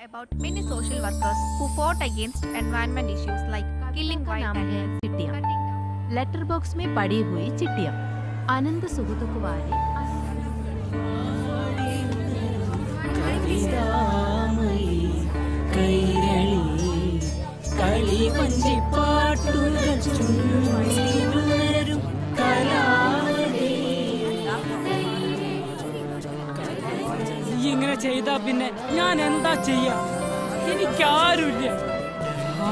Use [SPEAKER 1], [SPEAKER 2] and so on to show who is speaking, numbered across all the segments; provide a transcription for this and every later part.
[SPEAKER 1] about many social workers who fought against environment issues like killing
[SPEAKER 2] का
[SPEAKER 1] wild
[SPEAKER 2] नाम है
[SPEAKER 1] animals,
[SPEAKER 2] चिट्टियाँ
[SPEAKER 1] cutting down
[SPEAKER 2] letter box में पड़ी हुई चिट्ठियाँ अनंत सुगत कुमारी
[SPEAKER 3] ഈ ഇങ്ങനെ ചെയ്താ പിന്നെ ഞാൻ എന്താ ചെയ്യാ എനിക്കാരുമില്ല ആ.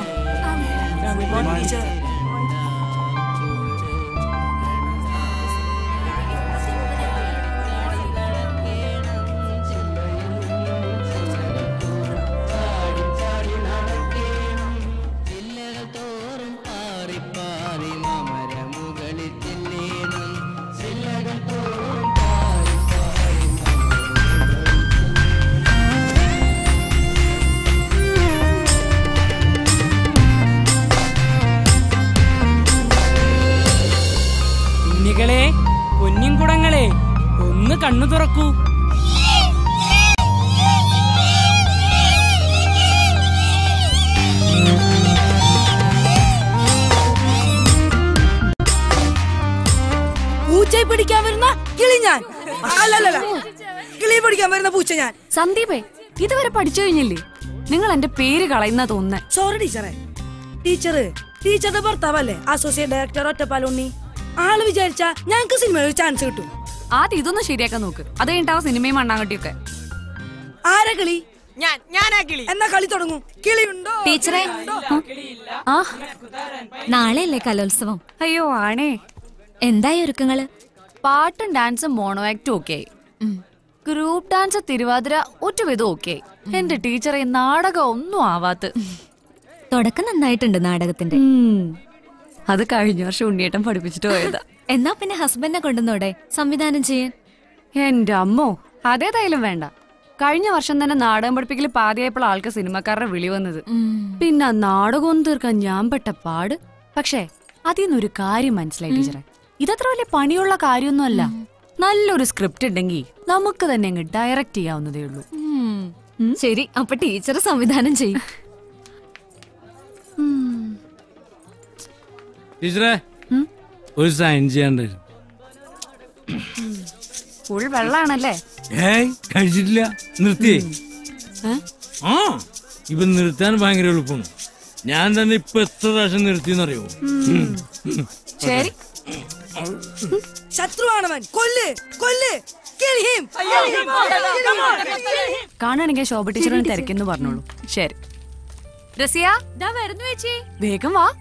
[SPEAKER 3] കുഞ്ഞികളെ കുഞ്ഞിൻകുടങ്ങളെ ഒന്ന് കണ്ണു തുറക്കൂ
[SPEAKER 4] പൂച്ചയെ പിടിക്കാൻ വരുന്ന കിളി ഞാൻ അല്ലല്ല കിളി പിടിക്കാൻ വരുന്ന പൂച്ച ഞാൻ
[SPEAKER 5] സന്ദീപേ ഇതുവരെ പഠിച്ചു കഴിഞ്ഞില്ലേ നിങ്ങൾ എന്റെ പേര് കളയുന്ന തോന്നുന്നേ
[SPEAKER 4] സോറി ടീച്ചറെ ടീച്ചറ് ടീച്ചറുടെ ഭർത്താവല്ലേ അസോസിയേറ്റ് ഡയറക്ടർ ഒറ്റപ്പാലുണ്ണി ആള് വിചാരിച്ച ഞങ്ങക്ക് സിനിമയിൽ ഒരു ചാൻസ് കിട്ടും
[SPEAKER 5] ആദ്യം ഇതൊന്ന് ശരിയാക്കാൻ നോക്ക് അത് കഴിഞ്ഞിട്ടാവും സിനിമയും മണ്ണാങ്കട്ടിയൊക്കെ
[SPEAKER 4] ആരാ കിളി
[SPEAKER 6] ഞാൻ ഞാനാ കിളി
[SPEAKER 4] എന്നാ കളി തുടങ്ങും കിളിയുണ്ടോ
[SPEAKER 7] ടീച്ചറെ
[SPEAKER 5] ആ
[SPEAKER 7] നാളെയല്ലേ കലോത്സവം
[SPEAKER 5] അയ്യോ ആണേ
[SPEAKER 7] എന്തായി ഒരുക്കങ്ങള്
[SPEAKER 5] പാട്ടും ഡാൻസും മോണോ ആക്ടും ഒക്കെ ആയി ഗ്രൂപ്പ് ഡാൻസ് തിരുവാതിര ഒറ്റവിധം ഒക്കെ ആയി എന്റെ ടീച്ചറെ നാടകം ഒന്നും ആവാത്ത
[SPEAKER 7] തുടക്കം നന്നായിട്ടുണ്ട് നാടകത്തിന്റെ
[SPEAKER 5] അത് കഴിഞ്ഞ വർഷം ഉണ്ണിയേട്ടൻ പഠിപ്പിച്ചിട്ട് പോയതാ
[SPEAKER 7] എന്നാ പിന്നെ ഹസ്ബൻഡിനെ കൊണ്ടുവന്നോടെ സംവിധാനം ചെയ്യാൻ
[SPEAKER 5] എന്റെ അമ്മോ അതേതായാലും വേണ്ട കഴിഞ്ഞ വർഷം തന്നെ നാടകം പഠിപ്പിക്കൽ പാതിയായപ്പോൾ ആൾക്ക് സിനിമക്കാരുടെ വിളി വന്നത് പിന്നെ ആ നാടകം ഒന്ന് തീർക്കാൻ ഞാൻ പെട്ട പാട് പക്ഷേ അതിൽ നിന്നൊരു കാര്യം മനസ്സിലായി ടീച്ചറെ ഇതത്ര വലിയ പണിയുള്ള കാര്യമൊന്നുമല്ല നല്ലൊരു സ്ക്രിപ്റ്റ് ഉണ്ടെങ്കിൽ നമുക്ക് തന്നെ അങ്ങ് ഡയറക്റ്റ് ചെയ്യാവുന്നതേ ഉള്ളൂ
[SPEAKER 7] ഉം. ശരി അപ്പൊ ടീച്ചർ സംവിധാനം ചെയ്യും
[SPEAKER 8] ടീച്ചറെ ഒരു സൈൻ ചെയ്യാണ്ടായിരുന്നു
[SPEAKER 5] ഫുൾ വെള്ളാണല്ലേ
[SPEAKER 8] ഏയ് കഴിച്ചിട്ടില്ല നിർത്തിയേ
[SPEAKER 5] ഏ?
[SPEAKER 8] ആ ഇപ്പൊ നിർത്താൻ ഭയങ്കര എളുപ്പമാണ് ഞാൻ തന്നെ ഇപ്പൊ എത്ര പ്രാവശ്യം നിർത്തിയെന്നറിയോ
[SPEAKER 5] ശരി
[SPEAKER 4] ശത്രുവാണവൻ കൊല്ല് കൊല്ല് kill him.
[SPEAKER 5] കാണുകയാണെങ്കിൽ ശോഭ ടീച്ചറിന് തിരക്കെന്ന് പറഞ്ഞോളൂ ശരി രസിയ
[SPEAKER 7] വരുന്നു ചേച്ചി
[SPEAKER 5] വേഗം വാ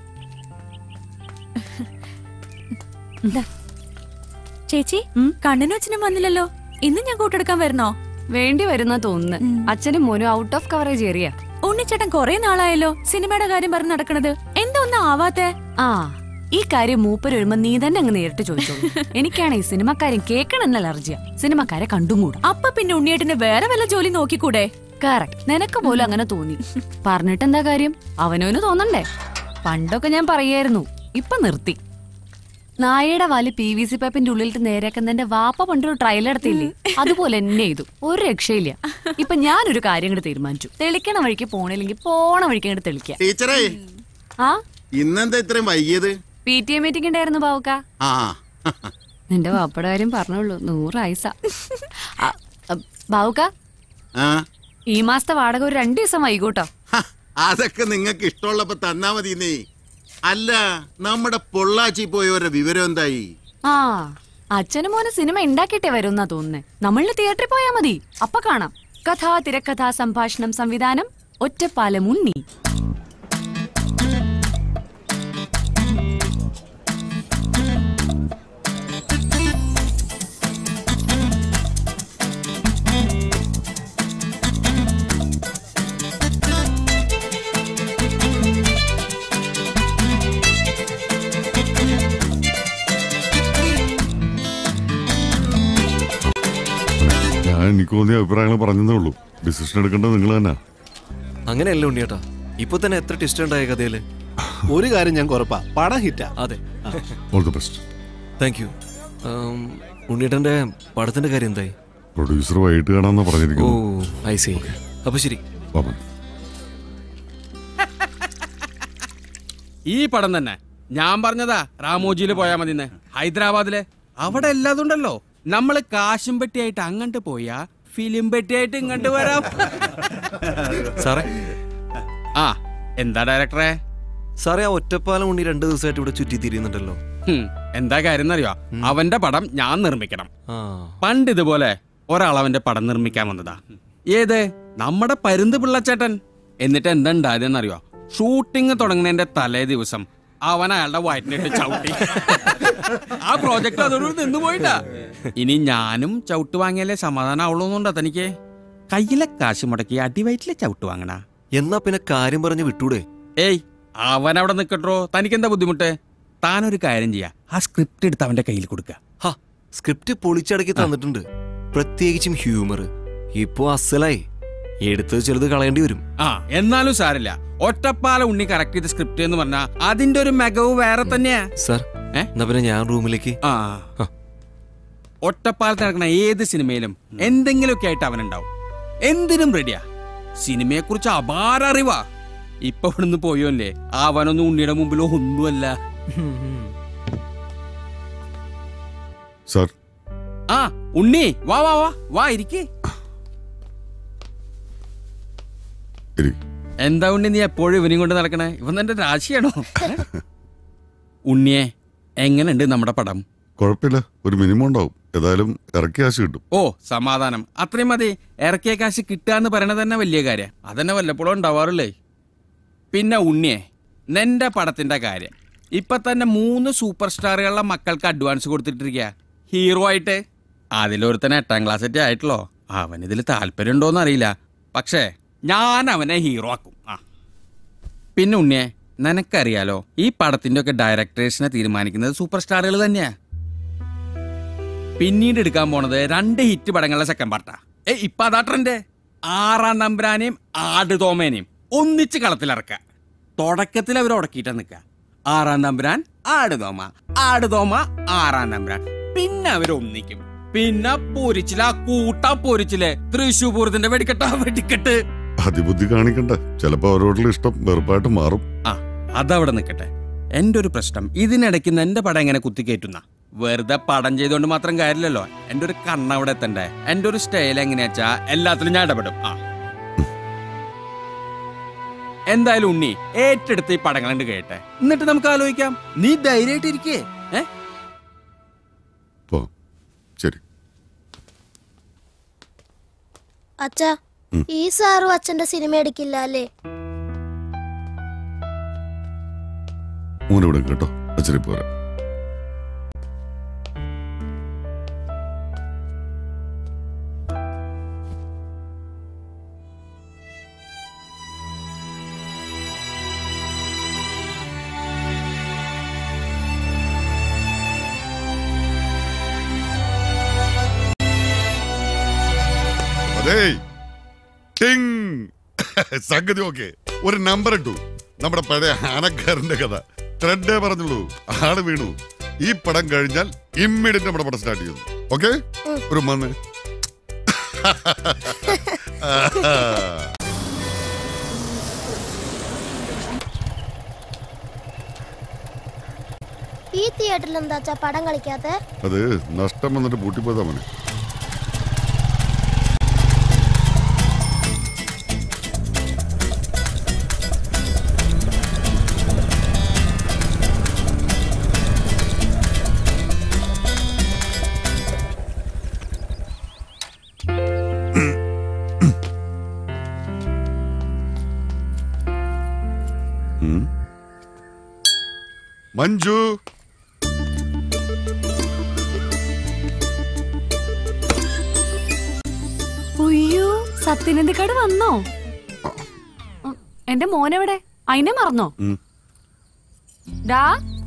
[SPEAKER 7] ചേച്ചി കണ്ണനും അച്ഛനും വന്നില്ലല്ലോ ഇന്ന് ഞാൻ കൂട്ടെടുക്കാൻ വരണോ
[SPEAKER 5] വേണ്ടി വരുന്ന തോന്നുന്നു അച്ഛനും മോനും ഔട്ട് ഓഫ് കവറേജ് ഏരിയ
[SPEAKER 7] ഉണ്ണിച്ചേട്ടൻ കൊറേ നാളായല്ലോ സിനിമയുടെ കാര്യം പറഞ്ഞ് നടക്കണത് എന്താ ഒന്നും ആവാത്തെ
[SPEAKER 5] ആ ഈ കാര്യം മൂപ്പര് വരുമ്പോ നീ തന്നെ അങ്ങ് നേരിട്ട് ചോദിച്ചോളൂ എനിക്കാണ് ഈ സിനിമക്കാരും കേൾക്കണമെന്ന അലർജിയ സിനിമക്കാരെ കണ്ടുകൂടാ
[SPEAKER 7] അപ്പൊ പിന്നെ ഉണ്ണിയേട്ടന് വേറെ വല്ല ജോലി നോക്കിക്കൂടെ
[SPEAKER 5] കറക്റ്റ് നിനക്ക് പോലും അങ്ങനെ തോന്നി പറഞ്ഞിട്ട് എന്താ കാര്യം അവനവന് തോന്നണ്ടേ പണ്ടൊക്കെ ഞാൻ പറയായിരുന്നു ഇപ്പൊ നിർത്തി നായയുടെ വാല് പി വി സി പൈപ്പിന്റെ ഉള്ളിലിട്ട് നേരെയാക്കുന്നതിന്റെ വാപ്പ പണ്ടൊരു ട്രയൽ എടുത്തില്ലേ അതുപോലെ എന്നെ ചെയ്തു ഒരു രക്ഷയില്ല ഇപ്പൊ ഞാനൊരു കാര്യം കൂടെ തീരുമാനിച്ചു തെളിക്കണ വഴിക്ക് പോണില്ലെങ്കിൽ പോണ വഴിക്ക് അങ്ങോട്ട് തെളിക്ക
[SPEAKER 9] ടീച്ചറേ
[SPEAKER 5] ആ
[SPEAKER 9] ഇന്നെന്താ ഇത്രയും വൈകിയത്
[SPEAKER 5] പി ടി എ മീറ്റിംഗ് ഉണ്ടായിരുന്നു ബാവുക്ക
[SPEAKER 9] ആ
[SPEAKER 5] നിന്റെ വാപ്പയുടെ കാര്യം പറഞ്ഞോളൂ നൂറ് ആയിസ ബാവുക്ക
[SPEAKER 9] ആ
[SPEAKER 5] ഈ മാസത്തെ വാടക ഒരു രണ്ടു ദിവസം വൈകൂട്ടോ
[SPEAKER 9] ഹ, അതൊക്കെ നിങ്ങൾക്ക് ഇഷ്ടമുള്ളപ്പോ തന്നാ മതി നീ അല്ല നമ്മുടെ പൊള്ളാച്ചി പോയവരുടെ വിവരം എന്തായി
[SPEAKER 5] ആ അച്ഛനും മോനെ സിനിമ ഉണ്ടാക്കിയിട്ടേ വരുമെന്നാ തോന്നുന്നേ നമ്മളിന് തിയേറ്ററിൽ പോയാ മതി അപ്പൊ കാണാം കഥാ തിരക്കഥാ സംഭാഷണം സംവിധാനം ഒറ്റപ്പാലം ഉണ്ണി
[SPEAKER 10] ഞാൻ എനിക്ക് തോന്നിയ അഭിപ്രായങ്ങൾ പറഞ്ഞതേ ഉള്ളൂ ഡിസിഷൻ എടുക്കേണ്ടത് നിങ്ങൾ തന്നെ
[SPEAKER 11] അങ്ങനെയല്ല ഉണ്ണിയേട്ടാ ഇപ്പൊ തന്നെ എത്ര ടിസ്റ്റ് ഉണ്ടായ കഥയില്
[SPEAKER 12] ഒരു കാര്യം ഞാൻ കുറപ്പാ പടം ഹിറ്റാ
[SPEAKER 11] അതെ
[SPEAKER 10] all the best
[SPEAKER 11] thank you ഉണ്ണിയേട്ടന്റെ പടത്തിന്റെ കാര്യം എന്തായി
[SPEAKER 10] പ്രൊഡ്യൂസർ വൈകിട്ട് കാണാമെന്നാ
[SPEAKER 11] ഓ
[SPEAKER 10] പറഞ്ഞിരിക്കുന്നത്
[SPEAKER 11] ഐ സി അപ്പൊ ശരി
[SPEAKER 10] വാമൻ
[SPEAKER 6] ഈ പടം തന്നെ ഞാൻ പറഞ്ഞതാ രാമോജിയിൽ പോയാ മതിന്ന് ഹൈദരാബാദില് അവിടെ എല്ലാതുണ്ടല്ലോ നമ്മള് കാശും പെട്ടിയായിട്ട് അങ്ങോട്ട് പോയാ ഫിലിം പെട്ടിയായിട്ട് ഇങ്ങോട്ട് വരാം
[SPEAKER 11] സാറേ
[SPEAKER 6] ആ എന്താ ഡയറക്ടറെ
[SPEAKER 11] സാറേ ആ ഒറ്റപ്പാലം ഉണ്ണി രണ്ടു ദിവസമായിട്ട് ഇവിടെ ചുറ്റി തിരിയുന്നുണ്ടല്ലോ
[SPEAKER 6] ഹും, എന്താ കാര്യം എന്നറിയോ അവന്റെ പടം ഞാൻ നിർമ്മിക്കണം
[SPEAKER 11] ആ
[SPEAKER 6] പണ്ട് ഇതുപോലെ ഒരാൾ അവന്റെ പടം നിർമ്മിക്കാൻ വന്നതാ ഏത് നമ്മുടെ പരുന്ത് പിള്ളച്ചേട്ടൻ എന്നിട്ട് എന്താ ഉണ്ടായതെന്നറിയോ ഷൂട്ടിംഗ് തുടങ്ങുന്നതിന്റെ തലേ ദിവസം അവൻ അയാളുടെ വയറ്റിനിട്ട് ചവിട്ടി ആ പ്രോജക്റ്റ് അതോട് നിന്ന് പോയിട്ടാ ഇനി ഞാനും ചവിട്ട് വാങ്ങിയാലേ സമാധാനം ആവുള്ളൂന്നുണ്ടോ തനിക്ക് കയ്യിലെ കാശ് മുടക്കി അടിവയറ്റിലെ ചവിട്ട് വാങ്ങണ
[SPEAKER 11] എന്നാ പിന്നെ കാര്യം പറഞ്ഞ് വിട്ടൂടെ
[SPEAKER 6] ഏയ് അവൻ അവിടെ നിൽക്കട്ടോ തനിക്കെന്താ ബുദ്ധിമുട്ട് താനൊരു കാര്യം ചെയ്യാ ആ സ്ക്രിപ്റ്റ് എടുത്ത് അവന്റെ കയ്യിൽ കൊടുക്ക
[SPEAKER 11] ഹാ സ്ക്രിപ്റ്റ് പൊളിച്ചടക്കി തന്നിട്ടുണ്ട് പ്രത്യേകിച്ചും ഹ്യൂമർ ഇപ്പോ അസലായി എടുത്തത് ചെറുത് കളയേണ്ടി വരും
[SPEAKER 6] ആ എന്നാലും സാരില്ല ഒറ്റപ്പാല ഉണ്ണി കറക്റ്റ് ചെയ്ത സ്ക്രിപ്റ്റ് എന്ന് പറഞ്ഞാ അതിന്റെ ഒരു മികവ് വേറെ തന്നെയാ
[SPEAKER 11] സാർ
[SPEAKER 6] ഏ?
[SPEAKER 11] എന്നാ പിന്നെ ഞാൻ റൂമിലേക്ക്
[SPEAKER 6] ആ ഒറ്റപ്പാലത്ത് നടക്കുന്ന ഏത് സിനിമയിലും എന്തെങ്കിലുമൊക്കെ ആയിട്ട് അവനുണ്ടാവും എന്തിനും റെഡിയാ സിനിമയെ കുറിച്ച് അപാര അറിവാ ഇപ്പൊ ഇവിടുന്ന് പോയോല്ലേ അവനൊന്നും ഉണ്ണിയുടെ മുമ്പിലോ ഒന്നുമല്ല
[SPEAKER 10] സാർ
[SPEAKER 6] ആ ഉണ്ണി വാ വാ വാ വാ ഇരിക്കേ
[SPEAKER 10] ഇരി
[SPEAKER 6] എന്താ ഉണ്ണി നീ എപ്പോഴും ഇവനെയും കൊണ്ട് നടക്കണേ ഇവൻ എന്റെ രാശിയാണോ ഉണ്ണിയെ എങ്ങനെയുണ്ട് നമ്മുടെ പടം
[SPEAKER 10] കുഴപ്പമില്ല ഒരു മിനിമം ഉണ്ടാവും ഏതായാലും ഇറക്കി കാശ് കിട്ടും
[SPEAKER 6] ഓ സമാധാനം അത്രയും മതി ഇറക്കിയ കാശ് കിട്ടുക എന്ന് പറയണത് തന്നെ വലിയ കാര്യം അതന്നെ വല്ലപ്പോഴും ഉണ്ടാവാറില്ലേ പിന്നെ ഉണ്ണിയെ നിന്റെ പടത്തിന്റെ കാര്യം ഇപ്പൊ തന്നെ മൂന്ന് സൂപ്പർ സ്റ്റാറുകളുടെ മക്കൾക്ക് അഡ്വാൻസ് കൊടുത്തിട്ടിരിക്കുക ഹീറോ ആയിട്ട് അതിലൊരുത്തനെ എട്ടാം ക്ലാസ് ഒക്കെ ആയിട്ടുള്ളോ അവൻ ഇതിൽ താല്പര്യം ഉണ്ടോന്ന് അറിയില്ല പക്ഷേ ഞാൻ അവനെ ഹീറോ ആക്കും ആ പിന്നെ ഉണ്ണിയെ നിനക്കറിയാലോ ഈ പടത്തിന്റെ ഒക്കെ ഡയറക്ടേഴ്സിനെ തീരുമാനിക്കുന്നത് സൂപ്പർ സ്റ്റാറുകൾ തന്നെയാ പിന്നീട് എടുക്കാൻ പോണത് രണ്ട് ഹിറ്റ് പടങ്ങളുടെ സെക്കൻഡ് പാർട്ടാ ഏ ഇപ്പൊ അതാ ട്രെൻഡ് ആറാം തമ്പുരാനെയും ആട് തോമേനെയും ഒന്നിച്ച് കളത്തിലിറക്ക തുടക്കത്തിൽ അവർ ഉടക്കിയിട്ട് നിൽക്ക ആറാം തമ്പുരാൻ ആട് തോമ ആട് തോമ ആറാം തമ്പുരാൻ പിന്നെ അവർ ഒന്നിക്കും പിന്നെ പൊരിച്ചില്ല കൂട്ട പൊരിച്ചില്ലേ തൃശ്ശൂർ പൂരത്തിന്റെ വെടിക്കെട്ട വെടിക്കെട്ട്
[SPEAKER 10] അതിബുദ്ധി കാണിക്കണ്ട ചിലപ്പോ അവരോടുള്ള ഇഷ്ടം വെറുപ്പായിട്ട് മാറും
[SPEAKER 6] ആ അതവിടെ നിൽക്കട്ടെ എന്റെ ഒരു പ്രശ്നം ഇതിനിടയ്ക്ക് എന്റെ പടം എങ്ങനെ കുത്തിക്കയറ്റുന്ന വെറുതെ പടം ചെയ്തുകൊണ്ട് മാത്രം കാര്യമില്ലല്ലോ എന്റെ ഒരു കണ്ണ അവിടെ എത്തണ്ടേ എന്റെ ഒരു സ്റ്റൈൽ എങ്ങനെയാച്ചാ എല്ലാത്തിലും ഞാൻ ഇടപെടും ആ എന്തായാലും ഉണ്ണി ഏറ്റെടുത്ത് ഈ പടങ്ങൾ കണ്ട് കേട്ടെ എന്നിട്ട് നമുക്ക് ആലോചിക്കാം നീ ധൈര്യമായിട്ട് ഇരിക്കേ ഏ
[SPEAKER 10] പോ ശരി
[SPEAKER 13] അച്ഛാ
[SPEAKER 10] ഉം.
[SPEAKER 13] ഈ സാറും അച്ഛന്റെ സിനിമ എടുക്കില്ല അല്ലേ
[SPEAKER 10] മൂന്ന് ഇവിടെ കേട്ടോ അച്ചരി പോരാ അതേ ടിങ് സംഗതി ഓക്കെ ഒരു നമ്പർ ഇട്ടു നമ്മുടെ പഴയ ആനക്കാരന്റെ കഥ ത്രെഡേ പറഞ്ഞുള്ളൂ ആള് വീണു ഈ പടം കഴിഞ്ഞാൽ ഇമ്മീഡിയറ്റ് നമ്മുടെ പടം സ്റ്റാർട്ട് ചെയ്യുന്നു ഓക്കെ ഒരു മന്ന്
[SPEAKER 13] ഈ തിയേറ്ററിൽ എന്താ അച്ഛാ പടം കളിക്കാത്തെ
[SPEAKER 10] അത് നഷ്ടം വന്നിട്ട് പൂട്ടിപ്പോയതാ മോനെ ഉം. മഞ്ജു
[SPEAKER 5] ഉയ്യോ സത്യനന്ദിക്കാട് വന്നോ ഉം, എന്റെ മോനെവിടെ അതിനെ മറന്നോ
[SPEAKER 10] ഉം.
[SPEAKER 5] ഡാ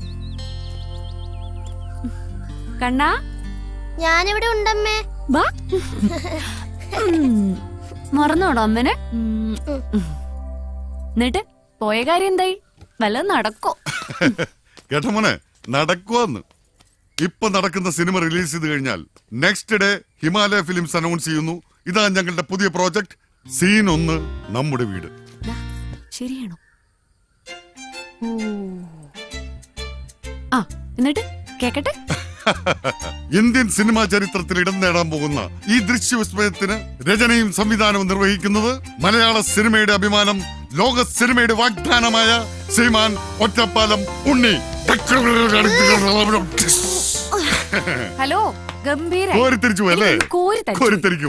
[SPEAKER 5] കണ്ണാ
[SPEAKER 13] ഞാനിവിടെ ഉണ്ടമ്മേ
[SPEAKER 5] വാ ഉം, മറന്നോടോ അമ്മനെ ഉം, ഉം. എന്നിട്ട് പോയ കാര്യം എന്തായി വല്ലതും നടക്കോ
[SPEAKER 10] കേട്ടോ മോനെ നടക്കുവന്ന് ഇപ്പൊ നടക്കുന്ന സിനിമ റിലീസ് ചെയ്ത് കഴിഞ്ഞാൽ next day Himalaya Films announce ചെയ്യുന്നു ഇതാ ഞങ്ങളുടെ പുതിയ പ്രോജക്ട് സീൻ ഒന്ന് നമ്മുടെ വീട്
[SPEAKER 5] ശരിയാണോ ഓ ആ എന്നിട്ട് കേക്കട്ടെ
[SPEAKER 10] ഇന്ത്യൻ സിനിമാ ചരിത്രത്തിൽ ഇടം നേടാൻ പോകുന്ന ഈ ദൃശ്യവിസ്മയത്തിന് രചനയും സംവിധാനവും നിർവഹിക്കുന്നത് മലയാള സിനിമയുടെ അഭിമാനം ലോക സിനിമയുടെ വാഗ്ദാനമായ ശ്രീമാൻ ഒറ്റപ്പാലം ഉണ്ണി
[SPEAKER 5] ഹലോ ഗംഭീര
[SPEAKER 10] കോരിത്തിരിച്ചു പോയി, അല്ലേ? കോരിത്തിരിക്കും.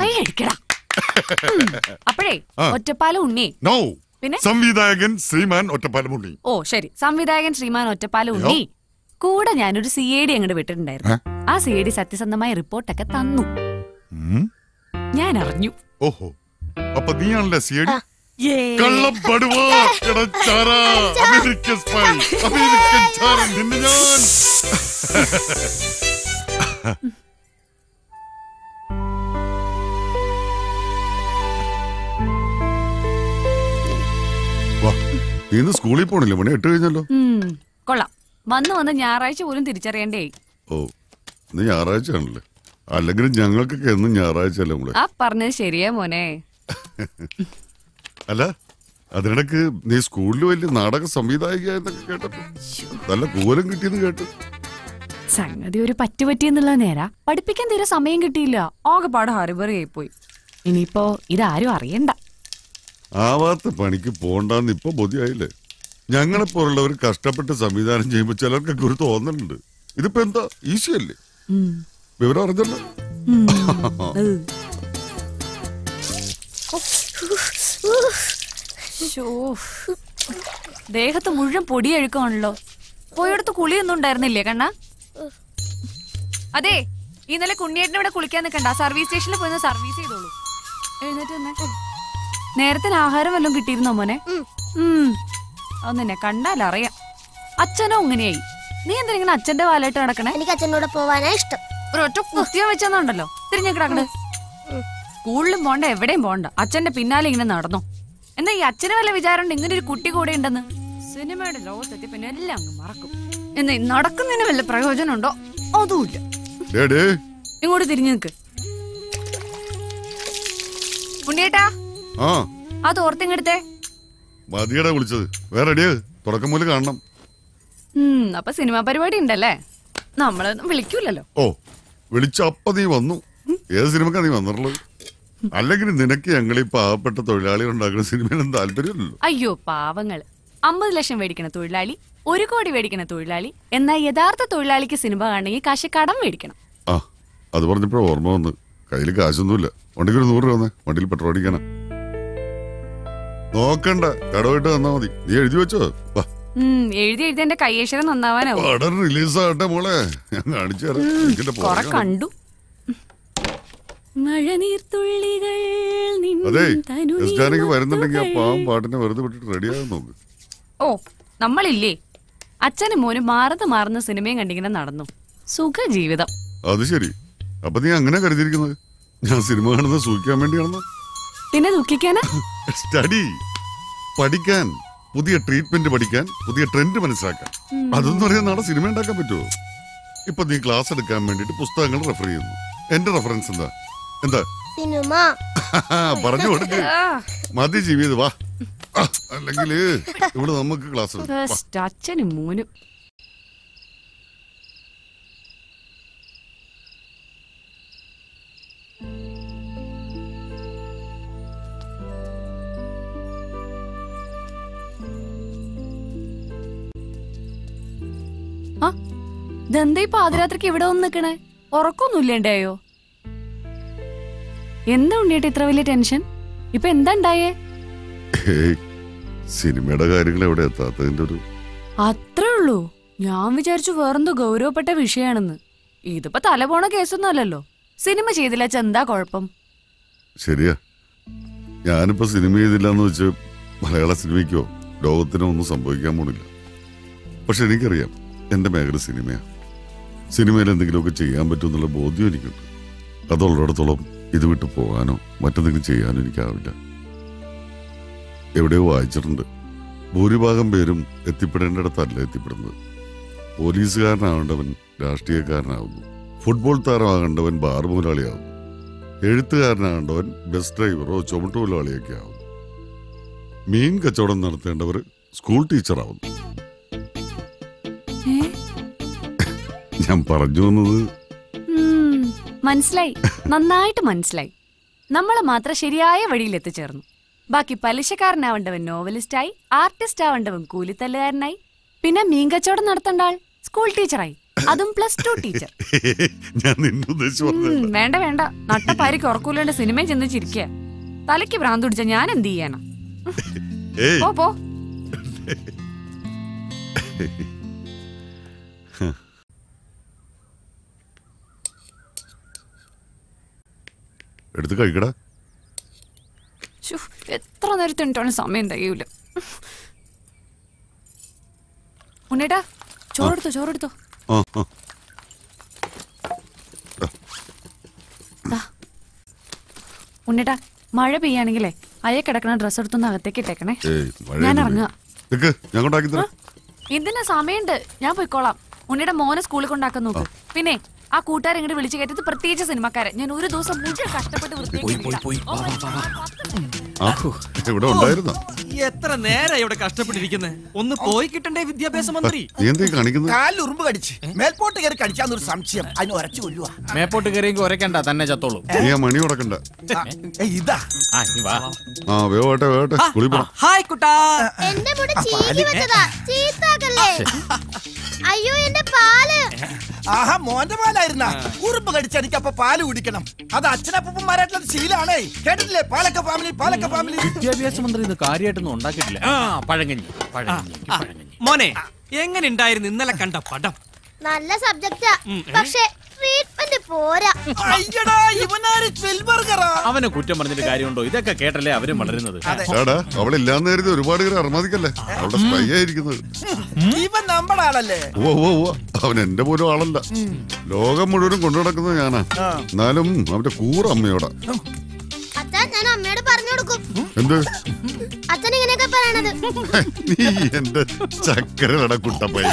[SPEAKER 5] അപ്പോഴേ
[SPEAKER 10] ആ.
[SPEAKER 5] ഒറ്റപ്പാലം ഉണ്ണി
[SPEAKER 10] നോ
[SPEAKER 5] പിന്നെ?
[SPEAKER 10] സംവിധായകൻ ശ്രീമാൻ ഒറ്റപ്പാലം ഉണ്ണി
[SPEAKER 5] ഓ ശരി സംവിധായകൻ ശ്രീമാൻ ഒറ്റപ്പാലം ഉണ്ണി കൂടെ ഞാനൊരു സി ഐ ഡി അങ്ങോട്ട് വിട്ടിട്ടുണ്ടായിരുന്നു ആ സി ഐ ഡി സത്യസന്ധമായ റിപ്പോർട്ടൊക്കെ തന്നു
[SPEAKER 10] ഉം.
[SPEAKER 5] ഞാൻ അറിഞ്ഞു
[SPEAKER 10] ഓഹോ അപ്പൊ നീയാണല്ലേ സി ഐ ഡി കള്ളപ്പെടുവാ കിടച്ചാരാ അമേരിക്കൻ സ്പൈ അമേരിക്കൻ ചാരൻ നിന്നെ ഞാൻ വാ നീ ഇന്ന് സ്കൂളിൽ പോണില്ല മണി എട്ട് കഴിഞ്ഞല്ലോ
[SPEAKER 5] ഉം, കൊള്ളാം വന്ന് വന്ന് ഞായറാഴ്ച പോലും തിരിച്ചറിയണ്ടേ
[SPEAKER 10] ഓ ഇന്ന് ഞായറാഴ്ച ആണല്ലേ അല്ലെങ്കിലും ഞങ്ങൾക്കൊക്കെ എന്നും ഞായറാഴ്ച അല്ലേ നമ്മള്
[SPEAKER 5] ആ പറഞ്ഞത് ശരിയാ മോനെ
[SPEAKER 10] അല്ല അതിനിടക്ക് നീ സ്കൂളിൽ വലിയ നാടക സംവിധായികയെന്നൊക്കെ കേട്ടപ്പോ നല്ല കൂലം കിട്ടിയെന്ന് കേട്ടു
[SPEAKER 5] സംഗതി ഒരു പറ്റുപറ്റിയെന്നുള്ള നേരാ പഠിപ്പിക്കാൻ തീരെ സമയം കിട്ടിയില്ല ആകെപ്പാട് ഹറിബറിയായി പോയി ഇനിയിപ്പോ ഇതാരും അറിയണ്ട
[SPEAKER 10] ആവാത്ത പണിക്ക് പോണ്ടെന്ന് ഇപ്പൊ ബോധ്യമായില്ലേ ഞങ്ങളെ പോലുള്ളവർ കഷ്ടപ്പെട്ട് സംവിധാനം ചെയ്യുമ്പോ ചിലർക്കൊക്കെ ഒരു തോന്നലുണ്ട് ഇതിപ്പോ എന്താ ഈസി അല്ലേ വിവരം അറിഞ്ഞല്ലോ
[SPEAKER 5] ശോ. ദേഹത്ത് മുഴുവൻ പൊടിയഴുക്കാണല്ലോ പോയടത്ത് കുളിയൊന്നും ഉണ്ടായിരുന്നില്ലേ കണ്ണ അതെ ഇന്നലെ കുണ്ണിയേട്ടനെ ഇവിടെ കുളിക്കാൻ നിൽക്കണ്ട സർവീസ് സ്റ്റേഷനിൽ പോയി ഒന്ന് സർവീസ് ചെയ്തോളൂ എഴുന്നേറ്റ് വന്നേ നേരത്തെ ആഹാരം വല്ലതും കിട്ടിയിരുന്നോ മോനെ ഉം. അത് നിന്നെ കണ്ടാൽ അറിയാം അച്ഛനോ അങ്ങനെയായി നീ എന്താ ഇങ്ങനെ അച്ഛന്റെ വാലായിട്ട് നടക്കണേ
[SPEAKER 13] എനിക്ക് അച്ഛനോട് പോവാനാ ഇഷ്ടം
[SPEAKER 5] ഒരൊറ്റ കുത്തിയ വെച്ചെന്നുണ്ടല്ലോ തിരിഞ്ഞു കിടക്കണേ സ്കൂളിലും പോണ്ട എവിടെയും പോണ്ട അച്ഛന്റെ പിന്നാലെ ഇങ്ങനെ നടന്നോ എന്നാ ഈ അച്ഛന് വല്ല വിചാരം ഇങ്ങനെ ഒരു കുട്ടി കൂടെ ഉണ്ടെന്ന് സിനിമയുടെ ലോകത്തെത്തി പിന്നെ എല്ലാം അങ്ങ് മറക്കും എന്നാ ഈ നടക്കുന്നതിന് വല്ല പ്രയോജനം ഉണ്ടോ അതുമില്ല
[SPEAKER 10] ഡേ, ഡേ.
[SPEAKER 5] ഇങ്ങോട്ട് തിരിഞ്ഞു നിൽക്ക് ഉണ്ണിയേട്ടാ
[SPEAKER 10] ആ
[SPEAKER 5] ആ തോർത്തിങ്ങെടുത്തേ
[SPEAKER 10] മതിയടാ വിളിച്ചത് വേറെ അടിയ തുടക്കം മുതൽ കാണണം
[SPEAKER 5] ഉം അപ്പൊ സിനിമാ പരിപാടി ഉണ്ടല്ലേ നമ്മളൊന്നും വിളിക്കൂലല്ലോ
[SPEAKER 10] ഓ വിളിച്ച അപ്പ നീ വന്നു ഏത് സിനിമക്കാ നീ വന്നിട്ടുള്ളത് അല്ലെങ്കിൽ നിനക്ക് ഞങ്ങൾ ഈ പാവപ്പെട്ട തൊഴിലാളികൾ ഉണ്ടാക്കുന്ന സിനിമയിലും താല്പര്യമില്ലല്ലോ
[SPEAKER 5] അയ്യോ പാവങ്ങള് അമ്പത് ലക്ഷം മേടിക്കണ തൊഴിലാളി ഒരു കോടി മേടിക്കണ തൊഴിലാളി എന്നാൽ യഥാർത്ഥ തൊഴിലാളിക്ക് സിനിമ കാണണമെങ്കിൽ കാശ് കടം മേടിക്കണം
[SPEAKER 10] ആ അത് പറഞ്ഞപ്പോഴാ ഓർമ്മ വന്ന് കയ്യിൽ കാശൊന്നുമില്ല വണ്ടിക്ക് ഒരു നൂറ് രൂപ വന്നേ വണ്ടിയിൽ പെട്രോൾ അടിക്കാനാ നോക്കണ്ട കടമായിട്ട് തന്നാ മതി നീ എഴുതി വെച്ചോ വാ
[SPEAKER 5] ഉം, എഴുതി എഴുതി എന്റെ കയ്യേശ്വരം നന്നാവാനാവും
[SPEAKER 10] പടം റിലീസ് ആകട്ടെ മോളെ ഞാൻ കാണിച്ചു തരാം
[SPEAKER 5] ഉം,
[SPEAKER 10] എനിക്കെന്റെ
[SPEAKER 5] കൊറേ
[SPEAKER 10] പുറകെ
[SPEAKER 5] കണ്ടു മഴനീർത്തുള്ളികൾ നിൻ
[SPEAKER 10] അതെ
[SPEAKER 5] തനുനീർ
[SPEAKER 10] എസ് ജാനകി വരുന്നുണ്ടെങ്കിൽ ആ
[SPEAKER 5] മുത്തുകൾ.
[SPEAKER 10] പാവം പാട്ടിനെ വെറുതെ വിട്ടിട്ട് റെഡിയാകാൻ നോക്ക്
[SPEAKER 5] ഓ നമ്മളില്ലേ അച്ഛനും മോനും മാറുന്ന മാറുന്ന സിനിമയും കണ്ടിങ്ങനെ നടന്നു സുഖ ജീവിതം
[SPEAKER 10] അത് ശരി അപ്പൊ നീ അങ്ങനെ കരുതിയിരിക്കുന്നത് ഞാൻ സിനിമ കാണുന്നത് സൂക്ഷിക്കാൻ വേണ്ടിയാണെന്ന്
[SPEAKER 5] പിന്നെ ദുഃഖിക്കാനാ
[SPEAKER 10] സ്റ്റഡി പഠിക്കാൻ പുതിയ ട്രീറ്റ്മെന്റ് പഠിക്കാൻ പുതിയ ട്രെൻഡ് മനസ്സിലാക്കാൻ
[SPEAKER 5] ഉം.
[SPEAKER 10] അതൊന്നും അറിയാൻ നാളെ സിനിമ ഉണ്ടാക്കാൻ പറ്റുമോ ഇപ്പൊ നീ ക്ലാസ് എടുക്കാൻ വേണ്ടിട്ട് പുസ്തകങ്ങൾ റെഫർ ചെയ്യുന്നു എന്റെ റെഫറൻസ് എന്താ എന്താ
[SPEAKER 13] സിനിമ
[SPEAKER 10] പറഞ്ഞു കൊടുക്ക് മതി ജീവിത് വാ അല്ലെങ്കിൽ ഇവിടെ നമുക്ക് ക്ലാസ് ഉണ്ട്. വാ.
[SPEAKER 5] ബെസ്റ്റ് അച്ഛനും മോനും ആ ഇതെന്താ ഈ പാതിരാത്രിക്ക് ഇവിടെ വന്ന് നിക്കണേ ഉറക്കൊന്നുമില്ലേണ്ടായോ എന്താ ഉണ്ണിയേട്ടാ ഇത്ര വലിയ ടെൻഷൻ ഇപ്പൊ എന്താ ഉണ്ടായേ
[SPEAKER 10] ഏയ്, സിനിമയുടെ കാര്യങ്ങൾ എവിടെ എത്താത്തതിന്റെ ഒരു
[SPEAKER 5] അത്രേ ഉള്ളൂ ഞാൻ വിചാരിച്ചു വേറെന്തോ ഗൗരവപ്പെട്ട വിഷയാണെന്ന് ഇതിപ്പോ തല പോണ കേസൊന്നും അല്ലല്ലോ സിനിമ ചെയ്തില്ല എന്താ കുഴപ്പം
[SPEAKER 10] ശരിയാ ഞാനിപ്പോ സിനിമ ചെയ്തില്ല എന്ന് വെച്ച് മലയാള സിനിമയ്ക്കോ ലോകത്തിനോ ഒന്നും സംഭവിക്കാൻ പോണില്ല പക്ഷെ എനിക്കറിയാം എന്റെ മേഖല സിനിമയാ സിനിമയിൽ എന്തെങ്കിലുമൊക്കെ ചെയ്യാൻ പറ്റും എന്നുള്ള ബോധ്യം എനിക്കുണ്ട് അതുള്ളിടത്തോളം ഇത് വിട്ട് പോകാനോ മറ്റെന്തെങ്കിലും ചെയ്യാനോ എനിക്കാവില്ല എവിടെയോ വായിച്ചിട്ടുണ്ട് ഭൂരിഭാഗം പേരും എത്തിപ്പെടേണ്ടിടത്തല്ല എത്തിപ്പെടുന്നത് പോലീസുകാരനാവേണ്ടവൻ രാഷ്ട്രീയക്കാരനാവുന്നു ഫുട്ബോൾ താരമാകേണ്ടവൻ ബാർ മുതലാളിയാവുന്നു എഴുത്തുകാരനാകേണ്ടവൻ ബസ് ഡ്രൈവറോ ചുമട്ടുതൊഴിലാളിയൊക്കെ ആവും മീൻ കച്ചവടം നടത്തേണ്ടവർ സ്കൂൾ ടീച്ചറാവുന്നു
[SPEAKER 5] ഏ?
[SPEAKER 10] ഞാൻ പറഞ്ഞു വന്നത്
[SPEAKER 5] ഉം, മനസ്സിലായി നന്നായിട്ട് മനസ്സിലായി നമ്മളെ മാത്രം ശരിയായ വഴിയിൽ എത്തിച്ചേർന്നു ബാക്കി പലിശക്കാരനാവേണ്ടവൻ നോവലിസ്റ്റായി ആർട്ടിസ്റ്റ് ആവേണ്ടവൻ കൂലിത്തല്ലുകാരനായി പിന്നെ മീൻ കച്ചവടം നടത്തേണ്ട ആൾ സ്കൂൾ ടീച്ചറായി അതും പ്ലസ് ടു ടീച്ചർ
[SPEAKER 10] ഞാൻ നിന്നെ ഉദ്ദേശിച്ച്
[SPEAKER 5] ഉം,
[SPEAKER 10] പറഞ്ഞത്
[SPEAKER 5] വേണ്ട വേണ്ട നട്ടപ്പാരിക്ക് ഉറക്കൂലേണ്ട സിനിമയിൽ ചെന്ന് ചിരിക്കുക തലയ്ക്ക് ഭ്രാന്ത് പിടിച്ച ഞാൻ എന്ത് ചെയ്യാനാ
[SPEAKER 10] ഏയ്
[SPEAKER 5] പോ പോ
[SPEAKER 10] എടുത്ത് കഴിക്കടാ
[SPEAKER 5] ശ്ശോ, എത്ര നേരത്തിനിട്ടാണ് സമയം തികയൂല ഉണ്ണേട്ടാ ചോറെടുത്തോ ചോറെടുത്തോ
[SPEAKER 10] ആ ആ
[SPEAKER 5] ഉണ്ണേട്ടാ മഴ പെയ്യാണെങ്കിലേ അയ്യ കിടക്കണ ഡ്രസ്സ് എടുത്തൊന്ന് അകത്തേക്ക് ഇട്ടേക്കണേ
[SPEAKER 10] ഏയ്
[SPEAKER 5] ഞാൻ
[SPEAKER 10] മഴ
[SPEAKER 5] ഇറങ്ങുക
[SPEAKER 10] നിക്ക് ഞാൻ കൊണ്ടാക്കി തരാം
[SPEAKER 5] എന്തിനാ സമയമുണ്ട് ഞാൻ പോയിക്കോളാം ഉണ്ണിയുടെ മോനെ സ്കൂളിൽ കൊണ്ടാക്കാൻ നോക്ക് പിന്നെ ആ കൂട്ടുകാരെ ഇങ്ങോട്ട് വിളിച്ചു കയറ്റത് പ്രത്യേകിച്ച് സിനിമക്കാരെ ഞാൻ ഒരു ദിവസം മുഴുവൻ കഷ്ടപ്പെട്ട് വൃത്തിയാക്കി
[SPEAKER 10] ആ ഇവിടെ ഉണ്ടായിരുന്നോ
[SPEAKER 14] എത്ര നേരം ഇവിടെ കഷ്ടപ്പെട്ടിരിക്കുന്നത് ഒന്ന് പോയി കിട്ടണ്ടേ വിദ്യാഭ്യാസ മന്ത്രി
[SPEAKER 10] നീ എന്തേ കാണിക്കുന്നത്
[SPEAKER 15] കാലിൽ ഉറുമ്പ് കടിച്ച് മേൽപോട്ട് കയറി കടിക്കാന്നൊരു സംശയം അതിന് ഉരച്ചു കൊല്ലുക
[SPEAKER 6] മേപ്പോട്ട് കയറിയെങ്കിൽ ഉരക്കണ്ട തന്നെ ചത്തോളൂ
[SPEAKER 10] നീ ആ മണി ഉടക്കണ്ട
[SPEAKER 15] ഇതാ
[SPEAKER 6] ആ നീ വാ
[SPEAKER 10] ആ വേവട്ടെ വേവട്ടെ സ്കൂളിൽ പോണം
[SPEAKER 14] ഹായ് കുട്ടാ
[SPEAKER 13] എന്റെ മുടി ചീകി വെച്ചതാ ചീത്താക്കല്ലേ അയ്യോ എന്റെ പാല്
[SPEAKER 15] ആഹാ മോന്റെ പാലായിരുന്ന ഉറുമ്പ് കടിച്ച് എനിക്ക് അപ്പൊ പാല് കുടിക്കണം അത് അച്ഛനപ്പന്മാരായിട്ടുള്ള ശീലാണേ കേട്ടിട്ടില്ലേ പാലക്ക ഫാമിലി പാലക്ക ഫാമിലി
[SPEAKER 6] വിദ്യാഭ്യാസ മന്ത്രി ഇത് കാര്യമായിട്ടൊന്നും ഉണ്ടാക്കിയിട്ടില്ല ആ പഴങ്കഞ്ഞി പഴങ്കഞ്ഞി
[SPEAKER 14] ആ, മോനെ എങ്ങനെ ഉണ്ടായിരുന്നു ഇന്നലെ കണ്ട പടം
[SPEAKER 13] നല്ല സബ്ജക്റ്റാ
[SPEAKER 14] ഉം, ഏ?
[SPEAKER 13] പക്ഷെ ട്രീറ്റ്മെന്റ് പോരാ
[SPEAKER 15] അയ്യടാ ഇവനാര് സ്പെൽബർഗറാ
[SPEAKER 6] അവനെ കുറ്റം പറഞ്ഞിട്ട് കാര്യമുണ്ടോ ഇതൊക്കെ കേട്ടല്ലേ അവരും വളരുന്നത്
[SPEAKER 10] എടാ അവളില്ലാന്ന് കരുതി ഒരുപാട് പേര് അർമാദിക്കല്ലേ അവളുടെ സ്പൈ ആയിരിക്കുന്നത്
[SPEAKER 15] ഇവൻ നമ്മുടെ ആളല്ലേ
[SPEAKER 10] ഓ ഓ ഓ അവൻ എന്റെ പോലും ആളല്ല ലോകം മുഴുവനും കൊണ്ടു നടക്കുന്നത് ഞാനാ എന്നാലും അവന്റെ കൂറ അമ്മയോടാ
[SPEAKER 13] അച്ഛൻ ഞാൻ അമ്മയോട് പറഞ്ഞു കൊടുക്കും
[SPEAKER 10] എന്ത്
[SPEAKER 13] അച്ഛൻ ഇങ്ങനെയൊക്കെ പറയണത്
[SPEAKER 10] നീ എന്റെ ചക്കരട കുട്ടപ്പൈ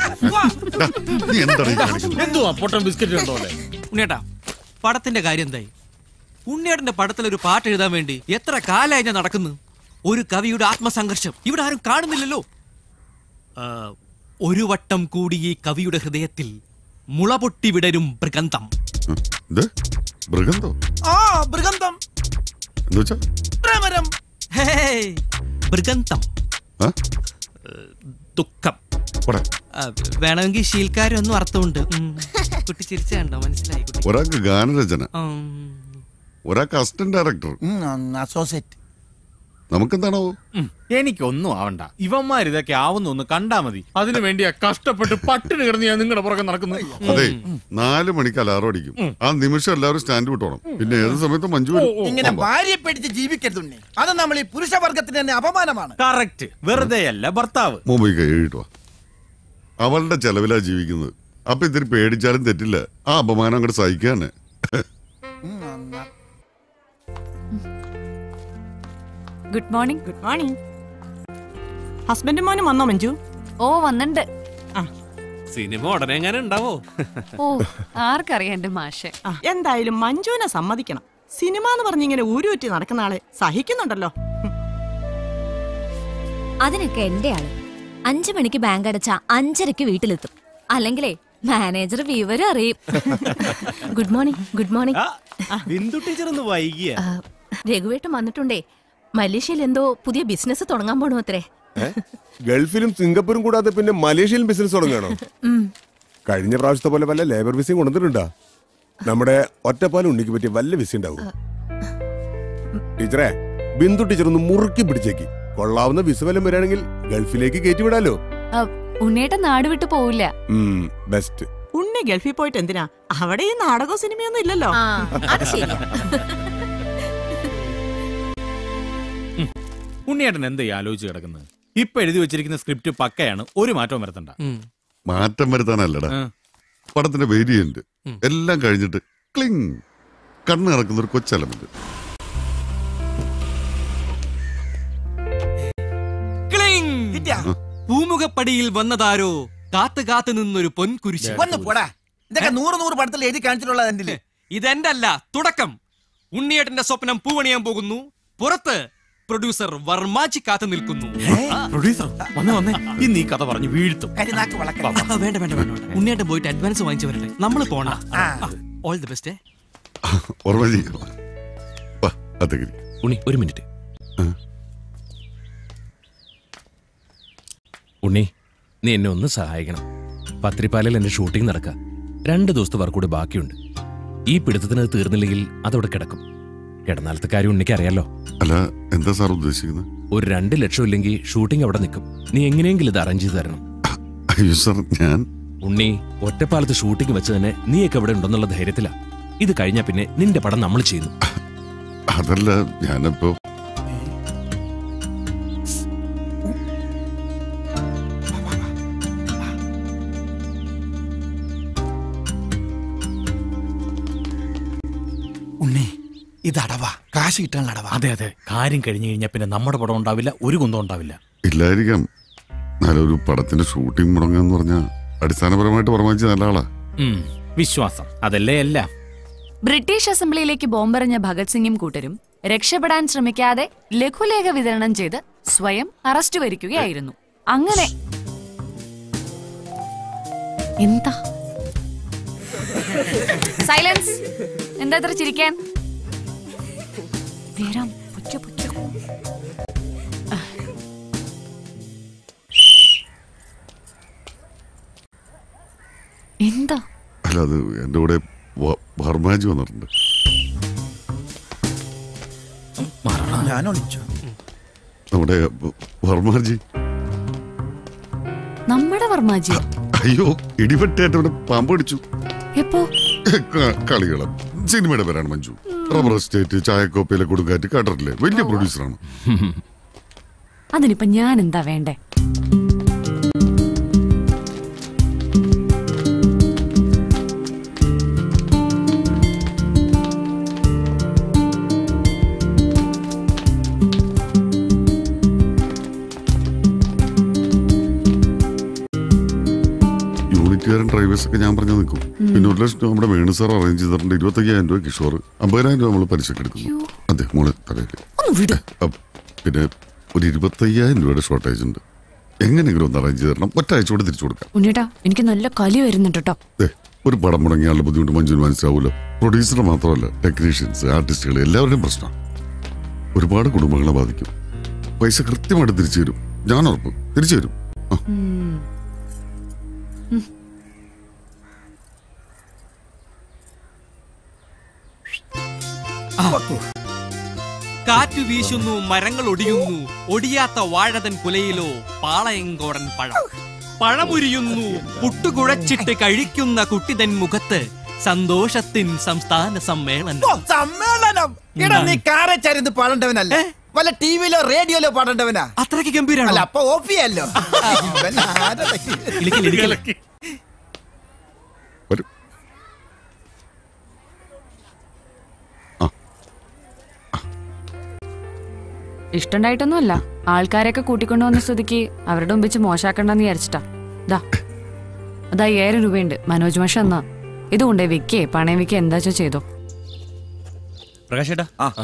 [SPEAKER 10] നീ എന്താണ് ഈ കാണിക്കുന്നത്
[SPEAKER 6] എന്തുവാ പൊട്ടൻ ബിസ്ക്കറ്റ് ഉണ്ടോ അല്ലേ
[SPEAKER 14] ഉണ്ണിയേട്ടാ പടത്തിന്റെ കാര്യം എന്തായി ഉണ്ണിയേട്ടന്റെ പടത്തിൽ ഒരു പാട്ട് എഴുതാൻ വേണ്ടി എത്ര കാലമായി ഞാൻ നടക്കുന്നു ഒരു കവിയുടെ ആത്മസംഘർഷം ഇവിടെ ആരും കാണുന്നില്ലല്ലോ ആ, ഒരു വട്ടം കൂടി ഈ കവിയുടെ ഹൃദയത്തിൽ മുളപൊട്ടി വിടരും മൃഗന്ധം
[SPEAKER 10] ഇത് മൃഗന്തോ
[SPEAKER 15] ആ മൃഗന്തം
[SPEAKER 10] എന്ന് വെച്ചാ
[SPEAKER 15] പ്രേമരം
[SPEAKER 14] ഹേയ്, മൃഗന്ധം
[SPEAKER 10] ആ?
[SPEAKER 14] ദുഃഖം
[SPEAKER 10] പോടെ.
[SPEAKER 14] ആ, വേണമെങ്കിൽ ശീൽക്കാരൊന്നും അർത്ഥമുണ്ട് ഉം. കുട്ടി ചിരിച്ച കണ്ടോ മനസ്സിലായി കുട്ടി
[SPEAKER 10] ഒരാൾക്ക് ഗാനരചന
[SPEAKER 14] ഉം.
[SPEAKER 10] ഒരാൾക്ക് അസിസ്റ്റന്റ് ഡയറക്ടർ
[SPEAKER 15] അസോസിയേറ്റ്
[SPEAKER 10] നമുക്കെന്താണോ
[SPEAKER 6] എനിക്കൊന്നും ആവണ്ട ഇവന്മാർ ഇതൊക്കെ ആവുന്ന ഒന്ന് കണ്ടാ മതി അതിനു വേണ്ടിയാ കഷ്ടപ്പെട്ട് പട്ടിണി കിടന്ന് ഞാൻ നിങ്ങളുടെ പുറകെ നടക്കുന്നത്
[SPEAKER 10] അതെ നാല് മണിക്ക് അലാറം അടിക്കും ആ നിമിഷം എല്ലാവരും സ്റ്റാൻഡ് വിട്ടോണം പിന്നെ ഏത് സമയത്തും മഞ്ജു വരും
[SPEAKER 15] ഇങ്ങനെ ഭാര്യയെ പേടിച്ച് ജീവിക്കരുതുണ്ണി അത് നമ്മൾ ഈ പുരുഷവർഗത്തിന് തന്നെ അപമാനമാണ്
[SPEAKER 6] കറക്റ്റ് വെറുതെ അല്ല ഭർത്താവ്
[SPEAKER 10] മുംബൈ കഴിയിട്ടുവാ അവളുടെ ചെലവിലാ ജീവിക്കുന്നത് അപ്പൊ ഇത്തിരി പേടിച്ചാലും തെറ്റില്ല ആ അപമാനം അങ്ങോട്ട് സഹിക്കാന്
[SPEAKER 7] ഗുഡ് മോർണിംഗ് ഗുഡ് മോർണിംഗ് ഹസ്ബൻഡും മോനും വന്നോ മഞ്ജു
[SPEAKER 5] ഓ വന്നിണ്ട്
[SPEAKER 14] സിനിമ ഉടനെ എങ്ങനെ ഉണ്ടാവോ
[SPEAKER 5] ഓ ആർക്കറിയാം എന്റെ മാഷെ
[SPEAKER 7] എന്തായാലും മഞ്ജുവിനെ സമ്മതിക്കണം സിനിമ എന്ന് പറഞ്ഞിങ്ങനെ ഊരുറ്റി നടക്കുന്ന ആളെ സഹിക്കുന്നുണ്ടല്ലോ
[SPEAKER 16] അതിനൊക്കെ എന്റെ ആള് അഞ്ചു മണിക്ക് ബാങ്ക് അടച്ച അഞ്ചരക്ക് വീട്ടിലെത്തും അല്ലെങ്കിലേ മാനേജർ വിവരം അറിയും good morning good morning
[SPEAKER 17] Bindu teacher ഒന്ന് വൈകിയ
[SPEAKER 2] രഘുവേട്ടൻ വന്നിട്ടുണ്ടേ മലേഷ്യയിൽ എന്തോ പുതിയ ബിസിനസ് തുടങ്ങാൻ പോണു അത്രേ
[SPEAKER 12] ഗൾഫിലും സിംഗപ്പൂരും കൂടാതെ പിന്നെ മലേഷ്യയിലും ബിസിനസ് തുടങ്ങണോ
[SPEAKER 2] ഉം.
[SPEAKER 12] കഴിഞ്ഞ പ്രാവശ്യത്തെ പോലെ വല്ല ലേബർ വിസയും കൊണ്ടുവന്നിട്ടുണ്ടാ നമ്മുടെ ഒറ്റപ്പാലം ഉണ്ണിക്ക് പറ്റിയ വല്ല വിസ ഉണ്ടാവും ടീച്ചറെ ബിന്ദു ടീച്ചർ ഒന്ന് മുറുക്കി പിടിച്ചേക്ക് കൊള്ളാവുന്ന വിസ വല്ലം വരികയാണെങ്കിൽ ഗൾഫിലേക്ക് കയറ്റി വിടാലോ
[SPEAKER 5] ആ, ഉണ്ണേട്ടൻ നാട് വിട്ടു പോവില്ല
[SPEAKER 12] ബെസ്റ്റ്
[SPEAKER 7] ഉണ്ണി ഗൾഫിൽ പോയിട്ട് എന്തിനാ അവിടെ ഈ നാടകവും സിനിമയൊന്നും ഇല്ലല്ലോ
[SPEAKER 2] അത് ശരിയാ
[SPEAKER 6] ഉണ്ണിയേട്ടൻ എന്താ ഈ ആലോചിച്ച് കിടക്കുന്നത് ഇപ്പൊ എഴുതി വെച്ചിരിക്കുന്ന സ്ക്രിപ്റ്റ് പക്കയാണ് ഒരു മാറ്റവും വരുത്തണ്ട
[SPEAKER 10] മാറ്റം വരുത്താനല്ലടാ പടത്തിന്റെ വേരിയന്റ് എല്ലാം കഴിഞ്ഞിട്ട് ക്ലിങ് കണ്ണ് ഇറക്കുന്ന ഒരു കൊച്ചെലമെന്റ്
[SPEAKER 14] ക്ലിങ്! പൂമുഖപ്പടിയിൽ വന്നതാരോ കാത്തു കാത്തു നിന്നൊരു പൊൻകുരിശ്
[SPEAKER 15] ഒന്ന് പോടാ ഇതൊക്കെ നൂറ് നൂറ് പടത്തിൽ എഴുതി കാണിച്ചിട്ടുള്ളത് എന്തില്
[SPEAKER 14] ഇതെന്റെ അല്ല തുടക്കം ഉണ്ണിയേട്ടന്റെ സ്വപ്നം പൂവണിയാൻ പോകുന്നു പുറത്ത് പ്രൊഡ്യൂസർ വർമാജി കാത്തു നിൽക്കുന്നു
[SPEAKER 17] പ്രൊഡ്യൂസർ വന്നേ വന്നേ ഇന്ന് ഈ കഥ പറഞ്ഞു വീഴ്ത്തും
[SPEAKER 15] കരിനാക്ക് വളക്കണം
[SPEAKER 14] ആ, വേണ്ട വേണ്ട വേണ്ട വേണ്ട. ഉണ്ണിയേട്ടൻ പോയിട്ട് അഡ്വാൻസ് വാങ്ങിച്ചു വരട്ടെ നമ്മൾ പോണ ഓൾ ദി ബെസ്റ്റ്
[SPEAKER 10] ഓർമ്മ ചെയ്യും വാ അത്തഗിരി
[SPEAKER 17] ഉണ്ണി ഒരു മിനിറ്റ് ഉണ്ണി നീ എന്നെ ഒന്ന് സഹായിക്കണം പത്രിപ്പാലിൽ എന്റെ ഷൂട്ടിംഗ് നടക്കുക രണ്ട് ദിവസത്തെ വർക്ക് കൂടി ബാക്കിയുണ്ട് ഈ പിടുത്തത്തിന് അത് തീർന്നില്ലെങ്കിൽ അതവിടെ കിടക്കും കിടന്നാലത്തെ കാര്യം ഉണ്ണിക്ക് അറിയാലോ
[SPEAKER 10] അല്ല എന്താ സാർ ഉദ്ദേശിക്കുന്നത്
[SPEAKER 17] ഒരു രണ്ട് ലക്ഷം ഇല്ലെങ്കിൽ ഷൂട്ടിംഗ് അവിടെ നിൽക്കും നീ എങ്ങനെയെങ്കിലും ഇത് അറേഞ്ച് ചെയ്ത് തരണം
[SPEAKER 10] അയ്യോ സാർ ഞാൻ
[SPEAKER 17] ഉണ്ണി ഒറ്റപ്പാലത്ത് ഷൂട്ടിംഗ് വെച്ച് തന്നെ നീയൊക്കെ ഇവിടെ ഉണ്ടെന്നുള്ള ധൈര്യത്തിലാ ഇത് കഴിഞ്ഞാ പിന്നെ നിന്റെ പടം നമ്മൾ ചെയ്യുന്നു
[SPEAKER 10] അതല്ല ഞാനിപ്പോ
[SPEAKER 15] ഉണ്ണി ഇത് അടവാ കാശ് കിട്ടാനുള്ള അടവാ
[SPEAKER 17] അതെ അതെ കാര്യം കഴിഞ്ഞു കഴിഞ്ഞാൽ പിന്നെ നമ്മുടെ പടം ഉണ്ടാവില്ല ഒരു കുന്തം ഉണ്ടാവില്ല
[SPEAKER 10] ഇല്ലായിരിക്കാം നല്ലൊരു പടത്തിന്റെ ഷൂട്ടിംഗ് മുടങ്ങാന്ന് പറഞ്ഞാൽ അടിസ്ഥാനപരമായിട്ട് പ്രമാണിച്ച് നല്ല ആളാ
[SPEAKER 17] ഉം, വിശ്വാസം അതല്ലേ എല്ലാം
[SPEAKER 5] ബ്രിട്ടീഷ് അസംബ്ലിയിലേക്ക് ബോംബെറിഞ്ഞ ഭഗത് സിംഗും കൂട്ടരും രക്ഷപ്പെടാൻ ശ്രമിക്കാതെ ലഘുലേഖ വിതരണം ചെയ്ത് സ്വയം അറസ്റ്റ് വരിക്കുകയായിരുന്നു അങ്ങനെ എന്താ സൈലൻസ് എന്താ ഇത്ര ചിരിക്കാൻ നേരം പൊയ്ക്കോ, പൊയ്ക്കോ. എന്താ
[SPEAKER 10] അല്ല അത് എൻ്റെ കൂടെ വ- വർമാജി വന്നിട്ടുണ്ട്
[SPEAKER 15] ഞാൻ ഒളിച്ചു
[SPEAKER 10] നമ്മുടെ വ- വർമാജി
[SPEAKER 5] നമ്മുടെ വർമാജി
[SPEAKER 10] അയ്യോ ഇടിവെട്ടേറ്റ് അവിടെ പാമ്പ് അടിച്ചു
[SPEAKER 5] എപ്പോ
[SPEAKER 10] ക- കളികളം സിനിമയുടെ പേരാണ് മഞ്ജു റബ്ബർ എസ്റ്റേറ്റ് ചായക്കോപ്പയിലെ കൊടുങ്കാറ്റ് കേട്ടിട്ടില്ലേ വലിയ പ്രൊഡ്യൂസറാണ്
[SPEAKER 5] അതിനിപ്പോ ഞാൻ എന്താ വേണ്ടേ
[SPEAKER 10] യൂണിറ്റുകാരൻ ഡ്രൈവേഴ്സ് ഒക്കെ ഞാൻ പറഞ്ഞു നിൽക്കും പിന്നെ ഒരു ലക്ഷം രൂപ നമ്മുടെ വേണു സാർ അറേഞ്ച് ചെയ്തിട്ടുണ്ട് ഇരുപത്തയ്യായിരം രൂപ കിഷോർ അമ്പതിനായിരം രൂപ നമ്മൾ പലിശക്ക് എടുക്കുന്നു അതെ മോളെ തലയിൽ പിന്നെ ഒരു ഇരുപത്തയ്യായിരം രൂപയുടെ ഷോർട്ടേജ് ഉണ്ട് എങ്ങനെയെങ്കിലും ഒന്ന് അറേഞ്ച് ചെയ്ത് തരണം ഒറ്റ ആഴ്ച കൂടെ തിരിച്ചു കൊടുക്കാം
[SPEAKER 5] ഉണ്ണിട്ടാ എനിക്ക് നല്ല കലി വരുന്നുണ്ട് കേട്ടോ
[SPEAKER 10] ദേ, ഒരു പടം മുടങ്ങിയാളുടെ ബുദ്ധിമുട്ട് മഞ്ജുവിന് മനസ്സിലാവൂലോ പ്രൊഡ്യൂസർ മാത്രമല്ല ടെക്നീഷ്യൻസ് ആർട്ടിസ്റ്റുകൾ എല്ലാവരുടെയും പ്രശ്നം ഒരുപാട് കുടുംബങ്ങളെ ബാധിക്കും പൈസ കൃത്യമായിട്ട് തിരിച്ചു തരും ഞാൻ ഉറപ്പ് തിരിച്ചു തരും
[SPEAKER 14] കാറ്റു വീശുന്നു മരങ്ങൾ ഒടിയുന്നു ഒടിയാത്ത വാഴതൻ കുലയിലോ പാളയങ്കോടൻ പഴം പഴമുരിയുന്നു പുട്ടുകുഴച്ചിട്ട് കഴിക്കുന്ന കുട്ടിതൻ മുഖത്ത് സന്തോഷത്തിൻ സംസ്ഥാന സമ്മേളനം
[SPEAKER 15] ഓ, സമ്മേളനം എടാ നീ കാറെ ചരിന്ന് പാടേണ്ടവനല്ലേ വല്ല ടിവിയിലോ റേഡിയോയിലോ പാടേണ്ടവനാ
[SPEAKER 14] അത്രയ്ക്ക് ഗംഭീരാണോ?
[SPEAKER 15] അല്ല അപ്പൊ ഓഫിയല്ലോ ഇവൻ ആരാ?
[SPEAKER 14] ഇളിക്കല്, ഇളിക്കല്.
[SPEAKER 5] ഇഷ്ടണ്ടായിട്ടൊന്നുമല്ല ആൾക്കാരെയൊക്കെ കൂട്ടിക്കൊണ്ടുവന്ന സ്ഥിതിക്ക് അവരുടെ മുമ്പിച്ച് മോശാക്കണ്ടെന്ന് വിചാരിച്ചിട്ടാ ദാ അത് അയ്യായിരം രൂപയുണ്ട് മനോജ് മാഷ എന്നാ ഇത് കൊണ്ടേ വിക്കേ പണയം വിക്കേ എന്താച്ചാ ചെയ്തോ
[SPEAKER 17] പ്രകാശേട്ടാ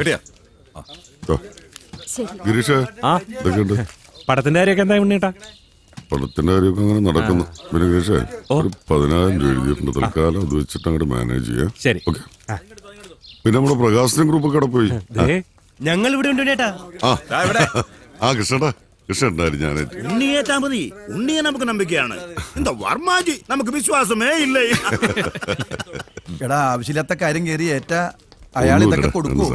[SPEAKER 10] ഗിരീഷ് ഇതൊക്കെയുണ്ട്
[SPEAKER 17] പടത്തിന്റെ കാര്യമൊക്കെ എന്താ ഉണ്ണിയേട്ടാ
[SPEAKER 10] പടത്തിന്റെ കാര്യമൊക്കെ അങ്ങനെ നടക്കുന്നു പിന്നെ ഗിരീഷേ ഒരു പതിനായിരം രൂപ എഴുതിയിട്ടുണ്ട് തൽക്കാലം അത് വെച്ചിട്ട് അങ്ങോട്ട് മാനേജ് ചെയ്യാം
[SPEAKER 17] ശരി
[SPEAKER 10] ഓക്കെ പിന്നെ നമ്മുടെ പ്രകാശനം ഗ്രൂപ്പ് ഒക്കെ അവിടെ പോയി
[SPEAKER 17] ഞങ്ങൾ ഇവിടെ ഉണ്ട് ഉണ്ണിയേട്ടാ
[SPEAKER 10] ആ ആ കൃഷ്ണടാ കൃഷ്ണ ഉണ്ടായിരുന്നു ഞാൻ
[SPEAKER 18] ഉണ്ണിയേറ്റാ മതി ഉണ്ണിയെ നമുക്ക് നമ്പിക്കയാണ് എന്താ വർമാജി നമുക്ക് വിശ്വാസമേ ഇല്ലേ
[SPEAKER 15] എടാ ആവശ്യമില്ലാത്ത കാര്യം കയറി ഏറ്റ അയാൾ ഇതൊക്കെ കൊടുക്കൂ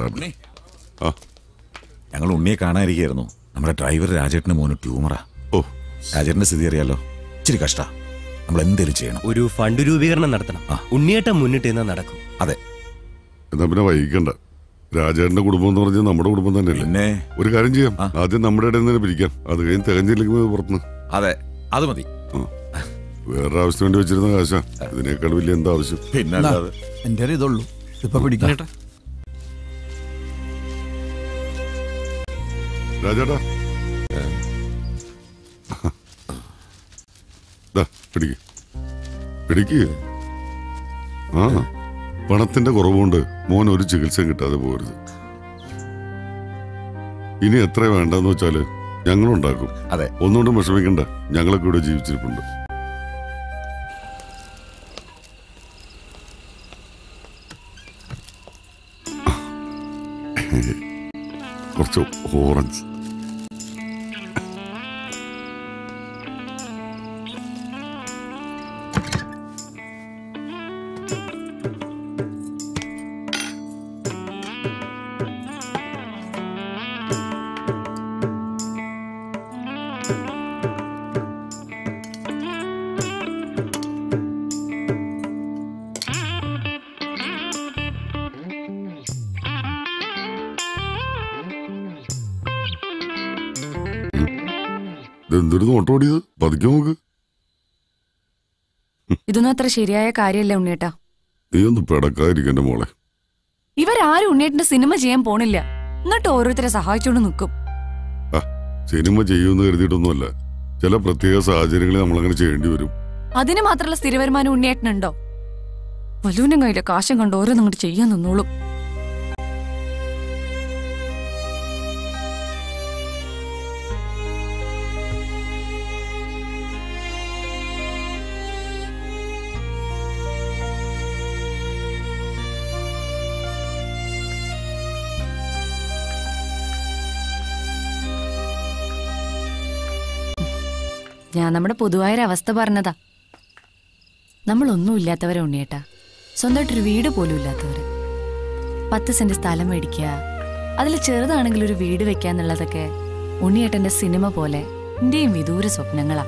[SPEAKER 19] ഞങ്ങൾ ഉണ്ണിയെ കാണാതിരിക്കായിരുന്നു നമ്മുടെ ഡ്രൈവർ രാജേട്ടന് മോന് ട്യൂമറാ
[SPEAKER 10] ഓ
[SPEAKER 19] രാജേട്ടന്റെ സ്ഥിതി അറിയാലോ ഇച്ചിരി കഷ്ടാ നമ്മൾ എന്തേലും ചെയ്യണം
[SPEAKER 20] ഒരു ഫണ്ട് രൂപീകരണം നടത്തണം ഉണ്ണിയേട്ടം മുന്നിട്ട് നിന്നാ നടക്കും
[SPEAKER 19] അതെ
[SPEAKER 10] എന്നാ പിന്നെ വൈകിക്കണ്ട രാജേട്ടന്റെ കുടുംബം എന്ന് പറഞ്ഞാൽ നമ്മുടെ കുടുംബം തന്നെയല്ലേ
[SPEAKER 19] പിന്നെ
[SPEAKER 10] ഒരു കാര്യം ചെയ്യാം ആദ്യം നമ്മുടെ ഇടയിൽ നിന്ന് തന്നെ പിരിക്കാം അത് കഴിഞ്ഞ് തികഞ്ഞില്ലെങ്കിൽ പുറത്തുനിന്ന്
[SPEAKER 19] അതെ അത് മതി
[SPEAKER 10] വേറെ ആവശ്യത്തിന് വേണ്ടി വെച്ചിരുന്ന കാശാ ഇതിനേക്കാൾ വലിയ എന്താ ആവശ്യം
[SPEAKER 15] എന്നാ, എന്റെ ഒരു ഇതുള്ളൂ ഇപ്പൊ പിടിക്കാം
[SPEAKER 10] രാജേട്ടാ ദാ, പിടിക്ക് പിടിക്ക് ആ പണത്തിന്റെ കുറവുകൊണ്ട് മോൻ ഒരു ചികിത്സയും കിട്ടാതെ പോരുത് ഇനി എത്ര വേണ്ടെന്ന് വെച്ചാല് ഞങ്ങളുണ്ടാക്കും
[SPEAKER 19] അതെ
[SPEAKER 10] ഒന്നുകൊണ്ടും വിഷമിക്കണ്ട ഞങ്ങളൊക്കെ ഇവിടെ ജീവിച്ചിരിപ്പുണ്ട് കുറച്ച് ഓറഞ്ച് ഇതെന്തൊരു നോട്ടം ഓടിയത് പതുക്കെ നോക്ക്
[SPEAKER 5] ഇതൊന്നും അത്ര ശരിയായ കാര്യമല്ല ഉണ്ണിയേട്ടാ
[SPEAKER 10] നീ ഒന്ന് പെടക്കാതിരിക്കന്റെ മോളെ
[SPEAKER 5] ഇവരാരും ഉണ്ണിയേട്ടന്റെ സിനിമ ചെയ്യാൻ പോണില്ല എന്നിട്ട് ഓരോരുത്തരെ സഹായിച്ചോണ്ട് നിൽക്കും
[SPEAKER 10] സിനിമ ചെയ്യുമെന്ന് കരുതിയിട്ടൊന്നുമല്ല ചില പ്രത്യേക സാഹചര്യങ്ങളിൽ നമ്മളങ്ങനെ ചെയ്യേണ്ടി വരും
[SPEAKER 5] അതിന് മാത്രമുള്ള സ്ഥിര വരുമാനം ഉണ്ണിയേട്ടനുണ്ടോ വലുവിന്റെ കയ്യിലെ കാശം കണ്ട് ഓരോന്നും അങ്ങോട്ട് ചെയ്യാൻ നിന്നോളും ഞാൻ നമ്മുടെ പൊതുവായൊരു അവസ്ഥ പറഞ്ഞതാ നമ്മളൊന്നും ഇല്ലാത്തവരെ ഉണ്ണിയേട്ടാ സ്വന്തമായിട്ടൊരു വീട് പോലും ഇല്ലാത്തവര് പത്ത് സെന്റ് സ്ഥലം മേടിക്കുക അതിൽ ചെറുതാണെങ്കിൽ ഒരു വീട് വെക്കാന്നുള്ളതൊക്കെ ഉണ്ണിയേട്ടന്റെ സിനിമ പോലെ എന്റെയും വിദൂര സ്വപ്നങ്ങളാ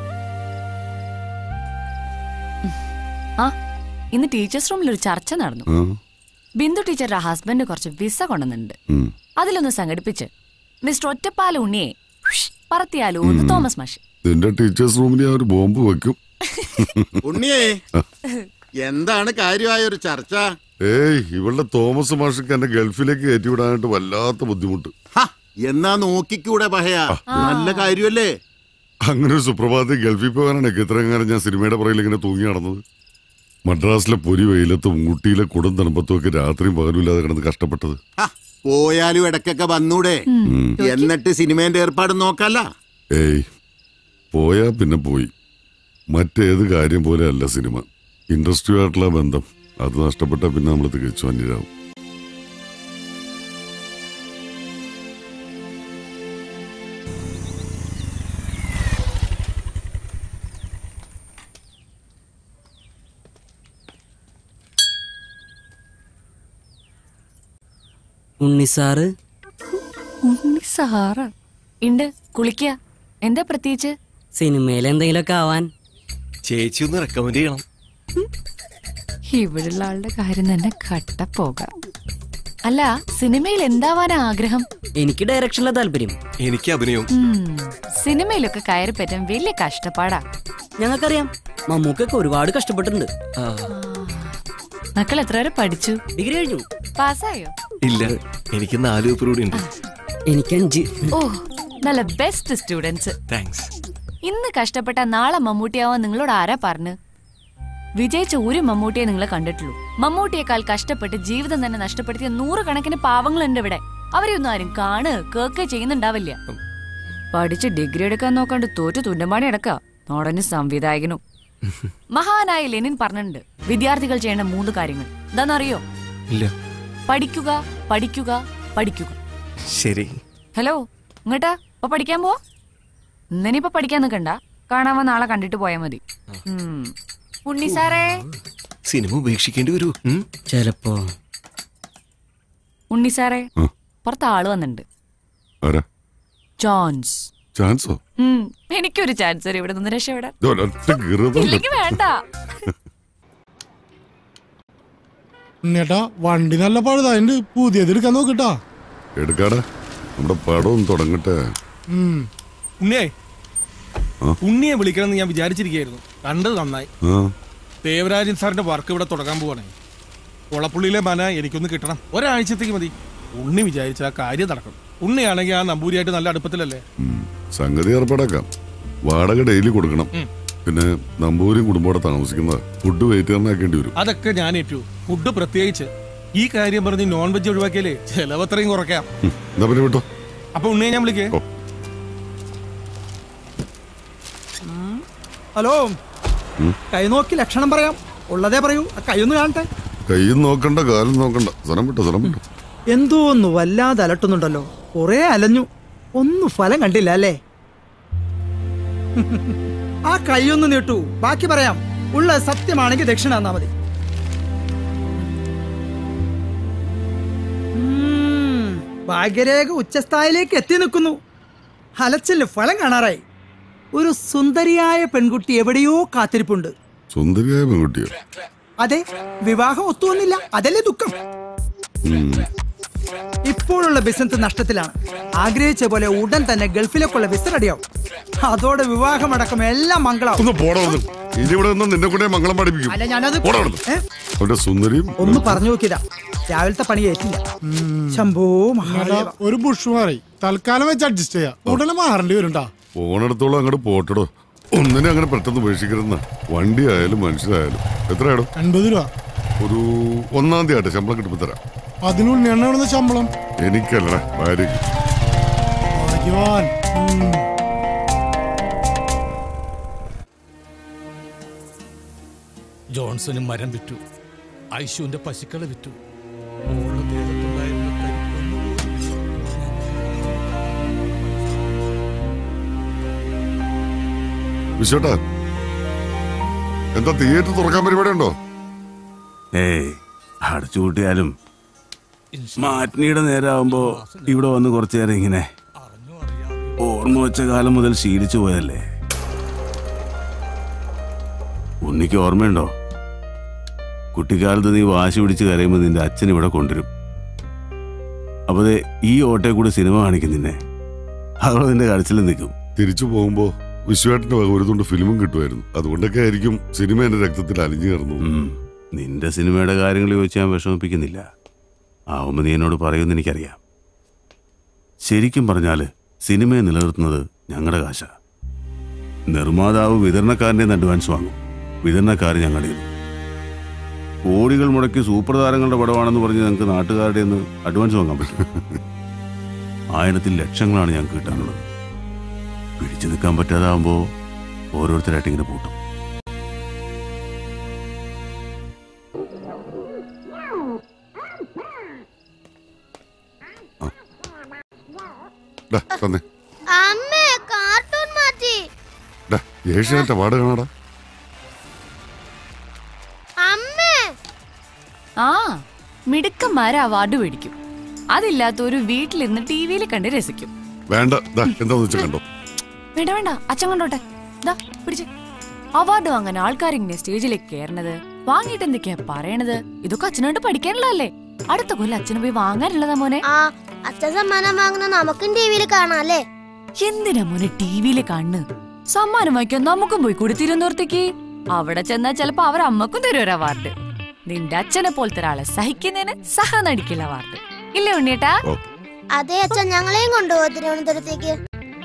[SPEAKER 5] ഉം. ആ ഇന്ന് ടീച്ചേഴ്സ് റൂമിൽ ഒരു ചർച്ച നടന്നു
[SPEAKER 10] ആ,
[SPEAKER 5] ബിന്ദു ടീച്ചറുടെ ഹസ്ബൻഡ് കുറച്ച് വിസ കൊണ്ടുവന്നിട്ടുണ്ട്
[SPEAKER 10] ഉം.
[SPEAKER 5] അതിലൊന്ന് സംഘടിപ്പിച്ച് മിസ്റ്റർ ഒറ്റപ്പാല ഉണ്ണിയെ ഹുഷ്, പറത്തിയാലോ എന്ന് തോമസ് മാഷ്
[SPEAKER 10] നിന്റെ ടീച്ചേഴ്സ് റൂമിൽ ഞാൻ ഒരു ബോംബ് വെക്കും
[SPEAKER 9] ഉണ്ണിയേ എന്താണ് കാര്യമായ ഒരു ചർച്ച
[SPEAKER 10] ഏയ് ഇവളുടെ തോമസ് മാഷക്ക് എന്നെ ഗൾഫിലേക്ക് കയറ്റിവിടാനായിട്ട് വല്ലാത്ത ബുദ്ധിമുട്ട്
[SPEAKER 9] ഹ, എന്നാ നോക്കിക്കൂടെ പഹയ നല്ല കാര്യമല്ലേ
[SPEAKER 10] അങ്ങനെ ഒരു സുപ്രഭാതത്തിൽ ഗൾഫിൽ പോകാനാണ് ഇത്രയും കാലം ഞാൻ സിനിമയുടെ പുറകിൽ ഇങ്ങനെ തൂങ്ങി നടന്നത് മദ്രാസിലെ പൊരി വെയിലത്തും ഊട്ടിയിലെ കൊടും തണുപ്പത്തും ഒക്കെ രാത്രിയും പകലും ഇല്ലാതെ കിടന്ന് കഷ്ടപ്പെട്ടത്
[SPEAKER 9] ഹ, പോയാലും ഇടയ്ക്കൊക്കെ വന്നൂടെ
[SPEAKER 10] ഉം.
[SPEAKER 9] എന്നിട്ട് സിനിമേന്റെ ഏർപ്പാട് നോക്കല്ല
[SPEAKER 10] ഏയ് പോയാ പിന്നെ പോയി മറ്റേത് കാര്യം പോലെ അല്ല സിനിമ ഇൻഡസ്ട്രിയുമായിട്ടുള്ള ബന്ധം അത് നഷ്ടപ്പെട്ടാൽ പിന്നെ നമ്മൾ തികച്ചു അന്യരാകും
[SPEAKER 3] ഉണ്ണിസാറ്
[SPEAKER 5] ഉണ്ണി സാറ ഉണ്ട് കുളിക്ക എന്താ പ്രത്യേകിച്ച്
[SPEAKER 3] സിനിമയിൽ എന്തെങ്കിലുമൊക്കെ ആവാൻ
[SPEAKER 11] ചേച്ചി ഒന്ന് റെക്കമെൻഡ് ചെയ്യണം
[SPEAKER 5] ഇവിടുള്ള ആളുടെ കാര്യം തന്നെ കട്ട പോകാം അല്ല സിനിമയിൽ എന്താവാനാ ആഗ്രഹം
[SPEAKER 3] എനിക്ക് ഡയറക്ഷനിലെ താല്പര്യം
[SPEAKER 11] എനിക്ക് അഭിനയം
[SPEAKER 5] ഉം, സിനിമയിലൊക്കെ കയറി പറ്റാൻ വലിയ കഷ്ടപ്പാടാ
[SPEAKER 3] ഞങ്ങൾക്കറിയാം മമ്മൂക്കൊക്കെ ഒരുപാട് കഷ്ടപ്പെട്ടിട്ടുണ്ട്
[SPEAKER 5] മക്കൾ എത്ര വരെ പഠിച്ചു
[SPEAKER 3] ഡിഗ്രി കഴിഞ്ഞു
[SPEAKER 5] പാസ്സായോ
[SPEAKER 11] ഇല്ല എനിക്ക് നാല് പേപ്പർ കൂടി ഉണ്ട്
[SPEAKER 3] എനിക്ക് അഞ്ച്
[SPEAKER 5] ഓ നല്ല ബെസ്റ്റ് സ്റ്റുഡൻസ്
[SPEAKER 11] താങ്ക്സ്
[SPEAKER 5] ഇന്ന് കഷ്ടപ്പെട്ട നാളെ മമ്മൂട്ടിയാവാൻ നിങ്ങളോട് ആരാ പറഞ്ഞു വിജയിച്ച ഒരു മമ്മൂട്ടിയെ നിങ്ങൾ കണ്ടിട്ടുള്ളൂ മമ്മൂട്ടിയേക്കാൾ കഷ്ടപ്പെട്ട് ജീവിതം തന്നെ നഷ്ടപ്പെടുത്തിയ നൂറുകണക്കിന് പാവങ്ങളുണ്ട് ഇവിടെ അവരെ ഒന്നും ആരും കാണ് കേക്ക് ചെയ്യുന്നുണ്ടാവില്ല പഠിച്ച് ഡിഗ്രി എടുക്കാൻ നോക്കാണ്ട് തോറ്റു തുന്നമ്പാണി അടക്ക നോടന് സംവിധായകനും മഹാനായ ലെനിൻ പറഞ്ഞിട്ടുണ്ട് വിദ്യാർത്ഥികൾ ചെയ്യേണ്ട മൂന്ന് കാര്യങ്ങൾ എന്താണെന്നറിയോ
[SPEAKER 11] ഇല്ല
[SPEAKER 5] പഠിക്കുക പഠിക്കുക പഠിക്കുക
[SPEAKER 11] ശരി
[SPEAKER 5] ഹലോ ഇങ്ങോട്ടാ ഇപ്പൊ പഠിക്കാൻ പോവാ ഇന്നിനിപ്പൊ പഠിക്കാൻ നിക്കണ്ട കാണാൻ വന്ന നാളെ കണ്ടിട്ട് പോയാ മതി ഉം. ഉണ്ണി സാറേ
[SPEAKER 11] സിനിമ ഉപേക്ഷിക്കേണ്ടി വരൂ
[SPEAKER 3] ചിലപ്പോ
[SPEAKER 5] ഉണ്ണി സാറേ പുറത്ത് ആള് വന്നിട്ടുണ്ട്
[SPEAKER 10] ആരാ
[SPEAKER 5] ജോൺസ്
[SPEAKER 10] ചാൻസോ
[SPEAKER 5] ഉം, എനിക്കൊരു ചാൻസ് തരും ഇവിടെ നിന്ന് രക്ഷപ്പെടാൻ
[SPEAKER 10] ഒരൊറ്റ കീറുന്നുണ്ട്
[SPEAKER 5] ഇല്ലെങ്കിൽ വേണ്ട
[SPEAKER 21] ഉണ്ണേട്ടാ വണ്ടി നല്ല പഴുതായിട്ട് പുതിയത് എടുക്കാൻ നോക്കിട്ടാ
[SPEAKER 10] എടുക്കാടാ നമ്മുടെ പടം തുടങ്ങട്ടെ
[SPEAKER 21] ഉണ്ണിയേ
[SPEAKER 10] ആ?
[SPEAKER 21] ഉണ്ണിയെ വിളിക്കണമെന്ന് ഞാൻ വിചാരിച്ചിരിക്കുകയായിരുന്നു കണ്ടത് നന്നായി
[SPEAKER 10] ആ
[SPEAKER 21] ദേവരാജൻ സാറിന്റെ വർക്ക് ഇവിടെ തുടങ്ങാൻ പോവാണേ കുളപ്പുള്ളിയിലെ മന എനിക്കൊന്ന് കിട്ടണം ഒരാഴ്ചത്തേക്ക് മതി ഉണ്ണി വിചാരിച്ച ആ കാര്യം നടക്കും ഉണ്ണിയാണെങ്കിൽ ആ നമ്പൂരിയായിട്ട് നല്ല അടുപ്പത്തിലല്ലേ
[SPEAKER 10] സംഗതി ഏർപ്പാടാക്കാം വാടക ഡെയിലി കൊടുക്കണം
[SPEAKER 21] ഉം.
[SPEAKER 10] പിന്നെ നമ്പൂരിയും കുടുംബത്തോടെ താമസിക്കുന്ന ഫുഡ് വെയിറ്റ് തന്നെ ആക്കേണ്ടി വരും
[SPEAKER 21] അതൊക്കെ ഞാൻ ഏറ്റു ഫുഡ് പ്രത്യേകിച്ച് ഈ കാര്യം പറഞ്ഞ് നോൺ വെജ് ഒഴിവാക്കിയാലേ ചെലവ് അത്രയും കുറയ്ക്കാം
[SPEAKER 10] ഉം, എന്നാ പിന്നെ വിട്ടോ
[SPEAKER 21] അപ്പൊ ഉണ്ണിയെ ഞാൻ വിളിക്കേ
[SPEAKER 1] ഹലോ
[SPEAKER 10] ഉം.
[SPEAKER 1] കൈ നോക്കി ലക്ഷണം പറയാം ഉള്ളതേ പറയൂ ആ കൈയൊന്ന് കാണട്ടെ
[SPEAKER 10] കയ്യും നോക്കണ്ട കാലും നോക്കണ്ട സ്ഥലം വിട്ടോ സ്ഥലം വിട്ടോ
[SPEAKER 1] എന്തോ ഒന്ന് വല്ലാതെ അലട്ടുന്നുണ്ടല്ലോ കുറെ അലഞ്ഞു ഒന്നും ഫലം കണ്ടില്ല അല്ലേ ആ കൈയൊന്ന് നീട്ടു ബാക്കി പറയാം ഉള്ള സത്യമാണെങ്കിൽ ദക്ഷിണ തന്നാ മതി ഉം, ഭാഗ്യരേഖ ഉച്ചസ്ഥായിലേക്ക് എത്തി നിൽക്കുന്നു അലച്ചില് ഫലം കാണാറായി ഒരു സുന്ദരിയായ പെൺകുട്ടി എവിടെയോ കാത്തിരിപ്പുണ്ട്
[SPEAKER 10] സുന്ദരിയായ പെൺകുട്ടിയോ
[SPEAKER 1] അതെ വിവാഹം ഒത്തുവന്നില്ല അതല്ലേ ദുഃഖം
[SPEAKER 10] ഉം.
[SPEAKER 1] ഇപ്പോഴുള്ള ബിസിനസ് നഷ്ടത്തിലാണ് ആഗ്രഹിച്ച പോലെ ഉടൻ തന്നെ ഗൾഫിലേക്കുള്ള വിസ റെഡിയാവും അതോടെ വിവാഹമടക്കം എല്ലാം മംഗളാവും
[SPEAKER 10] ഒന്ന് പോടാ ഒന്ന് ഇനി ഇവിടെ നിന്ന് നിന്നെ കൊണ്ടേ മംഗളം പഠിപ്പിക്കും
[SPEAKER 1] അല്ല ഞാനത്
[SPEAKER 10] പോടാ അവിടുന്ന്. അവന്റെ സുന്ദരിയും
[SPEAKER 1] ഒന്ന് പറഞ്ഞു നോക്കിയതാ രാവിലത്തെ പണി ഏറ്റില്ല ശംഭോ മഹാദേവ
[SPEAKER 21] ഒരു ബുഷ് മാറി തൽക്കാലം വെച്ച് അഡ്ജസ്റ്റ് ചെയ്യാം ഉടനെ മാറേണ്ടി വരുംട്ടാ
[SPEAKER 10] പോണെടുത്തോളം അങ്ങോട്ട് പോട്ടടോ ഒന്നിനെ അങ്ങനെ പെട്ടെന്ന് ഉപേക്ഷിക്കരുന്ന വണ്ടി ആയാലും മനുഷ്യരായാലും എത്രയാടോ
[SPEAKER 21] അൻപത് രൂപ
[SPEAKER 10] ഒരു ഒന്നാം തീയതി ആട്ടെ ശമ്പളം കിട്ടുമ്പോ തരാം
[SPEAKER 21] അതിനുള്ളിൽ എണ്ണ ശമ്പളം
[SPEAKER 10] എനിക്കല്ലടാ ഭാര്യക്ക്
[SPEAKER 21] ഭാഗ്യവാൻ ഉം.
[SPEAKER 8] ജോൺസന് മരം വിറ്റു ഐശുവിന്റെ പശുക്കളെ വിറ്റു മോളുടെ ദേഹത്തുണ്ടായിരുന്ന കരിപ്പൊന്ന്
[SPEAKER 10] വിശ്വട്ടാ എന്താ തിയേറ്റർ തുറക്കാൻ പരിപാടി ഉണ്ടോ
[SPEAKER 18] ഏയ് അടച്ചുകൂട്ടിയാലും മാറ്റിനിയുടെ നേരാകുമ്പോ ഇവിടെ വന്ന് കുറച്ചു നേരം ഇങ്ങനെ ഓർമ്മ വെച്ച കാലം മുതൽ ശീലിച്ചു പോയല്ലേ ഉണ്ണിക്ക് ഓർമ്മയുണ്ടോ കുട്ടിക്കാലത്ത് നീ വാശി പിടിച്ച് കരയുമ്പോൾ നിന്റെ അച്ഛൻ ഇവിടെ കൊണ്ടുവരും അപ്പൊ ദേ ഈ ഓട്ടെ കൂടി സിനിമ കാണിക്കും നിന്നെ അവിടെ നിന്റെ കരച്ചിൽ നിൽക്കും
[SPEAKER 10] തിരിച്ചു പോകുമ്പോ വിശ്വേട്ടന്റെ വക ഒരു തുണ്ട് ഫിലിമും കിട്ടുമായിരുന്നു അതുകൊണ്ടൊക്കെ ആയിരിക്കും സിനിമ എന്റെ രക്തത്തിൽ അലിഞ്ഞു കയറുന്നു
[SPEAKER 18] നിന്റെ സിനിമയുടെ കാര്യങ്ങൾ ചോദിച്ച് ഞാൻ വിഷമിപ്പിക്കുന്നില്ല ആവുമ്പോ നീ എന്നോട് പറയുമെന്ന് എനിക്കറിയാം ശരിക്കും പറഞ്ഞാല് സിനിമയെ നിലനിർത്തുന്നത് ഞങ്ങളുടെ കാശ നിർമ്മാതാവ് വിതരണക്കാരൻ്റെ അഡ്വാൻസ് വാങ്ങും വിതരണക്കാർ ഞങ്ങളുടെ കയ്യിൽ. കോടികൾ മുടക്കി സൂപ്പർ താരങ്ങളുടെ പടമാണെന്ന് പറഞ്ഞ് ഞങ്ങൾക്ക് നാട്ടുകാരുടെ നിന്ന് അഡ്വാൻസ് വാങ്ങാൻ പറ്റും ആയിരത്തിൽ ലക്ഷങ്ങളാണ് ഞങ്ങൾക്ക് കിട്ടാനുള്ളത് പിടിച്ചു നിൽക്കാൻ പറ്റാതാവുമ്പോൾ ഓരോരുത്തരായിട്ട് ഇങ്ങനെ പൂട്ടും
[SPEAKER 10] ഡാ, തന്നെ
[SPEAKER 13] അമ്മേ കാർട്ടൂൺ മാറ്റി
[SPEAKER 10] ഡാ, ഏഷ്യാനെറ്റ് അവാർഡ് കാണാടാ
[SPEAKER 13] അമ്മേ
[SPEAKER 5] ആ മിടുക്കന്മാരെ അവാർഡ് മേടിക്കും അതില്ലാത്ത ഒരു വീട്ടിലിരുന്ന് ടി വിയിൽ കണ്ട് രസിക്കും
[SPEAKER 10] വേണ്ട ദാ, എന്താന്ന് വെച്ചാ കണ്ടോ
[SPEAKER 5] വേണ്ട വേണ്ട അച്ഛൻ കണ്ടോട്ടെ ദാ പിടിച്ച് അവാർഡ് വാങ്ങാൻ ആൾക്കാരിങ്ങനെ സ്റ്റേജിലേക്ക് കയറണത് വാങ്ങിയിട്ട് എന്തൊക്കെയാ പറയണത് ഇതൊക്കെ അച്ഛനോട്ട് പഠിക്കാനുള്ളതല്ലേ അടുത്ത കൊല്ലം അച്ഛന് പോയി വാങ്ങാനുള്ളതാ മോനെ
[SPEAKER 13] ആ അച്ഛൻ സമ്മാനം വാങ്ങുന്ന നമുക്കും ടിവിയിൽ കാണാല്ലേ
[SPEAKER 5] എന്തിനാ മോനെ ടിവിയില് കണ്ണ് സമ്മാനം വാങ്ങിക്കാൻ നമുക്കും പോയി കൂടി തിരുവനന്തപുരത്തേക്ക് അവിടെ ചെന്നാ ചിലപ്പോ അവർ അമ്മക്കും തരും ഒരു അവാർഡ് നിന്റെ അച്ഛനെ പോലത്തെ ഒരാളെ സഹിക്കുന്നതിന് സഹനടിക്കില്ല അവാർഡ് ഇല്ലേ ഉണ്ണിയേട്ടാ
[SPEAKER 13] അതെ അച്ഛൻ ഞങ്ങളെയും കൊണ്ടുപോകും തിരുവനന്തപുരത്തേക്ക്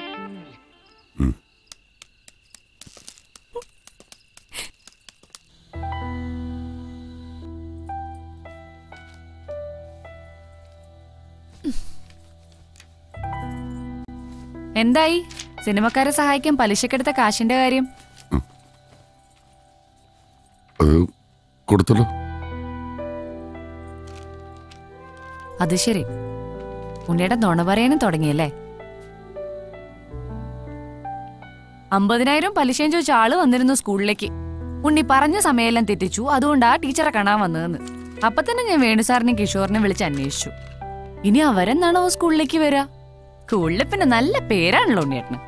[SPEAKER 5] എന്തായി സിനിമക്കാരെ സഹായിക്കാൻ പലിശക്കെടുത്ത കാശിന്റെ കാര്യം
[SPEAKER 10] അത് കൊടുത്തല്ലോ
[SPEAKER 5] അത് ശരി ഉണ്ണിയുടെ നുണ പറയാനും തുടങ്ങിയല്ലേ അമ്പതിനായിരം പലിശയും ചോദിച്ച ആള് വന്നിരുന്നു സ്കൂളിലേക്ക് ഉണ്ണി പറഞ്ഞ സമയമെല്ലാം തെറ്റിച്ചു അതുകൊണ്ടാ ടീച്ചറെ കാണാൻ വന്നതെന്ന് അപ്പൊ തന്നെ ഞാൻ വേണു സാറിനെ കിഷോറിനെ വിളിച്ച് അന്വേഷിച്ചു ഇനി അവരെന്നാണോ സ്കൂളിലേക്ക് വരിക സ്കൂളിൽ പിന്നെ നല്ല പേരാണല്ലോ ഉണ്ണിയേട്ടന്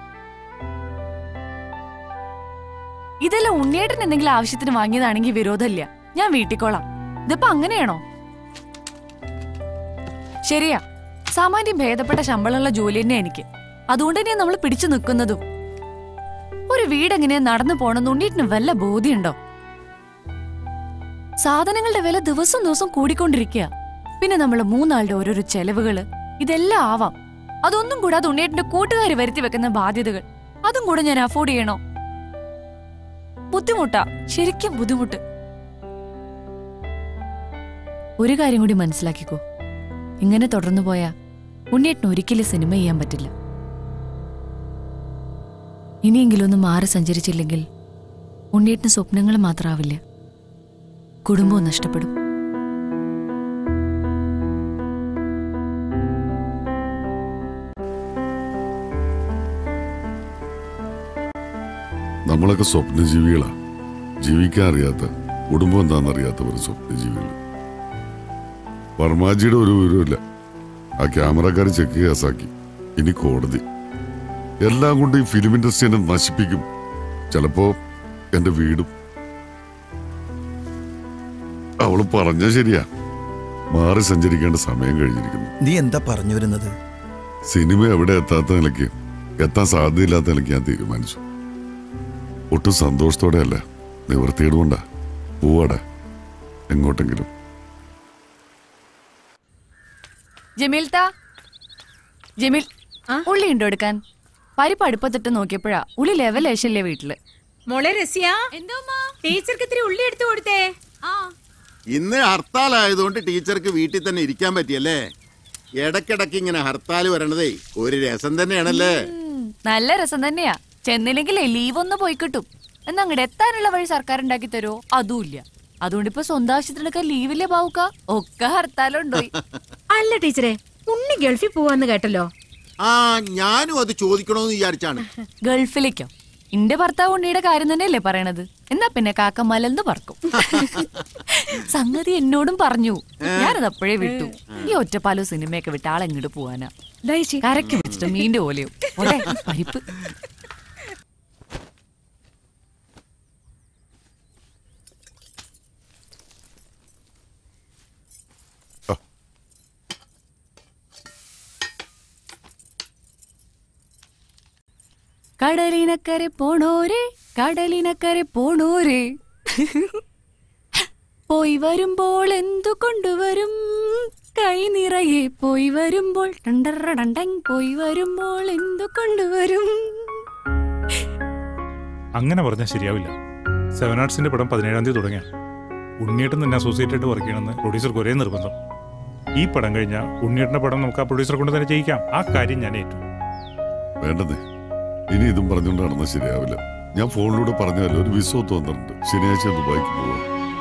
[SPEAKER 5] ഇതെല്ലാം ഉണ്ണിയേട്ടൻ എന്തെങ്കിലും ആവശ്യത്തിന് വാങ്ങിയതാണെങ്കിൽ വിരോധമില്ല ഞാൻ വീട്ടിക്കോളാം ഇതിപ്പോ അങ്ങനെയാണോ ശരിയാ സാമാന്യം ഭേദപ്പെട്ട ശമ്പളമുള്ള ജോലി തന്നെ എനിക്ക് അതുകൊണ്ട് തന്നെയാ നമ്മൾ പിടിച്ചു നിൽക്കുന്നതും ഒരു വീടെങ്ങനെ നടന്നു പോണെന്ന് ഉണ്ണിയിട്ടിന് വല്ല ബോധ്യമുണ്ടോ സാധനങ്ങളുടെ വില ദിവസം ദിവസം കൂടിക്കൊണ്ടിരിക്കുക പിന്നെ നമ്മൾ മൂന്നാളുടെ ഓരോരോ ചെലവുകള് ഇതെല്ലാം ആവാം അതൊന്നും കൂടാതെ ഉണ്ണിയേട്ടന്റെ കൂട്ടുകാർ വരുത്തി വെക്കുന്ന ബാധ്യതകൾ അതും കൂടെ ഞാൻ അഫോർഡ് ചെയ്യണോ ബുദ്ധിമുട്ടാ ശരിക്കും ബുദ്ധിമുട്ട് ഒരു കാര്യം കൂടി മനസ്സിലാക്കിക്കോ ഇങ്ങനെ തുടർന്നു പോയാ ഉണ്ണിയേട്ടന് ഒരിക്കലും സിനിമ ചെയ്യാൻ പറ്റില്ല ഇനിയെങ്കിലും ഒന്ന് മാറി സഞ്ചരിച്ചില്ലെങ്കിൽ ഉണ്ണിയേട്ടന് സ്വപ്നങ്ങൾ മാത്രമാവില്ല കുടുംബവും നഷ്ടപ്പെടും
[SPEAKER 10] നമ്മളൊക്കെ സ്വപ്നജീവികളാ ജീവിക്കാൻ അറിയാത്ത കുടുംബം എന്താണെന്നറിയാത്തവർ സ്വപ്നജീവികൾ വർമാജിയുടെ ഒരു വിവരമില്ല ആ ക്യാമറക്കാർ ചെക്ക് കേസാക്കി ഇനി കോടതി എല്ലാം കൊണ്ട് ഈ ഫിലിം ഇൻഡസ്ട്രി എന്നെ നശിപ്പിക്കും ചിലപ്പോ എന്റെ വീടും അവള് പറഞ്ഞ ശരിയാ മാറി സഞ്ചരിക്കേണ്ട സമയം കഴിഞ്ഞിരിക്കുന്നു
[SPEAKER 15] നീ എന്താ പറഞ്ഞു വരുന്നത്
[SPEAKER 10] സിനിമ എവിടെ എത്താത്ത നിലയ്ക്ക് എത്താൻ സാധ്യതയില്ലാത്ത നിലയ്ക്ക് ഞാൻ തീരുമാനിച്ചു ഒട്ടും സന്തോഷത്തോടെ അല്ല നിവൃത്തിയിടുകൊണ്ടാ പോവാടാ എങ്ങോട്ടെങ്കിലും
[SPEAKER 5] ജമീൽത്താ ജമീൽ ഉള്ളി ഉണ്ടോ എടുക്കാൻ പരിപ്പ് അടുപ്പത്തിട്ട് നോക്കിയപ്പോഴാ ഉള്ളി ലെവൽ ഏഷ്യല്ലേ വീട്ടില്
[SPEAKER 4] മോളെ രസ്യ ടീച്ചർക്ക് ഇത്തിരി ഉള്ളി എടുത്തു കൊടുത്തേ
[SPEAKER 9] ഇന്ന് ഹർത്താലായതുകൊണ്ട് ടീച്ചർക്ക് വീട്ടിൽ തന്നെ ഇരിക്കാൻ പറ്റിയല്ലേ ഇടക്കിടക്ക് ഇങ്ങനെ ഹർത്താൽ വരണതേ ഒരു രസം തന്നെയാണല്ലേ
[SPEAKER 5] നല്ല രസം തന്നെയാ ചെന്നില്ലെങ്കിലേ ലീവ് ഒന്ന് പോയി കിട്ടും എന്നാ അങ്ങോട്ട് എത്താനുള്ള വഴി സർക്കാർ ഉണ്ടാക്കി തരുമോ അതും ഇല്ല അതുകൊണ്ട് ഇപ്പൊ സ്വന്തം ആവശ്യത്തിനൊക്കെ ലീവില്ലേ ബാവുക്ക ഒക്കെ ഹർത്താലുണ്ടോയി
[SPEAKER 4] അല്ല ടീച്ചറെ ഉണ്ണി ഗൾഫിൽ പോവാന്ന് കേട്ടല്ലോ
[SPEAKER 9] ആ ഞാനും അത് ചോദിക്കണമെന്ന് വിചാരിച്ചാണ്
[SPEAKER 5] ഗൾഫിലേക്കോ എന്റെ ഭർത്താവ് ഉണ്ണിയുടെ കാര്യം തന്നെയല്ലേ പറയണത് എന്നാ പിന്നെ കാക്ക മലന്ന് പറക്കും സംഗതി എന്നോടും പറഞ്ഞു ഞാനത് അപ്പോഴേ വിട്ടു ഈ ഒറ്റപ്പാലോ സിനിമയൊക്കെ വിട്ട് ആളെങ്ങോട്ട് പോവാനാ കരക്ക് വെച്ചിട്ട് മീന്റെ ഓലയോ ഓട്ടെ പരിപ്പ് കടലിനക്കരെ പോണോരെ കടലിനക്കരെ പോണോരെ പോയി വരുമ്പോൾ എന്തു കൊണ്ടുവരും കൈ നിറയെ പോയി വരുമ്പോൾ ടണ്ടറടണ്ടൻ പോയി വരുമ്പോൾ എന്തു കൊണ്ടുവരും
[SPEAKER 22] അങ്ങനെ പറഞ്ഞാൽ ശരിയാവില്ല സെവൻ ആർട്സിന്റെ പടം പതിനേഴാം തീയതി തുടങ്ങിയ ഉണ്ണിയേട്ടൻ തന്നെ അസോസിയേറ്റ് ആയിട്ട് വർക്ക് ചെയ്യണമെന്ന് പ്രൊഡ്യൂസർക്ക് ഒരേ നിർബന്ധം ഈ പടം കഴിഞ്ഞാൽ ഉണ്ണിയേട്ടന്റെ പടം നമുക്ക് ആ പ്രൊഡ്യൂസറെ കൊണ്ട് തന്നെ ചെയ്യിക്കാം ആ കാര്യം ഞാൻ ഏറ്റു
[SPEAKER 10] വേണ്ടതേ ഇനി ഇതും പറഞ്ഞുകൊണ്ട് നടന്നാൽ ശരിയാവില്ല ഞാൻ ഫോണിലൂടെ പറഞ്ഞല്ലോ ഒരു വിസവത്ത് വന്നിട്ടുണ്ട് ശനിയാഴ്ച ദുബായിക്ക് പോവാം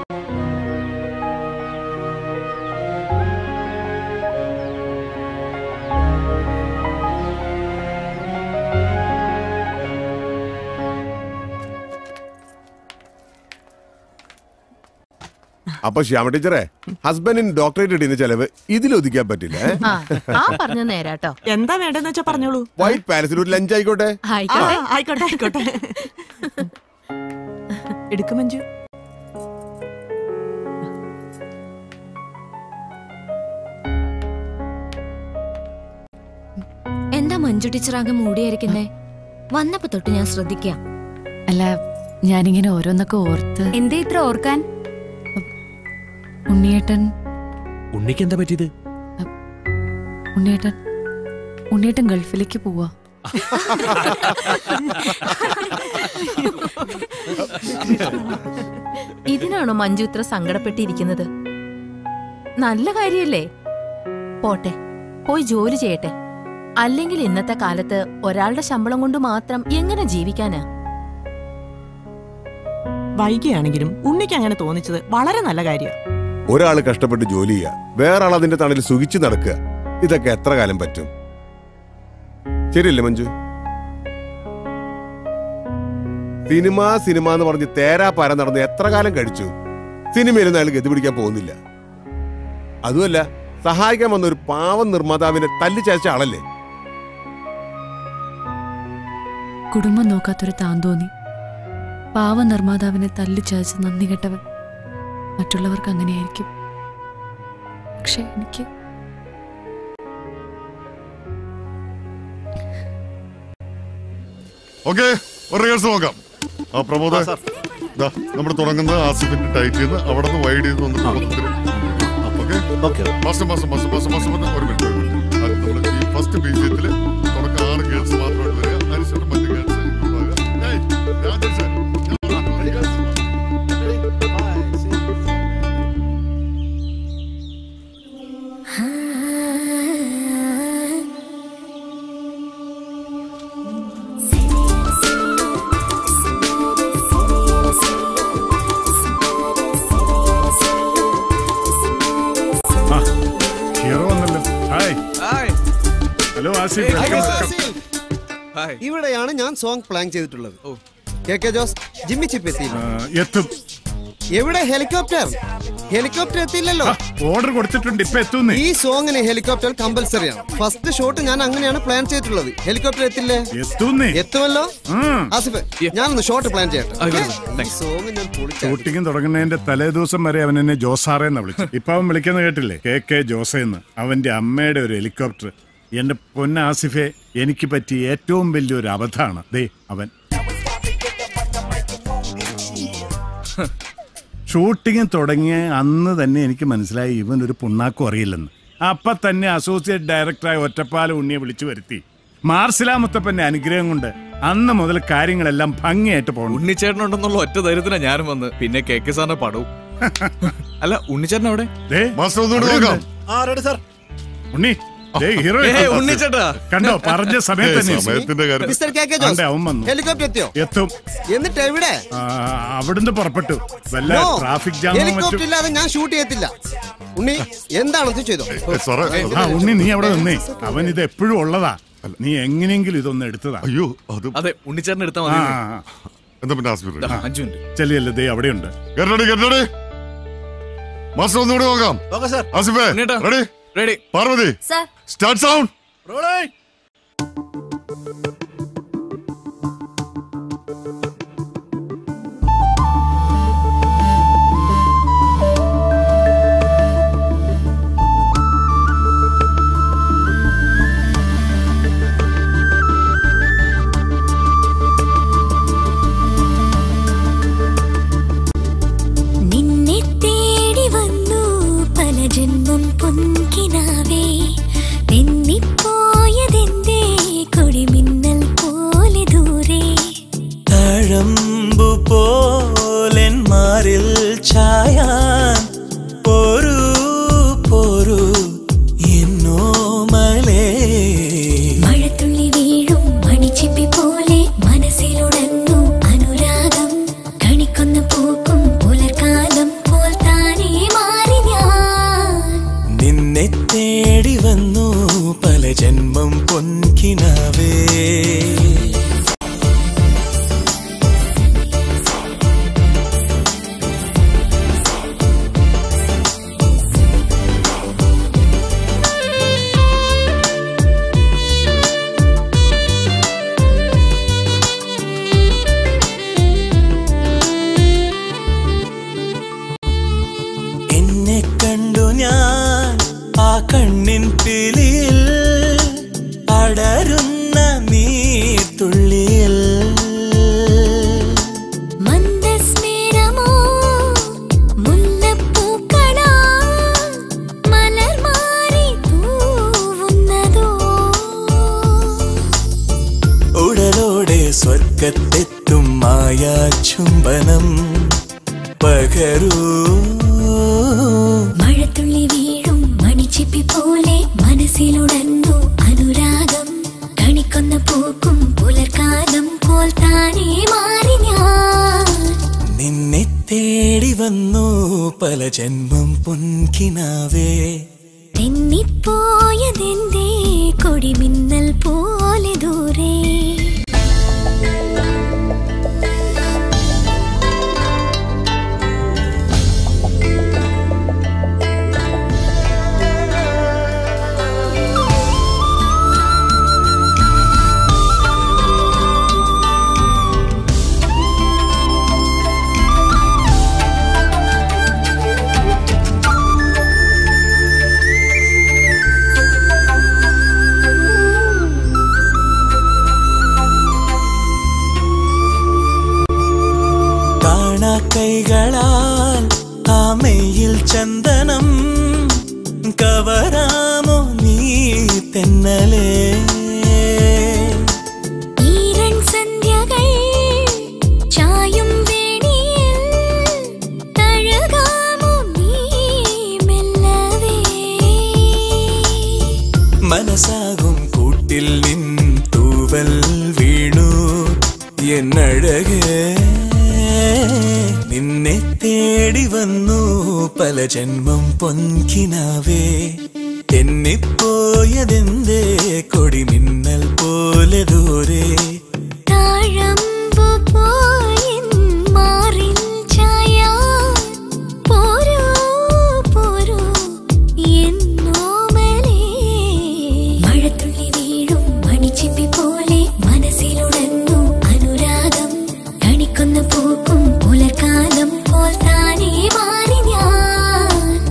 [SPEAKER 12] അപ്പൊ ശ്യാമ ടീച്ചറെ ഹസ്ബൻഡിന് ഡോക്ടറേറ്റ് കിട്ടിയ ചെലവ് ഇതിലൊതുക്കാൻ പറ്റില്ല ഏ?
[SPEAKER 2] ആ ആ പറഞ്ഞ നേരാട്ടോ
[SPEAKER 7] എന്താ വേണ്ടെന്ന് വെച്ചാ പറഞ്ഞോളൂ
[SPEAKER 12] വൈറ്റ് പാലസിൽ ഒരു ലഞ്ച് ആയിക്കോട്ടെ
[SPEAKER 7] ആ, ആയിക്കോട്ടെ ആയിക്കോട്ടെ എടുക്കും മഞ്ജു
[SPEAKER 16] എന്താ മഞ്ജു ടീച്ചർ ആകെ മൂടിയായിരിക്കുന്നേ വന്നപ്പോ തൊട്ട് ഞാൻ ശ്രദ്ധിക്കാം
[SPEAKER 5] അല്ല ഞാനിങ്ങനെ ഓരോന്നൊക്കെ ഓർത്ത്
[SPEAKER 16] എന്തേ ഇത്ര ഓർക്കാൻ
[SPEAKER 5] ഉണ്ണിയേട്ടൻ
[SPEAKER 17] ഉണ്ണിക്ക് എന്താ പറ്റിയത്
[SPEAKER 5] ഉണ്ണിയേട്ടൻ ഉണ്ണിയേട്ടൻ ഗൾഫിലേക്ക് പോവാ
[SPEAKER 2] ഇതിനാണോ മഞ്ജു ഇത്ര സങ്കടപ്പെട്ടിരിക്കുന്നത് നല്ല കാര്യല്ലേ പോട്ടെ പോയി ജോലി ചെയ്യട്ടെ അല്ലെങ്കിൽ ഇന്നത്തെ കാലത്ത് ഒരാളുടെ ശമ്പളം കൊണ്ട് മാത്രം എങ്ങനെ ജീവിക്കാനാ
[SPEAKER 7] വൈകിയാണെങ്കിലും ഉണ്ണിക്ക് അങ്ങനെ തോന്നിച്ചത് വളരെ നല്ല കാര്യമാണ്
[SPEAKER 12] ഒരാൾ കഷ്ടപ്പെട്ട് ജോലി ചെയ്യുക വേറെ ആൾ അതിന്റെ തണലിൽ സുഖിച്ചു നടക്കുക ഇതൊക്കെ എത്ര കാലം പറ്റും ശരിയല്ലേ മഞ്ജു സിനിമ സിനിമ എന്ന് പറഞ്ഞ് തേരാ പാര നടന്ന് എത്ര കാലം കഴിച്ചു സിനിമയിലൊന്നും അയാൾ ഗതി പിടിക്കാൻ പോകുന്നില്ല അതുമല്ല സഹായിക്കാൻ വന്ന ഒരു പാവം നിർമ്മാതാവിനെ തല്ലി ചാച്ച ആളല്ലേ
[SPEAKER 5] കുടുംബം നോക്കാത്തൊരു താൻ തോന്നി പാവ നിർമ്മാതാവിനെ തല്ലിച്ചതച്ച് നന്ദി കെട്ടവൻ മറ്റുള്ളവർക്ക് അങ്ങനെയായിരിക്കും പക്ഷെ എനിക്ക്
[SPEAKER 10] ഓക്കെ ഒരു റിഹേഴ്സൽ നോക്കാം ആ പ്രമോദ ദാ, നമ്മൾ തുടങ്ങുന്നത് ആസിഫിന്റെ ടൈറ്റിൽ നിന്ന് അവിടെ നിന്ന് വൈഡ് ചെയ്ത് വന്നിട്ട് ഓക്കെ മാസം മാസം മാസം മാസം മാസം ഒരു മിനിറ്റ് ഒരു മിനിറ്റ് അത് നമ്മൾ ഈ ഫസ്റ്റ് ബീജത്തിൽ തുടക്കം ആറ് ഗേൾസ് മാത്രമായിട്ട് വരിക അതിനുശേഷം മറ്റ് girls Rajesh
[SPEAKER 22] Fazil, welcome, welcome.
[SPEAKER 6] ഇവിടെയാണ് ഞാൻ സോങ് പ്ലാൻ ചെയ്തിട്ടുള്ളത് കെ കെ ജോസ് ജിമ്മി ചിപ്പ് എത്തിയില്ല
[SPEAKER 22] എത്തും
[SPEAKER 6] എവിടെ ഹെലികോപ്റ്റർ ഹെലികോപ്റ്റർ എത്തിയില്ലല്ലോ
[SPEAKER 22] ഓർഡർ കൊടുത്തിട്ടുണ്ട് ഇപ്പൊ എത്തുന്നേ
[SPEAKER 6] ഈ സോങ്ങിന് ഹെലികോപ്റ്റർ കമ്പൽസറി ആണ് ഫസ്റ്റ് ഷോട്ട് ഞാൻ അങ്ങനെയാണ് പ്ലാൻ ചെയ്തിട്ടുള്ളത് ഹെലികോപ്റ്റർ എത്തില്ലേ
[SPEAKER 22] എത്തുന്നേ
[SPEAKER 6] എത്തുമല്ലോ ആസിഫ് ഞാനൊന്ന് ഷോട്ട് പ്ലാൻ ചെയ്യട്ടെ ഈ സോങ് ഞാൻ പൊളിച്ച
[SPEAKER 22] ഷൂട്ടിംഗ് തുടങ്ങുന്നതിന്റെ തലേ ദിവസം വരെ അവൻ എന്നെ ജോസാറേന്ന് വിളിച്ചു ഇപ്പൊ അവൻ വിളിക്കുന്ന കേട്ടില്ലേ കെ കെ ജോസേന്ന് അവന്റെ അമ്മയുടെ ഒരു ഹെലികോപ്റ്റർ എന്റെ പൊന്ന ആസിഫെ എനിക്ക് പറ്റിയ ഏറ്റവും വലിയൊരു അബദ്ധമാണ് ദേ അവൻ ഷൂട്ടിംഗ് തുടങ്ങിയ അന്ന് തന്നെ എനിക്ക് മനസ്സിലായി ഇവൻ ഒരു പുണ്ണാക്കും അറിയില്ലെന്ന് അപ്പൊ തന്നെ അസോസിയേറ്റ് ഡയറക്ടറായ ഒറ്റപ്പാല ഉണ്ണിയെ വിളിച്ചു വരുത്തി മാർസിലാ മുത്തപ്പന്റെ അനുഗ്രഹം കൊണ്ട് അന്ന് മുതൽ കാര്യങ്ങളെല്ലാം ഭംഗിയായിട്ട് പോകുന്നു
[SPEAKER 14] ഉണ്ണിച്ചേട്ടനുണ്ടെന്നുള്ള ഒറ്റ ധൈര്യത്തിനാ ഞാനും വന്ന് പിന്നെ കെ കെ സാറിന്റെ പടവും അല്ല ഉണ്ണിച്ചേട്ടൻ അവിടെ
[SPEAKER 10] മാസ്റ്റർ ഒന്നുകൂടി നോക്കാം
[SPEAKER 15] ആ റെഡി സാർ
[SPEAKER 22] ഉണ്ണി ദേ ഹീറോ
[SPEAKER 14] ഏ, ഉണ്ണിച്ചേട്ടാ.
[SPEAKER 22] കണ്ടോ പറഞ്ഞ സമയത്ത് തന്നെ
[SPEAKER 10] സമയത്തിന്റെ കാര്യം
[SPEAKER 6] മിസ്റ്റർ കെ കെ
[SPEAKER 22] അതെ,
[SPEAKER 6] ജോസ്
[SPEAKER 22] അവൻ വന്നു
[SPEAKER 6] ഹെലികോപ്റ്റർ എത്തിയോ
[SPEAKER 22] എത്തും
[SPEAKER 6] എന്നിട്ട് എവിടെ
[SPEAKER 22] ആ, അവിടുന്ന് പുറപ്പെട്ടു വല്ല
[SPEAKER 6] No.
[SPEAKER 22] ട്രാഫിക് ജാമോ
[SPEAKER 6] ഹെലികോപ്റ്റർ
[SPEAKER 22] മറ്റും
[SPEAKER 6] ഇല്ലാതെ ഞാൻ ഷൂട്ട് ചെയ്യത്തില്ല ഉണ്ണി എന്താണെന്ന് ചെയ്തോ
[SPEAKER 22] ആ ഉണ്ണി നീ അവിടെ നിന്നേ അവൻ ഇത് എപ്പോഴും ഉള്ളതാ നീ എങ്ങനെയെങ്കിലും ഇതൊന്ന് എടുത്തതാ
[SPEAKER 10] അയ്യോ അത്
[SPEAKER 14] അതെ ഉണ്ണിച്ചേട്ടൻ എടുത്താൽ
[SPEAKER 22] ആ,
[SPEAKER 14] മതി
[SPEAKER 22] ആ, ആ.
[SPEAKER 10] എന്താ പിന്നെ ആസ്പിരി
[SPEAKER 14] ദാ, അഞ്ചു മിനിറ്റ്
[SPEAKER 22] ചെല്ലിയല്ലേ ദേ അവിടെയുണ്ട്
[SPEAKER 10] കേട്ടോടി കേട്ടോടി മാസ്റ്റർ ഒന്നുകൂടി നോക്കാം
[SPEAKER 15] ഓക്കെ സാർ
[SPEAKER 10] ആസിഫേ
[SPEAKER 14] ഉണ്ണിയേട്ടാ.
[SPEAKER 10] Ready
[SPEAKER 14] ready
[SPEAKER 10] Parvathi
[SPEAKER 16] sir
[SPEAKER 10] start sound
[SPEAKER 15] റോളേ
[SPEAKER 23] നിന്നെ തേടി വന്നു പല ജന്മം പൊൻകിനാവേ തെന്നിപ്പോയതെന്തേ കൊടിമിന്നൽ പോലെ ദൂരെ
[SPEAKER 24] തഴമ്പു പോലെന്മാരിൽ ചായാൻ പോരൂ പോരൂ എന്നോ മലേ
[SPEAKER 23] മഴത്തുള്ളി വീഴും മണിച്ചിപ്പി പോലെ മനസ്സിലുടന്നു അനുരാഗം കണിക്കൊന്ന പൂക്കും പുലർക്കാലം പോൽ താനേ മാറി ഞാൻ
[SPEAKER 24] നിന്നെ തേടി വന്നു പല ജന്മം പൊൻകിനാവേ എന്നെ കണ്ടു ഞാൻ ആ കണ്ണിൻ പിലിയിൽ അടരുന്ന നീർത്തുള്ളിയിൽ
[SPEAKER 23] മന്ദസ്മേരമോ മുല്ലപ്പൂക്കളാ മലർമാരി തൂവുന്നതോ
[SPEAKER 24] ഉടലോടെ സ്വർഗത്തെത്തും മായാ ചുംബനം പകരൂ
[SPEAKER 23] മഴത്തുള്ളി വീഴും മണിച്ചിപ്പി പോലെ മനസ്സിലുടന്നു അനുരാഗം കണിക്കൊന്ന പൂക്കും പുലർക്കാലം പോൽ താനേ മാറി ഞാൻ
[SPEAKER 24] നിന്നെ തേടി വന്നു പല ജന്മം പൊൻകിനാവേ
[SPEAKER 23] തെന്നിപ്പോയതെന്തേ കൊടിമിന്നൽ പോലെ ദൂരെ
[SPEAKER 24] കാണാ കൈകളാൽ ആമയിൽ ചന്ദനം കവരാമോ നീ തെന്നലേ
[SPEAKER 23] ഈരൺ സന്ധ്യകൾ ചായും വേണിയിൽ തഴുകാമോ നീ മെല്ലവേ
[SPEAKER 24] മനസ്സാകും കൂട്ടിൽ നിൻ തൂവൽ വീണു എന്നഴകേ നിന്നെ തേടി വന്നു പല ജന്മം പൊൻകിനാവേ തെന്നിപ്പോയതെന്തേ കൊടിമിന്നൽ പോലെ ദൂരെ
[SPEAKER 23] താഴമ്പു പോയിൻ മാറിൻ ഛായ പോരൂ പോരൂ എന്നോമലേ മഴത്തുള്ളി വീഴും മണിച്ചിപ്പി പോലെ മനസ്സിലുടന്നു അനുരാഗം കണിക്കുന്ന പൂക്കും പുലർക്കാലം പോൽ താനേ മാറി ഞാൻ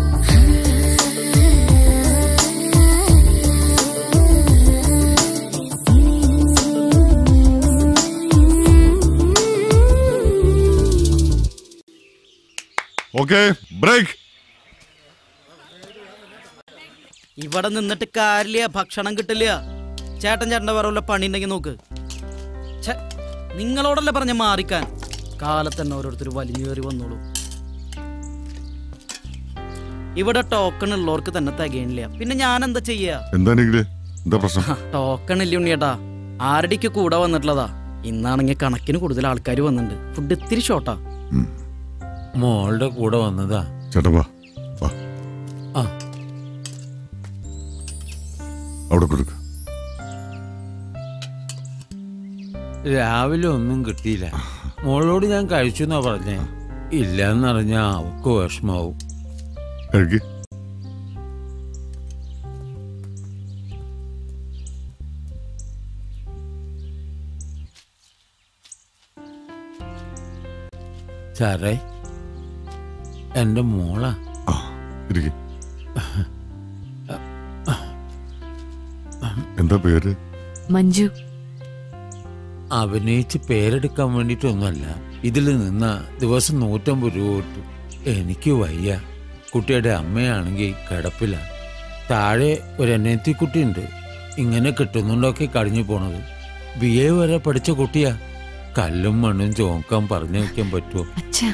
[SPEAKER 10] ഓക്കെ ബ്രേക്ക്
[SPEAKER 3] ഇവിടെ നിന്നിട്ട് കാര്യമില്ല ഭക്ഷണം കിട്ടില്ല ചേട്ടൻ ചേട്ടൻ്റെ വേറെ വല്ല പണി ഉണ്ടെങ്കിൽ നോക്ക് ഛെ, നിങ്ങളോടല്ലേ പറഞ്ഞ മാറിക്കാൻ കാലത്ത് തന്നെ ഓരോരുത്തർ വലിഞ്ഞു കയറി വന്നോളൂ ഇവിടെ ടോക്കൺ ഉള്ളവർക്ക് തന്നെ തികയണില്ല പിന്നെ ഞാൻ എന്താ ചെയ്യാ
[SPEAKER 10] എന്താണെങ്കില് എന്താ പ്രശ്നം
[SPEAKER 3] ടോക്കൺ ഇല്ല ഉണ്ണിയേട്ടാ ആരുടെക്ക് കൂടെ വന്നിട്ടുള്ളതാ ഇന്നാണെങ്കിൽ കണക്കിന് കൂടുതൽ ആൾക്കാർ വന്നിട്ടുണ്ട് ഫുഡ് ഇത്തിരി ഷോർട്ടാ
[SPEAKER 11] മോളുടെ കൂടെ വന്നതാ
[SPEAKER 10] ചേട്ടാ വാ വാ
[SPEAKER 11] ആ.
[SPEAKER 10] അവിടെ കൊടുക്ക
[SPEAKER 11] രാവിലെ ഒന്നും കിട്ടിയില്ല മോളോട് ഞാൻ കഴിച്ചു എന്നാ പറഞ്ഞേ ഇല്ലെന്നറിഞ്ഞാ അവക്ക് വിഷമാവും
[SPEAKER 10] കഴിക്ക്
[SPEAKER 11] സാറേ എന്റെ മോളാ
[SPEAKER 10] ഇരിക്ക് എന്താ പേര്
[SPEAKER 5] മഞ്ജു
[SPEAKER 11] അഭിനയിച്ച് പേരെടുക്കാൻ വേണ്ടിയിട്ടൊന്നുമല്ല ഇതിൽ നിന്ന ദിവസം നൂറ്റമ്പത് രൂപ കിട്ടും എനിക്ക് വയ്യ കുട്ടിയുടെ അമ്മയാണെങ്കിൽ കിടപ്പില്ല താഴെ ഒരു എന്നെത്തി കുട്ടിയുണ്ട് ഇങ്ങനെ കിട്ടുന്നുണ്ടൊക്കെ കഴിഞ്ഞു പോണത് ബി എ വരെ പഠിച്ച കുട്ടിയാ കല്ലും മണ്ണും ചോക്കാൻ പറഞ്ഞു വയ്ക്കാൻ പറ്റുമോ
[SPEAKER 5] അച്ഛാ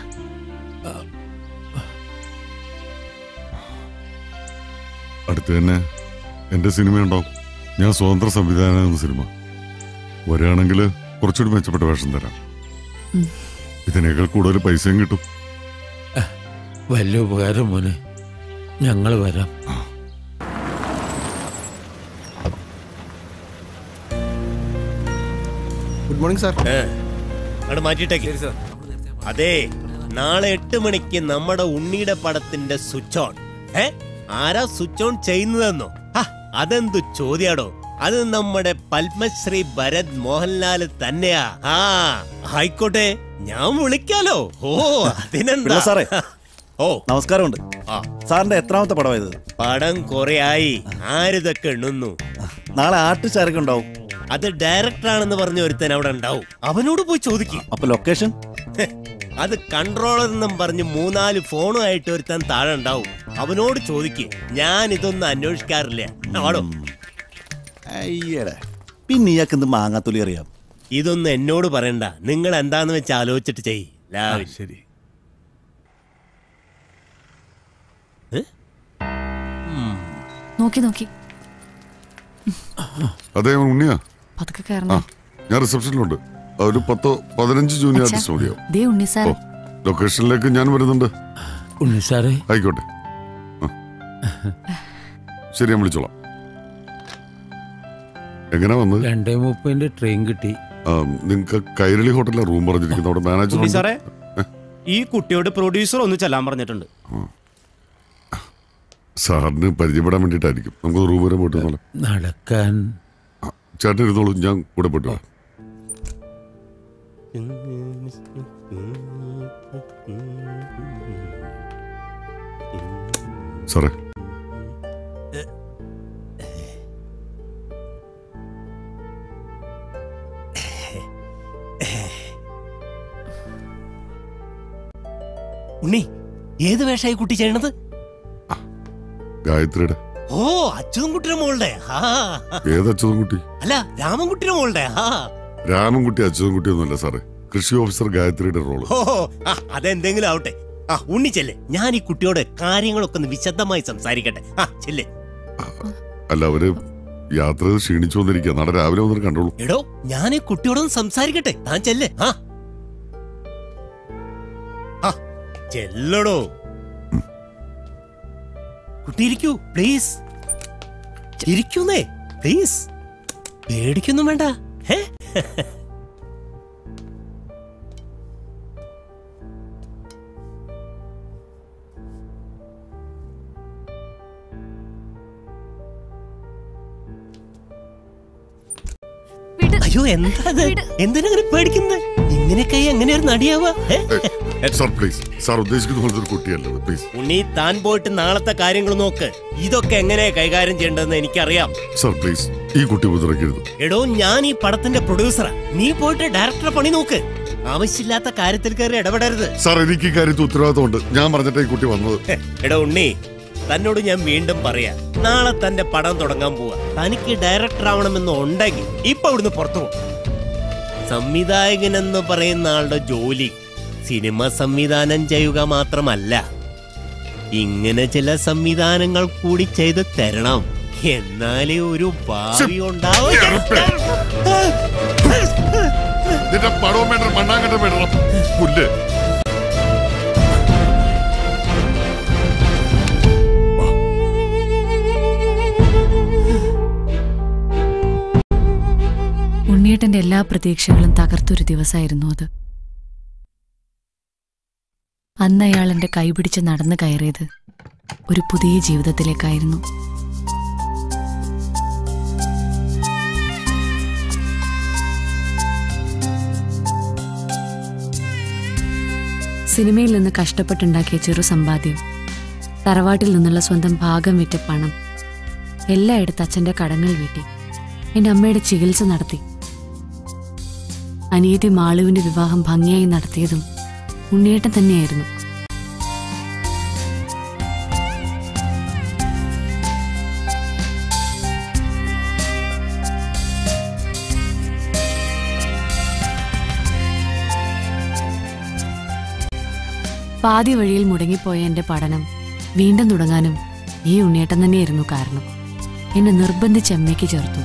[SPEAKER 10] അടുത്ത് തന്നെ എന്റെ സിനിമ ഉണ്ടാവും ഞാൻ സ്വതന്ത്ര സംവിധാനം എന്ന സിനിമ വരികയാണെങ്കിൽ കുറച്ചുകൂടി മെച്ചപ്പെട്ട വേഷം തരാം
[SPEAKER 5] ഉം.
[SPEAKER 10] ഇതിനേക്കാൾ കൂടുതൽ പൈസയും കിട്ടും
[SPEAKER 11] വലിയ ഉപകാരം മോനെ ഞങ്ങൾ വരാം
[SPEAKER 19] ഗുഡ് മോർണിംഗ് സാർ
[SPEAKER 20] അവിടെ മാറ്റിയിട്ടേക്ക് അതെ നാളെ എട്ട് മണിക്ക് നമ്മുടെ ഉണ്ണിയുടെ പടത്തിന്റെ സ്വിച്ച് ഓൺ ഏ ആരാ സ്വിച്ച് ഓൺ ചെയ്യുന്നതെന്നോ ഹ, അതെന്തു ചോദ്യാടോ അത് നമ്മുടെ പത്മശ്രീ ഭരത് മോഹൻലാൽ തന്നെയാ ആ ആയിക്കോട്ടെ ഞാൻ വിളിക്കാലോ ഓ അതിനെന്താ
[SPEAKER 25] പിള്ള സാറേ.
[SPEAKER 20] ഓ
[SPEAKER 25] നമസ്കാരമുണ്ട്
[SPEAKER 20] ആ
[SPEAKER 25] സാറിന്റെ എത്രാമത്തെ പടമായത്
[SPEAKER 20] പടം കൊറേ ആയി ആരിതൊക്കെ എണ്ണുന്നു
[SPEAKER 25] നാളെ ആർട്ടിസ്റ്റ് ഉണ്ടാവും
[SPEAKER 20] അത് ഡയറക്ടർ ആണെന്ന് പറഞ്ഞ ഒരുത്തൻ അവിടെ ഉണ്ടാവും അവനോട് പോയി ചോദിക്കും
[SPEAKER 25] അപ്പൊ ലൊക്കേഷൻ
[SPEAKER 20] അത് കൺട്രോളർ എന്നും പറഞ്ഞ് മൂന്നാല് ഫോണുമായിട്ട് ഒരുത്തൻ താഴെ ഉണ്ടാവും അവനോട് ചോദിക്ക് ഞാൻ ഇതൊന്നും അന്വേഷിക്കാറില്ല ആടോ
[SPEAKER 25] അയ്യടെ പിന്നെ ഇയാൾക്ക് എന്ത് മാങ്ങാത്തൊലി അറിയാം
[SPEAKER 20] ഇതൊന്നും എന്നോട് പറയണ്ട നിങ്ങൾ എന്താന്ന് വെച്ച് ആലോചിച്ചിട്ട് ചെയ്
[SPEAKER 25] ശരി
[SPEAKER 5] നോക്കി നോക്കി
[SPEAKER 10] അതെ ഉണ്ണിയാ
[SPEAKER 5] പതുക്കെ
[SPEAKER 10] ആ
[SPEAKER 5] കയറണം
[SPEAKER 10] ഞാൻ റിസപ്ഷനിലുണ്ട് ഒരു പത്തോ പതിനഞ്ച് ജൂനിയർ
[SPEAKER 5] അച്ഛാ,
[SPEAKER 10] ആർട്ടിസ്റ്റ് മതിയോ
[SPEAKER 5] ദേ ഉണ്ണി സാർ
[SPEAKER 10] ലൊക്കേഷനിലേക്ക് ഞാൻ വരുന്നുണ്ട്
[SPEAKER 11] ഉണ്ണി സാറേ
[SPEAKER 10] ആയിക്കോട്ടെ ആ. ശരി ഞാൻ വിളിച്ചോളാം എങ്ങനെ വന്നത്
[SPEAKER 11] രണ്ടേ മുപ്പതിന്റെ ട്രെയിൻ കിട്ടി
[SPEAKER 10] നിങ്ങൾക്ക് കൈരളി ഹോട്ടലിലെ റൂം പറഞ്ഞിരിക്കുന്നു അവിടെ മാനേജർ
[SPEAKER 26] ഉണ്ണി
[SPEAKER 10] ഉണ്ട്.
[SPEAKER 26] സാറേ ഈ കുട്ടിയോട് പ്രൊഡ്യൂസർ ഒന്ന് ചെല്ലാൻ പറഞ്ഞിട്ടുണ്ട്
[SPEAKER 10] സാറിന് പരിചയപ്പെടാൻ വേണ്ടിയിട്ടായിരിക്കും നമുക്ക് റൂം വരെ പോയിട്ട് വന്നോളാം.
[SPEAKER 11] നടക്കാൻ
[SPEAKER 10] ചേട്ടൻ ഇരുന്നോളൂ ഞാൻ കൂടെ പോയിട്ട് വരാം. സാറേ
[SPEAKER 20] ഉണ്ണി ഏത് വേഷമായി കുട്ടി ചെയ്യണത്
[SPEAKER 10] ഗായത്രിയുടെ
[SPEAKER 20] ഓ അച്യുതൻകുട്ടിയുടെ മോളുടെ ആ
[SPEAKER 10] ഏത് അച്യുതൻകുട്ടി
[SPEAKER 20] അല്ല രാമൻകുട്ടിയുടെ മോളുടെ ആ
[SPEAKER 10] രാമൻകുട്ടി അച്യുതൻകുട്ടി ഒന്നുമല്ല സാറേ കൃഷി ഓഫീസർ ഗായത്രിയുടെ റോള്
[SPEAKER 20] ഓ ആ, അതെന്തെങ്കിലും ആവട്ടെ ആ ഉണ്ണി ചെല്ലേ ഞാൻ ഈ കുട്ടിയോട് കാര്യങ്ങളൊക്കെ ഒന്ന് വിശദമായി സംസാരിക്കട്ടെ ആ ചെല്ലേ
[SPEAKER 10] അല്ല അവര് യാത്ര ചെയ്ത് ക്ഷീണിച്ചു വന്നിരിക്കുക നാളെ രാവിലെ വന്നിട്ട് കണ്ടോളൂ
[SPEAKER 20] എടോ ഞാൻ ഈ കുട്ടിയോടൊന്ന് സംസാരിക്കട്ടെ താൻ ചെല്ലേ ആ ആ, ചെല്ലടോ കുട്ടി ഇരിക്കൂ പ്ലീസ് ഇരിക്കുന്നേ പ്ലീസ് പേടിക്കൊന്നും വേണ്ട ഹേ അയ്യോ എന്താ എന്തിനങ്ങനെ പേടിക്കുന്നത് ഇങ്ങനെയൊക്കെ എങ്ങനെ ഒരു നടിയാവാ ഏ?
[SPEAKER 10] സാർ പ്ലീസ് സാർ ഉദ്ദേശിക്കുന്ന പോലത്തെ ഒരു കുട്ടിയല്ലത് പ്ലീസ്
[SPEAKER 20] ഉണ്ണി താൻ പോയിട്ട് നാളത്തെ കാര്യങ്ങൾ നോക്ക് ഇതൊക്കെ എങ്ങനെ കൈകാര്യം ചെയ്യേണ്ടതെന്ന് എനിക്കറിയാം
[SPEAKER 10] സാർ പ്ലീസ് ഈ കുട്ടി ഉപദ്രവിക്കരുത്
[SPEAKER 20] എടോ ഞാൻ ഈ പടത്തിന്റെ പ്രൊഡ്യൂസറാ നീ പോയിട്ട് ഡയറക്ടറെ പണി നോക്ക് ആവശ്യമില്ലാത്ത കാര്യത്തിൽ കയറി ഇടപെടരുത്
[SPEAKER 10] സാർ എനിക്ക് ഈ കാര്യത്തിൽ ഉത്തരവാദിത്തമുണ്ട് ഞാൻ പറഞ്ഞിട്ട് ഈ കുട്ടി വന്നത്
[SPEAKER 20] ഹെ, എടോ ഉണ്ണി തന്നോട് ഞാൻ വീണ്ടും പറയാ നാളെ തന്റെ പടം തുടങ്ങാൻ പോവാ തനിക്ക് ഡയറക്ടർ ആവണമെന്ന് ഉണ്ടെങ്കിൽ ഇപ്പൊ ഇവിടുന്ന് പുറത്തു പോകും സംവിധായകൻ എന്ന് പറയുന്ന ആളുടെ ജോലി സിനിമ സംവിധാനം ചെയ്യുക മാത്രമല്ല ഇങ്ങനെ ചില സംവിധാനങ്ങൾ കൂടി ചെയ്ത് തരണം എന്നാലേ ഒരു ഭാവി ഉണ്ടാവും
[SPEAKER 10] നിന്റെ പടവും വേണ്ട മണ്ണാങ്കണ്ട വേണം പുല്ല്
[SPEAKER 5] ഉണ്ണിയേട്ടന്റെ എല്ലാ പ്രതീക്ഷകളും തകർത്തൊരു ദിവസമായിരുന്നു അത് അന്ന് അയാൾ എന്റെ കൈപിടിച്ച് നടന്നു കയറിയത് ഒരു പുതിയ ജീവിതത്തിലേക്കായിരുന്നു സിനിമയിൽ നിന്ന് കഷ്ടപ്പെട്ടുണ്ടാക്കിയ ചെറു സമ്പാദ്യം തറവാട്ടിൽ നിന്നുള്ള സ്വന്തം ഭാഗം വിറ്റ പണം എല്ലായിടത്ത് അച്ഛന്റെ കടങ്ങൾ വീട്ടി എന്റെ അമ്മയുടെ ചികിത്സ നടത്തി അനിയത്തി മാളുവിന്റെ വിവാഹം ഭംഗിയായി നടത്തിയതും ഉണ്ണിയേട്ടൻ തന്നെയായിരുന്നു പാതി വഴിയിൽ മുടങ്ങിപ്പോയ എന്റെ പഠനം വീണ്ടും തുടങ്ങാനും ഈ ഉണ്ണിയേട്ടൻ തന്നെയായിരുന്നു കാരണം എന്നെ നിർബന്ധിച്ച് അമ്മയ്ക്ക് ചേർത്തു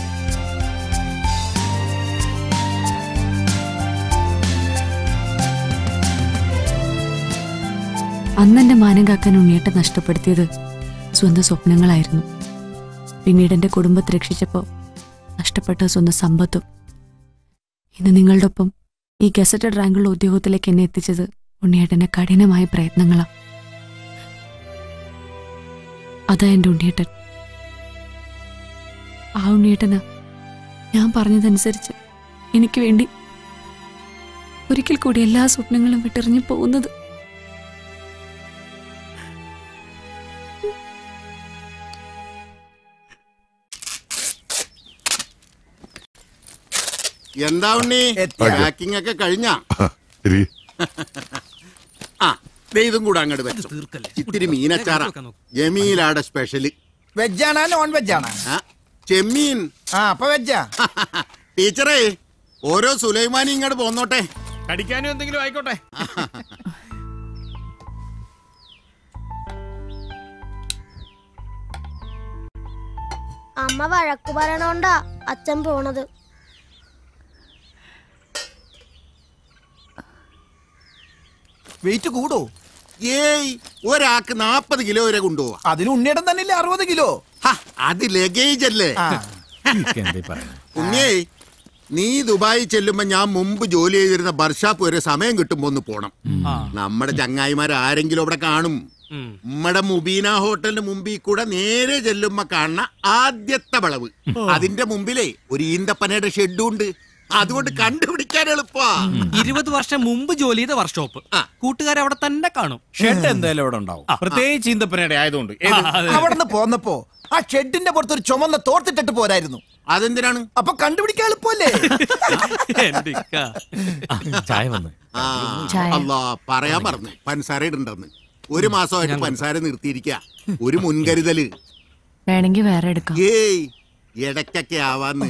[SPEAKER 5] അന്നെന്റെ മാനം കാക്കാൻ ഉണ്ണിയേട്ടൻ നഷ്ടപ്പെടുത്തിയത് സ്വന്തം സ്വപ്നങ്ങളായിരുന്നു പിന്നീട് എന്റെ കുടുംബത്തെ രക്ഷിച്ചപ്പോ നഷ്ടപ്പെട്ട സ്വന്തം സമ്പത്തും ഇന്ന് നിങ്ങളുടെ ഒപ്പം ഈ ഗസറ്റഡ് റാങ്കുള്ള ഉദ്യോഗത്തിലേക്ക് എന്നെ എത്തിച്ചത് ഉണ്ണിയേട്ടന്റെ കഠിനമായ പ്രയത്നങ്ങളാ അതാ എന്റെ ഉണ്ണിയേട്ടൻ ആ ഉണ്ണിയേട്ടനാ ഞാൻ പറഞ്ഞതനുസരിച്ച് എനിക്ക് വേണ്ടി ഒരിക്കൽ കൂടി എല്ലാ സ്വപ്നങ്ങളും വിട്ടെറിഞ്ഞു പോകുന്നത്
[SPEAKER 9] എന്താ ഉണ്ണി പാക്കിംഗ് ഒക്കെ കഴിഞ്ഞാ
[SPEAKER 10] ഇരി.
[SPEAKER 9] ആ ദേ ഇതും കൂടെ അങ്ങോട്ട് വെച്ചു ഇത്തിരി മീനച്ചാറ ജമീലാടെ സ്പെഷ്യല്
[SPEAKER 15] വെജാണാ നോൺ വെജാണാ
[SPEAKER 9] ചെമ്മീൻ
[SPEAKER 15] ആ അപ്പൊ വെജാ
[SPEAKER 9] ടീച്ചറേ ഓരോ സുലൈമാനി ഇങ്ങോട്ട് പോന്നോട്ടെ
[SPEAKER 14] കടിക്കാനും എന്തെങ്കിലും ആയിക്കോട്ടെ
[SPEAKER 1] അമ്മ വഴക്കു പറയണോണ്ടാ അച്ഛൻ പോണത്
[SPEAKER 15] വെയിറ്റ് കൂടോ
[SPEAKER 9] ഏയ് ഒരാൾക്ക് നാപ്പത് കിലോ വരെ കൊണ്ടുപോവാ
[SPEAKER 15] അതിന് ഉണ്ണിയിടം തന്നെ ഇല്ലേ അറുപത് കിലോ
[SPEAKER 9] അത് ലഗേജ് അല്ലേ ഉണ്ണിയേ നീ ദുബായി ചെല്ലുമ്പോ ഞാൻ മുമ്പ് ജോലി ചെയ്തിരുന്ന ബർഷാപ്പ് വരെ സമയം കിട്ടുമ്പോ ഒന്ന് പോണം നമ്മുടെ ചങ്ങായിമാർ ആരെങ്കിലും അവിടെ കാണും നമ്മുടെ മുബീന ഹോട്ടലിന്റെ മുമ്പിൽ കൂടെ നേരെ ചെല്ലുമ്പോ കാണുന്ന ആദ്യത്തെ വളവ് അതിന്റെ മുമ്പിലേ ഒരു ഈന്തപ്പനയുടെ ഷെഡും ഉണ്ട് അതുകൊണ്ട് കണ്ടുപിടിക്കാൻ എളുപ്പാ
[SPEAKER 3] ഇരുപത് വർഷം മുമ്പ് ജോലി ചെയ്ത വർക്ക്ഷോപ്പ് കൂട്ടുകാർ അവിടെ തന്നെ കാണും
[SPEAKER 14] ഷെഡ് എന്തായാലും അവിടെ ഉണ്ടാവും പ്രത്യേകിച്ച് ഈന്തപ്പനയുടെ ആയതുകൊണ്ട്
[SPEAKER 15] അവിടെ പോന്നപ്പോ ആ ഷെഡിന്റെ പുറത്ത് ഒരു ചുമന്ന തോർത്തിട്ടിട്ട് പോരായിരുന്നു
[SPEAKER 9] അതെന്തിനാണ്
[SPEAKER 15] അപ്പൊ കണ്ടുപിടിക്കാൻ എളുപ്പമല്ലേ
[SPEAKER 17] ചായ വന്ന്
[SPEAKER 9] ആ,
[SPEAKER 5] ചായ.
[SPEAKER 9] അല്ലാ പറയാൻ പറഞ്ഞു പഞ്ചസാര ഇടണ്ടെന്ന് ഒരു മാസമായിട്ട് പഞ്ചസാര നിർത്തിയിരിക്ക ഒരു മുൻകരുതല്
[SPEAKER 5] വേണമെങ്കിൽ വേറെ എടുക്കാം
[SPEAKER 9] ഏയ് ഇടയ്ക്കൊക്കെ ആവാന്ന്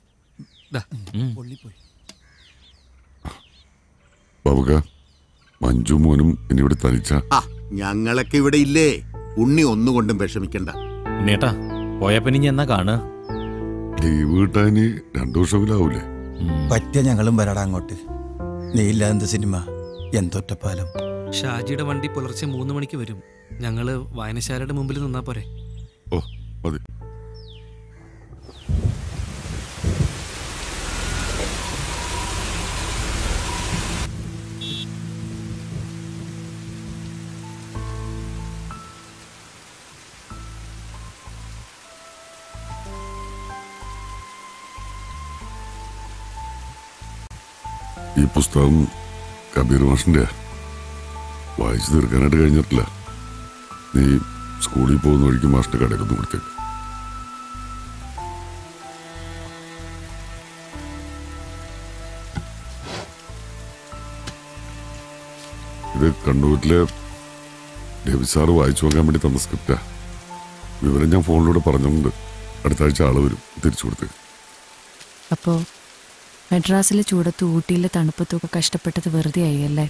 [SPEAKER 10] ബാബുക്ക മഞ്ജു മോനും ഇനി ഇവിടെ തനിച്ച
[SPEAKER 9] ആ ഞങ്ങളൊക്കെ ഇവിടെ ഇല്ലേ ഉണ്ണി ഒന്നുകൊണ്ടും വിഷമിക്കണ്ട
[SPEAKER 17] ഉണ്ണിയേട്ടാ പോയപ്പോ ഇനി എന്നാ കാണുക
[SPEAKER 10] ലീവ് കിട്ടാന് രണ്ടു വർഷമില്ലാവൂലേ
[SPEAKER 15] പറ്റിയ ഞങ്ങളും വരാടാ അങ്ങോട്ട് നീയില്ല എന്ത് സിനിമ എന്തൊറ്റപ്പാലം
[SPEAKER 3] ഷാജിയുടെ വണ്ടി പുലർച്ചെ മൂന്ന് മണിക്ക് വരും ഞങ്ങള് വായനശാലയുടെ മുമ്പിൽ നിന്നാ പോരെ
[SPEAKER 10] ഓ മതി ഈ പുസ്തകം കബീർ മാഷിന്റെ വായിച്ചു തീർക്കാനായിട്ട് കഴിഞ്ഞിട്ടില്ല നീ സ്കൂളിൽ പോകുന്ന വഴിക്ക് മാഷിന്റെ കടയിലൊന്ന് കൊടുത്തേക്ക് ഇത് കണ്ണൂരിലെ രവി സാറ് വായിച്ചു നോക്കാൻ വേണ്ടി തന്ന സ്ക്രിപ്റ്റാ വിവരം ഞാൻ ഫോണിലൂടെ പറഞ്ഞിട്ടുണ്ട് അടുത്ത ആഴ്ച ആള് വരും തിരിച്ചു കൊടുത്തേക്ക്
[SPEAKER 5] അപ്പോ മെഡ്രാസിലെ ചൂടത്ത് ഊട്ടിയിലെ തണുപ്പത്തൊക്കെ കഷ്ടപ്പെട്ടത് വെറുതെ ആയി അല്ലേ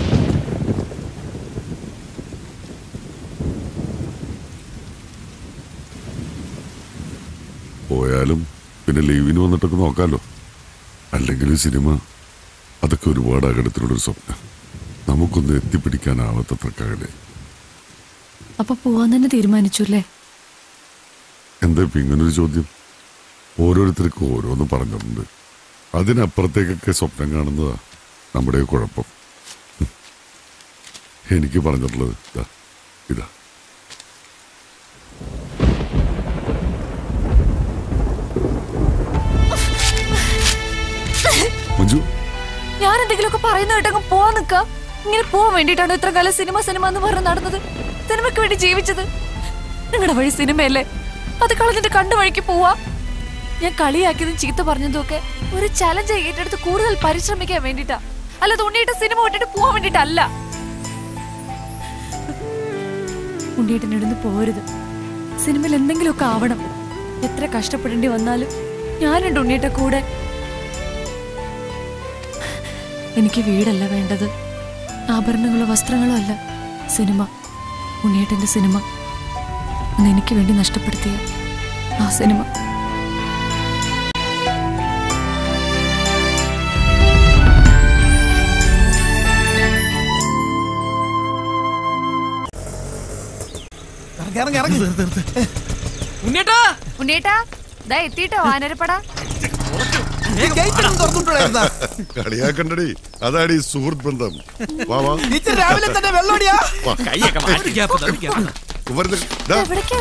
[SPEAKER 10] പോയാലും പിന്നെ ലീവിന് വന്നിട്ടൊക്കെ നോക്കാമല്ലോ അല്ലെങ്കിൽ സിനിമ അതൊക്കെ ഒരുപാട് അകലത്തിലുള്ളൊരു സ്വപ്നം നമുക്കൊന്നും എത്തിപ്പിടിക്കാനാവാത്തത്ര കകലെ
[SPEAKER 5] അപ്പൊ പോവാൻ തന്നെ തീരുമാനിച്ചു അല്ലേ
[SPEAKER 10] എന്താ ഇപ്പൊ ഇങ്ങനൊരു ചോദ്യം ഓരോരുത്തർക്കും ഓരോന്ന് പറഞ്ഞിട്ടുണ്ട് അതിനപ്പുറത്തേക്കൊക്കെ സ്വപ്നം കാണുന്നതാ നമ്മുടെ കുഴപ്പം ഹും. എനിക്ക് പറഞ്ഞിട്ടുള്ളത് ഇതാ ഇതാ മഞ്ജു
[SPEAKER 5] ഞാൻ എന്തെങ്കിലുമൊക്കെ പറയുന്ന കേട്ടങ്ങ് പോവാൻ നിക്ക ഇങ്ങനെ പോവാൻ വേണ്ടിയിട്ടാണ് ഇത്ര കാലം സിനിമ സിനിമ എന്ന് പറഞ്ഞ് നടന്നത് സിനിമയ്ക്ക് വേണ്ടി ജീവിച്ചത് നിങ്ങളുടെ വഴി സിനിമയല്ലേ അത് കളഞ്ഞിട്ട് കണ്ടു വഴിക്ക് പോവാ ഞാൻ കളിയാക്കിയതും ചീത്ത പറഞ്ഞതും ഒക്കെ ഒരു ചലഞ്ച് ഏറ്റെടുത്ത് കൂടുതൽ പരിശ്രമിക്കാൻ വേണ്ടിട്ടാ അല്ല ഉണ്ണിയിട്ട് സിനിമ വിട്ടിട്ട് പോവാൻ വേണ്ടിട്ടല്ല ഉണ്ണിയേട്ടനിടുന്ന് പോരുത് സിനിമയിൽ എന്തെങ്കിലുമൊക്കെ ആവണം എത്ര കഷ്ടപ്പെടേണ്ടി വന്നാലും ഞാനുണ്ട് ഉണ്ണിയേട്ട കൂടെ എനിക്ക് വീടല്ല വേണ്ടത് ആഭരണങ്ങളോ വസ്ത്രങ്ങളോ അല്ല സിനിമ ഉണ്ണിയേട്ടന്റെ സിനിമ അന്ന് എനിക്ക് വേണ്ടി നഷ്ടപ്പെടുത്തിയ ആ സിനിമ
[SPEAKER 15] ഇറങ്ങി ഇറങ്ങി
[SPEAKER 5] ഉണ്ണിയേട്ടാ ഉണ്ണിയേട്ടാ ദാ എത്തിട്ടോ വാനരപ്പട
[SPEAKER 10] കളിയാക്കണ്ടടി അതാടി സുഹൃത്ത് ബന്ധം വാ വാ
[SPEAKER 15] ടീച്ചർ രാവിലെ തന്നെ വെള്ളോടിയാ
[SPEAKER 10] വാ.
[SPEAKER 15] കൈയൊക്കെ മാറ്റി.
[SPEAKER 10] ഇവരുടെ ദാ,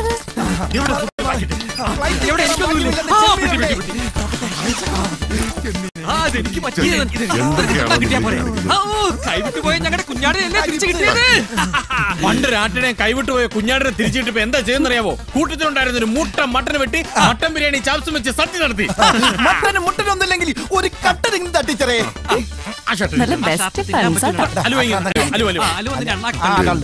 [SPEAKER 17] കൈവിട്ടു പോയ ഞങ്ങളുടെ കുഞ്ഞാടിനെ തിരിച്ചു കിട്ടിയത് പണ്ട് രാട്ടിനെ കൈവിട്ടു പോയ കുഞ്ഞാടിനെ തിരിച്ചിട്ടിപ്പോ എന്താ ചെയ്യുന്നറിയാവോ കൂട്ടത്തിലുണ്ടായിരുന്ന ഒരു മുട്ട മട്ടൻ വെട്ടി മട്ടൻ ബിരിയാണി ചാപ്സും വെച്ച് സദ്യ നടത്തി
[SPEAKER 15] മട്ടന് മുട്ടനൊന്നുമില്ലെങ്കിൽ ഒരു കട്ടനെങ്കിലും തട്ടിച്ചറേ
[SPEAKER 5] നല്ല ബെസ്റ്റ് ഫ്രണ്ട്സ്
[SPEAKER 17] അലുവ ഇങ്ങ് അലുവ അലുവ
[SPEAKER 15] ആ, കള്ള്.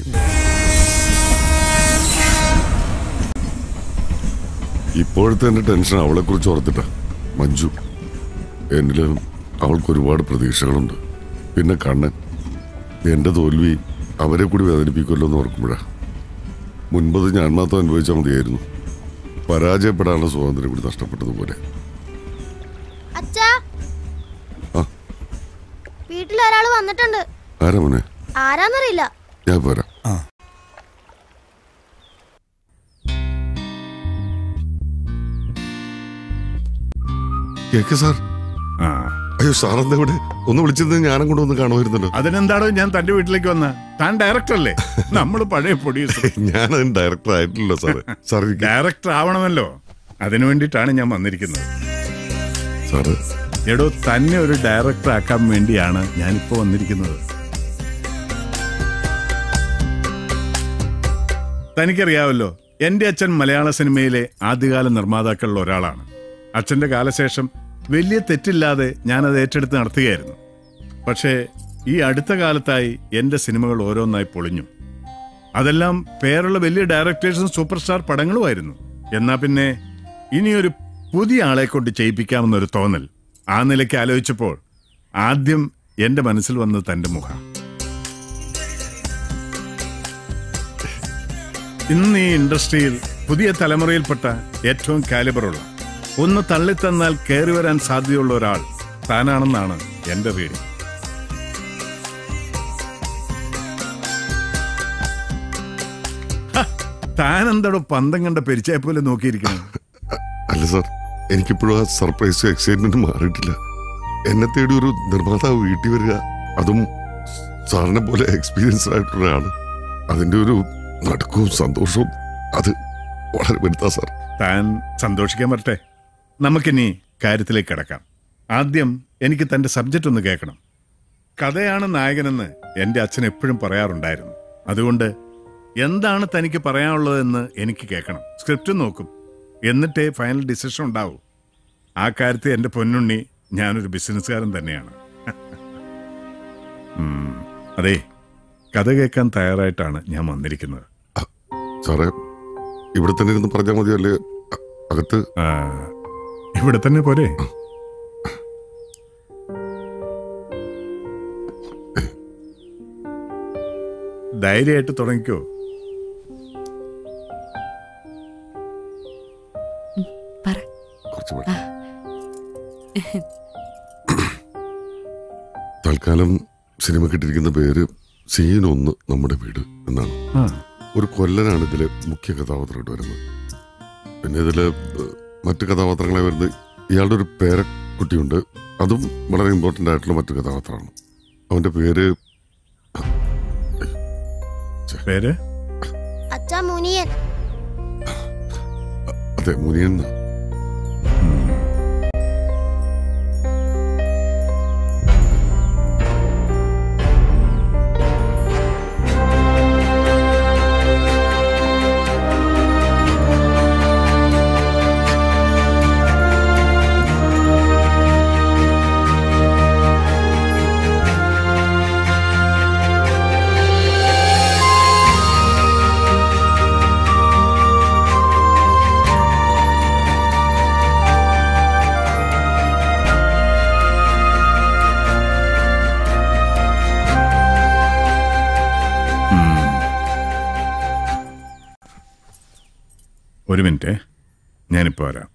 [SPEAKER 10] ഇപ്പോഴത്തെ എന്റെ ടെൻഷൻ അവളെ കുറിച്ച് ഓർത്തിട്ടാ മഞ്ജു എന്നില് അവൾക്ക് ഒരുപാട് പ്രതീക്ഷകളുണ്ട് പിന്നെ കണ്ണൻ എന്റെ തോൽവി അവരെ കൂടി വേദനിപ്പിക്കുമല്ലോ എന്ന് ഓർക്കുമ്പോഴാ മുൻപത് ഞാൻ മാത്രം അനുഭവിച്ചാൽ മതിയായിരുന്നു പരാജയപ്പെടാനുള്ള സ്വാതന്ത്ര്യം കൂടി നഷ്ടപ്പെട്ടതുപോലെ
[SPEAKER 1] അച്ഛാ
[SPEAKER 10] ആ.
[SPEAKER 1] വീട്ടിൽ ഒരാൾ വന്നിട്ടുണ്ട്
[SPEAKER 10] ആരാ മോനെ
[SPEAKER 1] ആരാന്നറിയില്ല
[SPEAKER 10] ഞാൻ പോരാ കേക്ക് സാർ അയ്യോ സാർ എന്താ ഇവിടെ ഒന്ന് വിളിച്ചിരുന്നത് ഞാനും കൂടെ ഒന്ന് കാണുമായിരുന്നല്ലോ
[SPEAKER 4] അതിനെന്താണോ ഞാൻ തന്റെ വീട്ടിലേക്ക് വന്ന താൻ ഡയറക്ടർ അല്ലേ നമ്മൾ പഴയ പ്രൊഡ്യൂസർ
[SPEAKER 10] ഞാൻ ഡയറക്ടർ ആയിട്ടില്ലല്ലോ സാറ് സാർ
[SPEAKER 4] ഡയറക്ടർ ആവണമല്ലോ അതിനു വേണ്ടിയിട്ടാണ് ഞാൻ വന്നിരിക്കുന്നത്
[SPEAKER 10] സാറ്
[SPEAKER 4] എടോ തന്നെ ഒരു ഡയറക്ടർ ആക്കാൻ വേണ്ടിയാണ് ഞാനിപ്പോ വന്നിരിക്കുന്നത് തനിക്കറിയാവല്ലോ എന്റെ അച്ഛൻ മലയാള സിനിമയിലെ ആദ്യകാല നിർമ്മാതാക്കളിൽ ഒരാളാണ് അച്ഛന്റെ കാലശേഷം വലിയ തെറ്റില്ലാതെ ഞാനത് ഏറ്റെടുത്ത് നടത്തുകയായിരുന്നു പക്ഷേ ഈ അടുത്ത കാലത്തായി എന്റെ സിനിമകൾ ഓരോന്നായി പൊളിഞ്ഞു അതെല്ലാം പേരുള്ള വലിയ ഡയറക്ടേഴ്സും സൂപ്പർ സ്റ്റാർ പടങ്ങളുമായിരുന്നു എന്നാ പിന്നെ ഇനിയൊരു പുതിയ ആളെ കൊണ്ട് ചെയ്യിപ്പിക്കാമെന്നൊരു തോന്നൽ ആ നിലയ്ക്ക് ആലോചിച്ചപ്പോൾ ആദ്യം എന്റെ മനസ്സിൽ വന്നത് തന്റെ മുഖം ഇന്ന് ഈ ഇൻഡസ്ട്രിയിൽ പുതിയ തലമുറയിൽപ്പെട്ട ഏറ്റവും കാലിബറുള്ള ഒന്ന് തള്ളിത്തന്നാൽ കയറി വരാൻ സാധ്യതയുള്ള ഒരാൾ താനാണെന്നാണ് എന്റെ റീഡിംഗ് താൻ എന്താടോ പന്തം കണ്ട പെരിച്ചായ പോലെ നോക്കിയിരിക്കണം
[SPEAKER 10] അല്ല സാർ എനിക്കിപ്പോഴും ആ സർപ്രൈസ് എക്സൈറ്റ്മെന്റ് മാറിയിട്ടില്ല എന്നെ തേടി ഒരു നിർമ്മാതാവ് വീട്ടിൽ വരിക അതും സാറിനെ പോലെ എക്സ്പീരിയൻസ്ഡ് ആയിട്ടുള്ള ഒരാള് അതിന്റെ ഒരു നടുക്കവും സന്തോഷവും അത് വളരെ വലുതാ സാർ
[SPEAKER 4] താൻ സന്തോഷിക്കാൻ വരട്ടെ നമുക്കിനി കാര്യത്തിലേക്ക് കിടക്കാം ആദ്യം എനിക്ക് തന്റെ സബ്ജക്റ്റ് ഒന്ന് കേൾക്കണം കഥയാണ് നായകനെന്ന് എൻ്റെ അച്ഛൻ എപ്പോഴും പറയാറുണ്ടായിരുന്നു അതുകൊണ്ട് എന്താണ് തനിക്ക് പറയാനുള്ളതെന്ന് എനിക്ക് കേൾക്കണം സ്ക്രിപ്റ്റ് നോക്കും എന്നിട്ടേ ഫൈനൽ ഡിസിഷൻ ഉണ്ടാവൂ ആ കാര്യത്തിൽ എൻ്റെ പൊന്നുണ്ണി ഞാനൊരു ബിസിനസ്സുകാരൻ തന്നെയാണ് ഉം, അതെ കഥ കേൾക്കാൻ തയ്യാറായിട്ടാണ് ഞാൻ വന്നിരിക്കുന്നത്
[SPEAKER 10] സാറേ ഇവിടെ തന്നെ ഇരുന്ന് പറഞ്ഞാൽ മതിയല്ലേ അ- അകത്ത്
[SPEAKER 4] ഇവിടെ തന്നെ പോരെ ധൈര്യമായിട്ട് തുടങ്ങിക്കോ
[SPEAKER 10] കുറച്ച് മതി. തൽക്കാലം സിനിമ കിട്ടിയിരിക്കുന്ന പേര് സീൻ ഒന്ന് നമ്മുടെ വീട് എന്നാണ്
[SPEAKER 4] ആ.
[SPEAKER 10] ഒരു കൊല്ലനാണ് ഇതിലെ മുഖ്യ കഥാപാത്രമായിട്ട് വരുന്നത് പിന്നെ ഇതില് ഏഹ്, മറ്റ് കഥാപാത്രങ്ങളെ വരുന്നത് ഇയാളുടെ ഒരു പേരക്കുട്ടിയുണ്ട് അതും വളരെ ഇമ്പോർട്ടൻ്റ് ആയിട്ടുള്ള മറ്റു കഥാപാത്രമാണ് അവന്റെ പേര്
[SPEAKER 4] പേര്
[SPEAKER 1] അച്ഛാ മുനിയൻ
[SPEAKER 10] അതെ മുനിയൻ എന്നാ.
[SPEAKER 4] ഒരു മിനിറ്റ് ഞാനിപ്പോ വരാം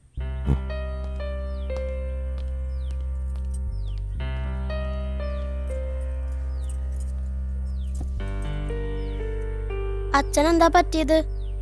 [SPEAKER 1] അച്ഛനെന്താ പറ്റിയത്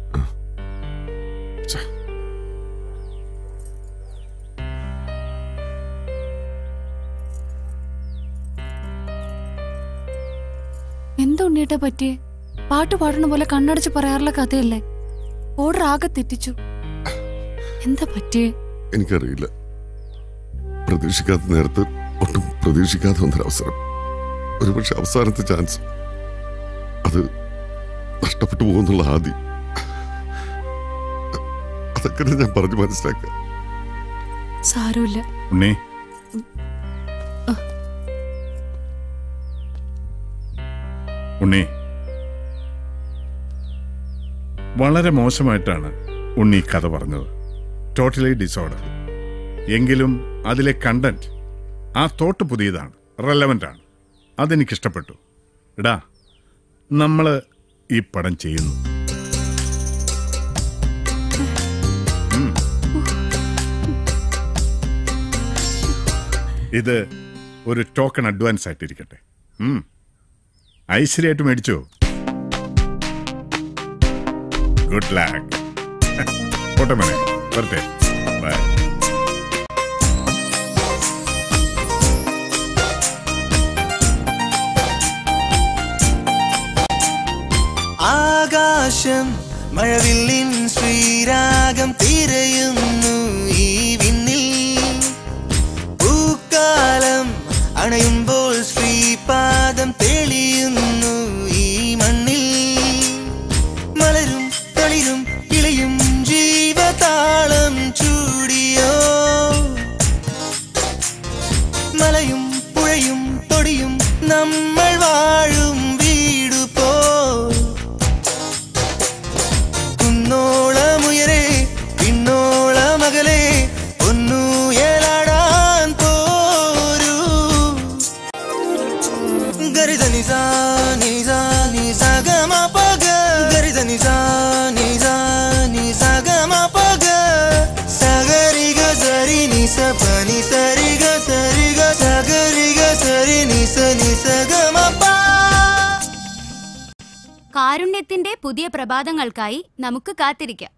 [SPEAKER 5] എന്താ ഉണ്ണിയേട്ടാ പറ്റിയേ പാട്ട് പാടണ പോലെ കണ്ണടച്ച് പറയാറുള്ള കഥയല്ലേ ഓർഡർ ആകെ തെറ്റിച്ചു എന്താ പറ്റിയേ
[SPEAKER 10] എനിക്കറിയില്ല പ്രതീക്ഷിക്കാത്ത നേരത്ത് ഒട്ടും പ്രതീക്ഷിക്കാതെ വന്നൊരവസരം ഒരുപക്ഷെ അവസാനത്തെ ചാൻസ് അത് നഷ്ടപ്പെട്ടു പോകുന്നുള്ള ആദി അതൊക്കെ ഞാൻ പറഞ്ഞു മനസ്സിലാക്കുക
[SPEAKER 5] സാരമില്ല
[SPEAKER 4] ഉണ്ണി ഉണ്ണി വളരെ മോശമായിട്ടാണ് ഉണ്ണി കഥ പറഞ്ഞത് ടോട്ടലി ഡിസോർഡർ എങ്കിലും അതിലെ കണ്ടന്റ് ആ തോട്ട് പുതിയതാണ് റെലവൻ്റ് ആണ് അതെനിക്കിഷ്ടപ്പെട്ടു എടാ നമ്മൾ ഈ പടം ചെയ്യുന്നു ഉം. ഇത് ഒരു ടോക്കൺ അഡ്വാൻസ് ആയിട്ടിരിക്കട്ടെ ഉം. ഐശ്വര്യമായിട്ട് മേടിച്ചോ ഗുഡ് ലാക്ക് പോട്ടെ മോനെ വരട്ടെ ബൈ
[SPEAKER 24] ആകാശം മഴവില്ലിൻ ശ്രീരാഗം തിരയുന്നു ഈ വിണ്ണിൽ പൂക്കാലം അണയുമ്പോൾ ശ്രീപാദം തെളിയുന്നു ഈ മണ്ണിൽ മലരും തളിരും ഇളയും ജീവതാളം ചൂടിയോ മലയും പുഴയും തൊടിയും നമ്മൾ വാഴും വീടു പോ കുന്നോളമുയരെ പിന്നോളമകലെ ഒന്നുയലാടാൻ പോരൂ ഗരിത നിസാ നിസാ നിസഗമ പഗ ഗരിത നിസാ നിസാ നിസഗമ പഗ സഗരിഗ സരി നിസ പനി സരിഗ സരിഗ സഗരിഗ സരി നിസ നിസഗമ പ
[SPEAKER 2] കാരുണ്യത്തിന്റെ പുതിയ പ്രഭാതങ്ങൾക്കായി നമുക്ക് കാത്തിരിക്കാം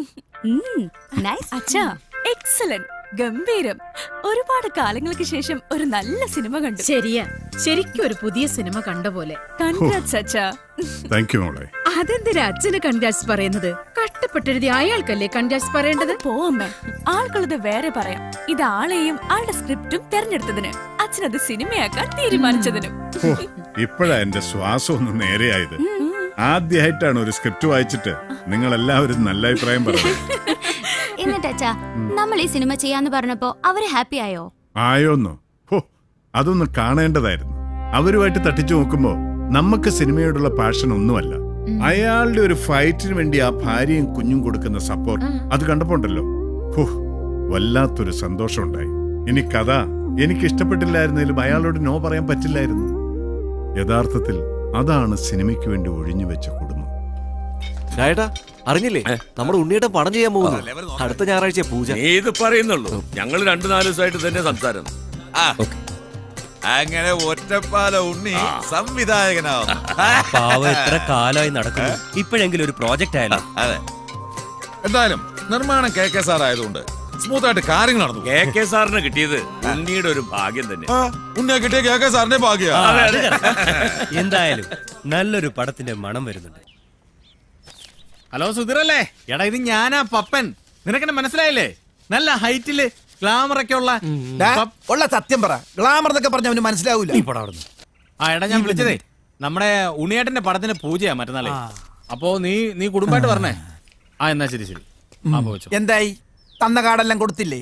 [SPEAKER 8] അച്ഛാ എക്സലന്റ് ഗംഭീരം ഒരുപാട് കാലങ്ങൾക്ക് ശേഷം ഒരു നല്ല സിനിമ കണ്ടു
[SPEAKER 13] ശരിയാ ശരിക്കും ഒരു പുതിയ സിനിമ കണ്ട പോലെ
[SPEAKER 8] കൺഗ്രാറ്റ്സ് അച്ഛാ
[SPEAKER 4] താങ്ക് യു മോളെ
[SPEAKER 13] അതെന്തിനാ അച്ഛന് കൺഗ്രാറ്റ്സ് പറയുന്നത് കഷ്ടപ്പെട്ടെഴുതിയ അയാൾക്കല്ലേ കൺഗ്രാറ്റ്സ് പറയേണ്ടത്
[SPEAKER 8] പോവമ്മേ ആൾക്കുള്ളത് വേറെ പറയാം ഇത് ആളെയും ആളുടെ സ്ക്രിപ്റ്റും തെരഞ്ഞെടുത്തതിന് അച്ഛനത് സിനിമയാക്കാൻ തീരുമാനിച്ചതിനും
[SPEAKER 4] ഹോ, ഇപ്പോഴാ എന്റെ ശ്വാസം ഒന്ന് നേരെയായത് ആദ്യമായിട്ടാണ് ഒരു സ്ക്രിപ്റ്റ് വായിച്ചിട്ട് നിങ്ങൾ എല്ലാവരും നല്ല അഭിപ്രായം പറയുന്നത്
[SPEAKER 2] എന്നിട്ട് അച്ഛാ നമ്മൾ ഈ സിനിമ ചെയ്യാന്ന് പറഞ്ഞപ്പോ അവര് ഹാപ്പി ആയോ
[SPEAKER 4] ആയോന്നോ ഹോ അതൊന്ന് കാണേണ്ടതായിരുന്നു അവരുമായിട്ട് തട്ടിച്ചു നോക്കുമ്പോ നമുക്ക് സിനിമയോടുള്ള പാഷൻ ഒന്നുമല്ല അയാളുടെ ഒരു ഫൈറ്റിന് വേണ്ടി ആ ഭാര്യയും കുഞ്ഞും കൊടുക്കുന്ന സപ്പോർട്ട് അത് കണ്ടപ്പോണ്ടല്ലോ ഹോ വല്ലാത്തൊരു സന്തോഷം ഉണ്ടായി ഇനി കഥ എനിക്ക് ഇഷ്ടപ്പെട്ടില്ലായിരുന്നെങ്കിലും അയാളോട് നോ പറയാൻ പറ്റില്ലായിരുന്നു യഥാർത്ഥത്തിൽ അതാണ് സിനിമയ്ക്ക് വേണ്ടി ഒഴിഞ്ഞു വെച്ച കുടുംബം
[SPEAKER 6] ചേട്ടാ അറിഞ്ഞില്ലേ നമ്മുടെ ഉണ്ണിയുടെ പടം ചെയ്യാൻ പോകുന്നു അടുത്ത ഞായറാഴ്ച പൂജ
[SPEAKER 7] നീ ഇത് പറയുന്നുള്ളൂ ഞങ്ങൾ രണ്ടു നാല് ദിവസമായിട്ട് തന്നെ സംസാരം ആ അങ്ങനെ ഒറ്റപ്പാല ഉണ്ണി സംവിധായകനാവും
[SPEAKER 20] പാവ എത്ര കാലമായി നടക്കുന്നു ഇപ്പോഴെങ്കിലും ഒരു പ്രോജക്റ്റ് ആയാലോ
[SPEAKER 7] അതെ എന്തായാലും നിർമ്മാണം കെ കെ സാർ ആയതുകൊണ്ട് സ്മൂത്ത് ആയിട്ട് കാര്യങ്ങൾ നടന്നു
[SPEAKER 20] കെ കെ സാറിന് കിട്ടിയത് ഉണ്ണിയുടെ ഒരു ഭാഗ്യം തന്നെ
[SPEAKER 7] ആ, ഉണ്ണിയെ കിട്ടിയ കെ കെ സാറിന്റെ ഭാഗ്യ
[SPEAKER 20] അതെ, അതെ. എന്തായാലും നല്ലൊരു പടത്തിന്റെ മണം വരുന്നുണ്ട്
[SPEAKER 14] ഹലോ സുധീറല്ലേ എടാ ഇത് ഞാനാ പപ്പൻ നിനക്കെന്നെ മനസ്സിലായില്ലേ നല്ല ഹൈറ്റില് ഗ്ലാമർ ഒക്കെ ഉള്ള
[SPEAKER 15] ഡാ,
[SPEAKER 14] പപ്പ-
[SPEAKER 15] ഉള്ള സത്യം പറ ഗ്ലാമർ എന്നൊക്കെ പറഞ്ഞ അവന് മനസ്സിലാവൂല
[SPEAKER 14] ആ എടാ ഞാൻ വിളിച്ചതേ നമ്മുടെ ഉണിയേട്ടന്റെ പടത്തിന് പൂജയാ മറ്റന്നാളെ അപ്പോ നീ നീ കുടുംബമായിട്ട് പറഞ്ഞേ ആ എന്നാ ശരി ശരി ആ പോ വെച്ചോ.
[SPEAKER 15] എന്തായി തന്ന കാർഡെല്ലാം കൊടുത്തില്ലേ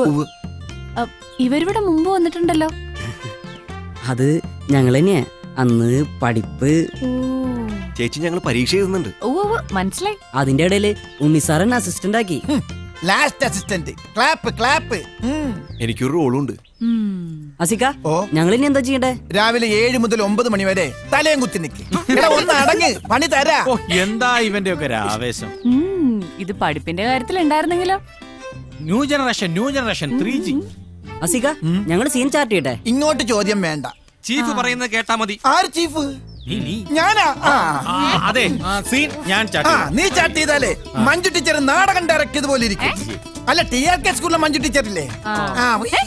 [SPEAKER 5] ഇവരിവിടെ മുമ്പ് വന്നിട്ടുണ്ടല്ലോ
[SPEAKER 12] അത് ഞങ്ങൾ തന്നെയാ അന്ന് പഠിപ്പ്
[SPEAKER 6] ചേച്ചി ഞങ്ങൾ പരീക്ഷ എഴുതുന്നുണ്ട്
[SPEAKER 5] മനസ്സിലായി
[SPEAKER 12] അതിന്റെ ഇടയില് ഉണ്ണിസാറൻ അസിസ്റ്റന്റ് ആക്കി
[SPEAKER 15] ലാസ്റ്റ് അസിസ്റ്റന്റ് ക്ലാപ്പ് ക്ലാപ്പ്
[SPEAKER 6] എനിക്കൊരു റോളുണ്ട്
[SPEAKER 12] അസിക്ക ഞങ്ങൾ ഇനി എന്താ ചെയ്യണ്ടേ
[SPEAKER 15] രാവിലെ ഏഴ് മുതൽ ഒമ്പത് മണി വരെ തലയും കുത്തി നിക്ക് എടാ, ഒന്ന് അടങ്ങ് പണി തരാ
[SPEAKER 14] ഓ എന്താ ഇവന്റെ ഒക്കെ ഒരു ആവേശം
[SPEAKER 5] ഉം, ഇത് പഠിപ്പിന്റെ കാര്യത്തിൽ ഉണ്ടായിരുന്നെങ്കിലോ
[SPEAKER 14] new generation new generation three G
[SPEAKER 12] അസിക്ക ഞങ്ങൾ സീൻ ചാർട്ട് ചെയ്യട്ടെ
[SPEAKER 15] ഇങ്ങോട്ട് ചോദ്യം വേണ്ട
[SPEAKER 14] ചീഫ് പറയുന്നത് കേട്ടാ മതി
[SPEAKER 15] ആര് ചീഫ് ഞാനാ ആ.
[SPEAKER 14] അതെ സീൻ ഞാൻ
[SPEAKER 15] ആ,
[SPEAKER 14] ചാട്ടി
[SPEAKER 15] നീ ചാറ്റ് ചെയ്താലേ മഞ്ജു ടീച്ചർ നാടകം ഡയറക്ട് ചെയ്തപോലെ ഇരിക്കും അല്ല ടി ആർ കെ സ്കൂളിലെ മഞ്ജു ടീച്ചർ ഇല്ലേ ആ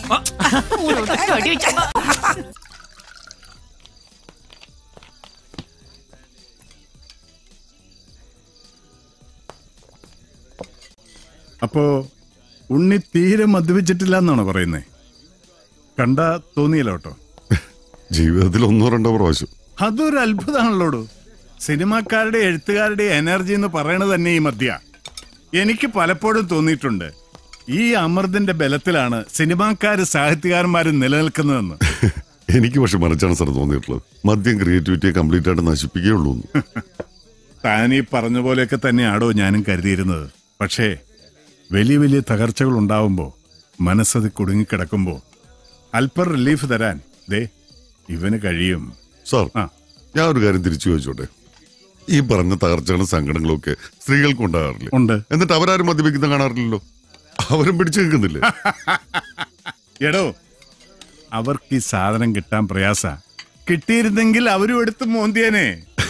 [SPEAKER 4] അപ്പോ ഉണ്ണി തീരെ മദ്യപിച്ചിട്ടില്ല എന്നാണോ പറയുന്നേ കണ്ട തോന്നിയല്ലോ കേട്ടോ
[SPEAKER 10] ജീവിതത്തിൽ ഒന്നോ രണ്ടോ പ്രാവശ്യം
[SPEAKER 4] അതൊരു അത്ഭുതമാണല്ലോടു സിനിമാക്കാരുടെ എഴുത്തുകാരുടെ എനർജി എന്ന് പറയണത് തന്നെ ഈ മദ്യ എനിക്ക് പലപ്പോഴും തോന്നിയിട്ടുണ്ട് ഈ അമൃതിന്റെ ബലത്തിലാണ് സിനിമാക്കാര് സാഹിത്യകാരന്മാരും നിലനിൽക്കുന്നതെന്ന്
[SPEAKER 10] എനിക്ക് പക്ഷെ മറിച്ചാണ് സാർ തോന്നിയിട്ടുള്ളത് മദ്യം ക്രിയേറ്റിവിറ്റിയെ കംപ്ലീറ്റ് ആയിട്ട് നശിപ്പിക്കുകയുള്ളൂ എന്ന്.
[SPEAKER 4] താൻ ഈ പറഞ്ഞ പോലെയൊക്കെ തന്നെയാടോ ഞാനും കരുതിയിരുന്നത് പക്ഷേ വലിയ വലിയ തകർച്ചകൾ ഉണ്ടാവുമ്പോൾ മനസ്സത് കുടുങ്ങിക്കിടക്കുമ്പോൾ അല്പം റിലീഫ് തരാൻ ദേ ഇവന് കഴിയും
[SPEAKER 10] സാർ ഞാൻ ഒരു കാര്യം തിരിച്ചു ചോദിച്ചോട്ടെ ഈ പറഞ്ഞ തകർച്ചകളും സങ്കടങ്ങളും ഒക്കെ സ്ത്രീകൾക്ക് ഉണ്ടാകാറില്ലേ
[SPEAKER 4] ഉണ്ട്
[SPEAKER 10] എന്നിട്ട് അവരാരും മദ്യപിക്കുന്ന കാണാറില്ലല്ലോ അവരും പിടിച്ചു നിൽക്കുന്നില്ലേ
[SPEAKER 4] എടോ അവർക്ക് ഈ സാധനം കിട്ടാൻ പ്രയാസ കിട്ടിയിരുന്നെങ്കിൽ അവരും എടുത്ത് മോന്തിയനെ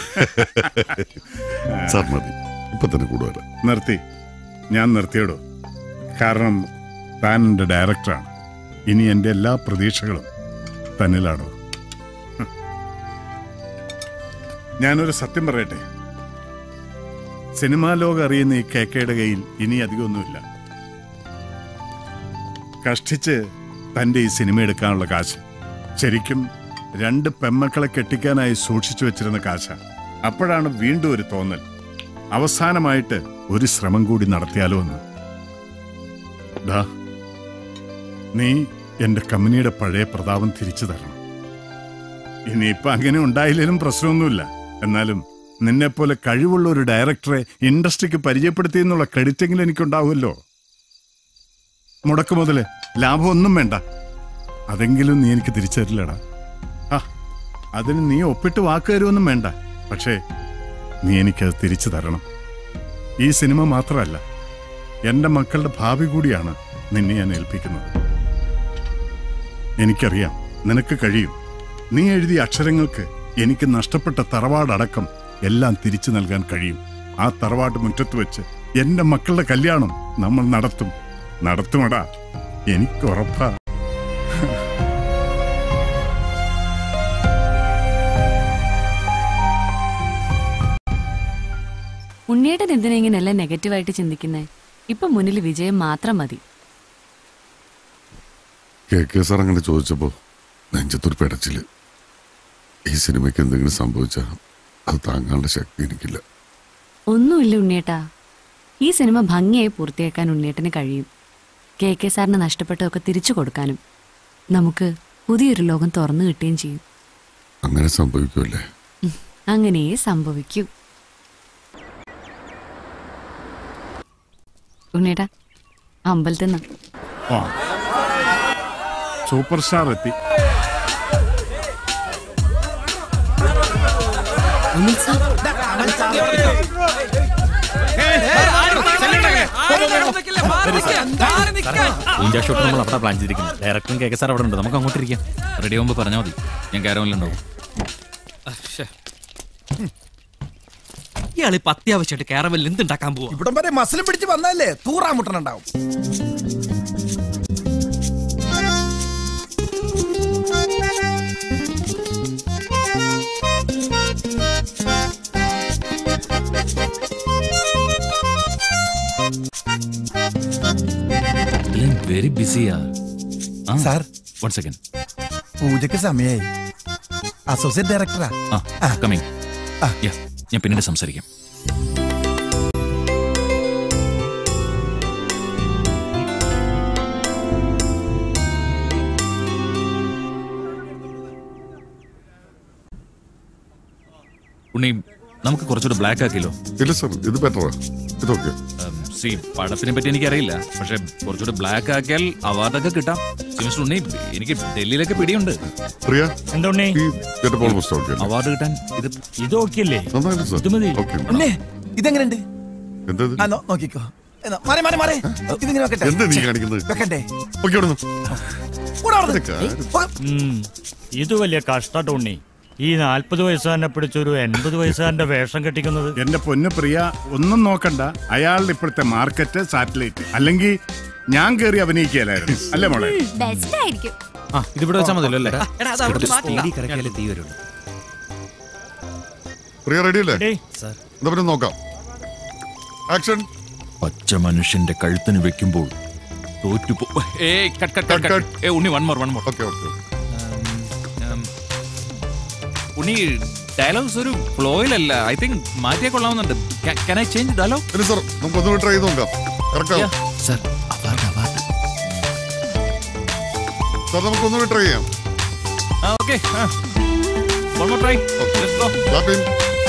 [SPEAKER 10] സാർ മതി ഇപ്പൊ തന്നെ കൂടുതൽ
[SPEAKER 4] നിർത്തി ഞാൻ നിർത്തിയിടോ കാരണം താൻ എൻ്റെ ഡയറക്ടറാണ് ഇനി എൻ്റെ എല്ലാ പ്രതീക്ഷകളും തന്നിലാണോ ഹ്. ഞാനൊരു സത്യം പറയട്ടെ സിനിമാ ലോകം അറിയുന്ന ഈ കേക്കയുടെ കയ്യിൽ ഇനി അധികമൊന്നുമില്ല കഷ്ടിച്ച് തൻ്റെ ഈ സിനിമ എടുക്കാനുള്ള കാശ് ശരിക്കും രണ്ട് പെമ്മക്കളെ കെട്ടിക്കാനായി സൂക്ഷിച്ചു വെച്ചിരുന്ന കാശ അപ്പോഴാണ് വീണ്ടും ഒരു തോന്നൽ അവസാനമായിട്ട് ഒരു ശ്രമം കൂടി നടത്തിയാലോ എന്ന് ദാ നീ എന്റെ കമ്പനിയുടെ പഴയ പ്രതാപം തിരിച്ചു തരണം ഇനിയിപ്പൊ അങ്ങനെ ഉണ്ടായില്ലേലും പ്രശ്നമൊന്നുമില്ല എന്നാലും നിന്നെപ്പോലെ കഴിവുള്ള ഒരു ഡയറക്ടറെ ഇൻഡസ്ട്രിക്ക് പരിചയപ്പെടുത്തി എന്നുള്ള ക്രെഡിറ്റെങ്കിലും എനിക്കുണ്ടാവുമല്ലോ മുടക്ക് മുതല് ലാഭമൊന്നും വേണ്ട അതെങ്കിലും നീ എനിക്ക് തിരിച്ചു തരില്ലടാ ആ അതിന് നീ ഒപ്പിട്ട് വാക്ക് തരുമൊന്നും വേണ്ട പക്ഷേ നീ എനിക്കത് തിരിച്ചു തരണം ഈ സിനിമ മാത്രമല്ല എന്റെ മക്കളുടെ ഭാവി കൂടിയാണ് നിന്നെ ഞാൻ ഏൽപ്പിക്കുന്നത് എനിക്കറിയാം നിനക്ക് കഴിയും നീ എഴുതിയ അക്ഷരങ്ങൾക്ക് എനിക്ക് നഷ്ടപ്പെട്ട തറവാടടക്കം എല്ലാം തിരിച്ചു നൽകാൻ കഴിയും ആ തറവാട് മുറ്റത്ത് വെച്ച് എന്റെ മക്കളുടെ കല്യാണം നമ്മൾ നടത്തും നടത്തുമടാ എനിക്ക് ഉറപ്പാ
[SPEAKER 5] ഉണ്ണിയേട്ടൻ എന്തിനാ ഇങ്ങനെയല്ല നെഗറ്റീവായിട്ട് ചിന്തിക്കുന്നേ ഇപ്പൊ മുന്നിൽ വിജയം മാത്രം മതി
[SPEAKER 10] കെ കെ സാർ അങ്ങനെ ചോദിച്ചപ്പോ നെഞ്ചത്തൊരു പിടച്ചില് ഈ സിനിമയ്ക്ക് എന്തെങ്കിലും സംഭവിച്ചാൽ അത് താങ്ങാനുള്ള ശക്തി എനിക്കില്ല
[SPEAKER 5] ഒന്നുമില്ല ഉണ്ണിയേട്ടാ ഈ സിനിമ ഭംഗിയായി പൂർത്തിയാക്കാൻ ഉണ്ണിയേട്ടന് കഴിയും കെ കെ സാറിന് നഷ്ടപ്പെട്ടതൊക്കെ തിരിച്ചു കൊടുക്കാനും നമുക്ക് പുതിയൊരു ലോകം തുറന്നു കിട്ടുകയും ചെയ്യും
[SPEAKER 10] അങ്ങനെ സംഭവിക്കുമല്ലേ
[SPEAKER 5] അങ്ങനെയേ സംഭവിക്കൂ ഉണ്ണിയേട്ടാ അമ്പലത്തിൽ നിന്ന്
[SPEAKER 4] ആ സൂപ്പർ സ്റ്റാർ എത്തി
[SPEAKER 17] പൂജാ ഷോട്ട് നമ്മൾ അവിടെ പ്ലാൻ ചെയ്തിരിക്കുന്നത് ഡയറക്ടറും കെ കെ സാർ അവിടെ ഉണ്ട് നമുക്ക് അങ്ങോട്ട് ഇരിക്കാം റെഡി ആകുമ്പോൾ പറഞ്ഞാൽ മതി ഞാൻ കാരമല്ലുണ്ടാവും
[SPEAKER 16] ഇയാൾ ഇപ്പൊ അത്യാവശ്യമായിട്ട് കാരവലിൽ എന്തുണ്ടാക്കാൻ പോവാ
[SPEAKER 15] ഇവിടം വരെ മസിലും പിടിച്ച് വന്നല്ലേ തൂറാമുട്ടനുണ്ടാവും
[SPEAKER 17] വെരി ബിസിയാ
[SPEAKER 15] സാർ
[SPEAKER 17] വൺ സെക്കൻഡ്
[SPEAKER 15] പൂജക്ക് സമയായി അസോസിയേറ്റ് ഡയറക്ടറാ
[SPEAKER 17] ആ കമ്മിങ് ഞാൻ പിന്നീട് സംസാരിക്കാം ഉണ്ണി നമുക്ക് കുറച്ചുകൂടെ ബ്ലാക്ക് ആക്കിയല്ലോ
[SPEAKER 10] ഇല്ല സർ ഇത് ബെറ്ററാ ഇതൊക്കെ
[SPEAKER 17] സി പടത്തിനെ പറ്റി എനിക്കറിയില്ല പക്ഷെ കുറച്ചുകൂടെ ബ്ലാക്ക് ആക്കിയാൽ അവാർഡൊക്കെ കിട്ടാം മിസ്റ്റർ ഉണ്ണി എനിക്ക് ഡൽഹിയിലൊക്കെ പിടിയുണ്ട്
[SPEAKER 10] പ്രിയ
[SPEAKER 18] എന്താ ഉണ്ണി
[SPEAKER 10] ഈ ഗെറ്റപ്പ് ഓൾമോസ്റ്റ് ഓക്കെ
[SPEAKER 17] അവാർഡ് കിട്ടാൻ ഇത്
[SPEAKER 18] ഇത് ഓക്കെ അല്ലേ
[SPEAKER 10] നന്നായിട്ട് സർ
[SPEAKER 18] ഇത് മതി
[SPEAKER 10] ഓക്കെ
[SPEAKER 15] ഉണ്ണേ ഇതെങ്ങനെയുണ്ട്
[SPEAKER 10] എന്താ ഇത്?
[SPEAKER 15] ആ, നോ- നോക്കിക്കോ എന്നാ, മാറി മാറി മാറി ഇതിങ്ങനെ വെക്കട്ടെ
[SPEAKER 10] എന്താ നീ കാണിക്കുന്നത്
[SPEAKER 15] വെക്കട്ടെ
[SPEAKER 10] ഓക്കെ ഇവിടുന്ന്
[SPEAKER 15] കൂടെ അവിടുന്ന്.
[SPEAKER 18] ഉം. ഇത് വലിയ കഷ്ടാട്ടോ ഉണ്ണി ഈ നാൽപ്പത് വയസ്സുകാരനെ പിടിച്ചൊരു എൺപത് വയസ്സുകാരന്റെ വേഷം കെട്ടിക്കുന്നത്
[SPEAKER 4] എന്റെ പൊന്നു പ്രിയ ഒന്നും നോക്കണ്ട അയാളുടെ ഇപ്പോഴത്തെ മാർക്കറ്റ് സാറ്റലൈറ്റ് അല്ലെങ്കിൽ ഞാൻ കയറി അഭിനയിക്കുകയല്ലായിരുന്നു അല്ലേ മോളെ
[SPEAKER 2] ബെസ്റ്റ് ആയിരിക്കും
[SPEAKER 14] ആ ഇതിവിടെ വെച്ചാൽ മതിയല്ലോ അല്ലേ
[SPEAKER 16] എടാ, അത് അവിടെ മാറ്റി.
[SPEAKER 17] തീ വരുള്ളൂ
[SPEAKER 10] പ്രിയ റെഡി അല്ലേ
[SPEAKER 18] ഡേയ്,
[SPEAKER 10] എന്താ പിന്നെ നോക്കാം ആക്ഷൻ
[SPEAKER 17] പച്ച മനുഷ്യന്റെ കഴുത്തിന് വെക്കുമ്പോൾ തോറ്റുപോ ഏയ് കട്ട് കട്ട് കട്ട് കട്ട് ഏ Unni one more one more
[SPEAKER 10] okay okay
[SPEAKER 17] Unni dialogues ഒരു ഫ്ലോയിലല്ല ഐ തിങ്ക് മാറ്റിയാ കൊള്ളാവുന്നുണ്ട് കൻ ഐ ചേഞ്ച് ഡയലോഗ്
[SPEAKER 10] ഇല്ല സർ നമുക്ക് ഒന്നുകൂടി ട്രൈ ചെയ്ത് നോക്കാം കറക്റ്റ്
[SPEAKER 17] സർ
[SPEAKER 10] സർ നമുക്ക് ഒന്നുകൂടി ട്രൈ ചെയ്യാം
[SPEAKER 17] ആ okay one more try let's go
[SPEAKER 10] Clap in.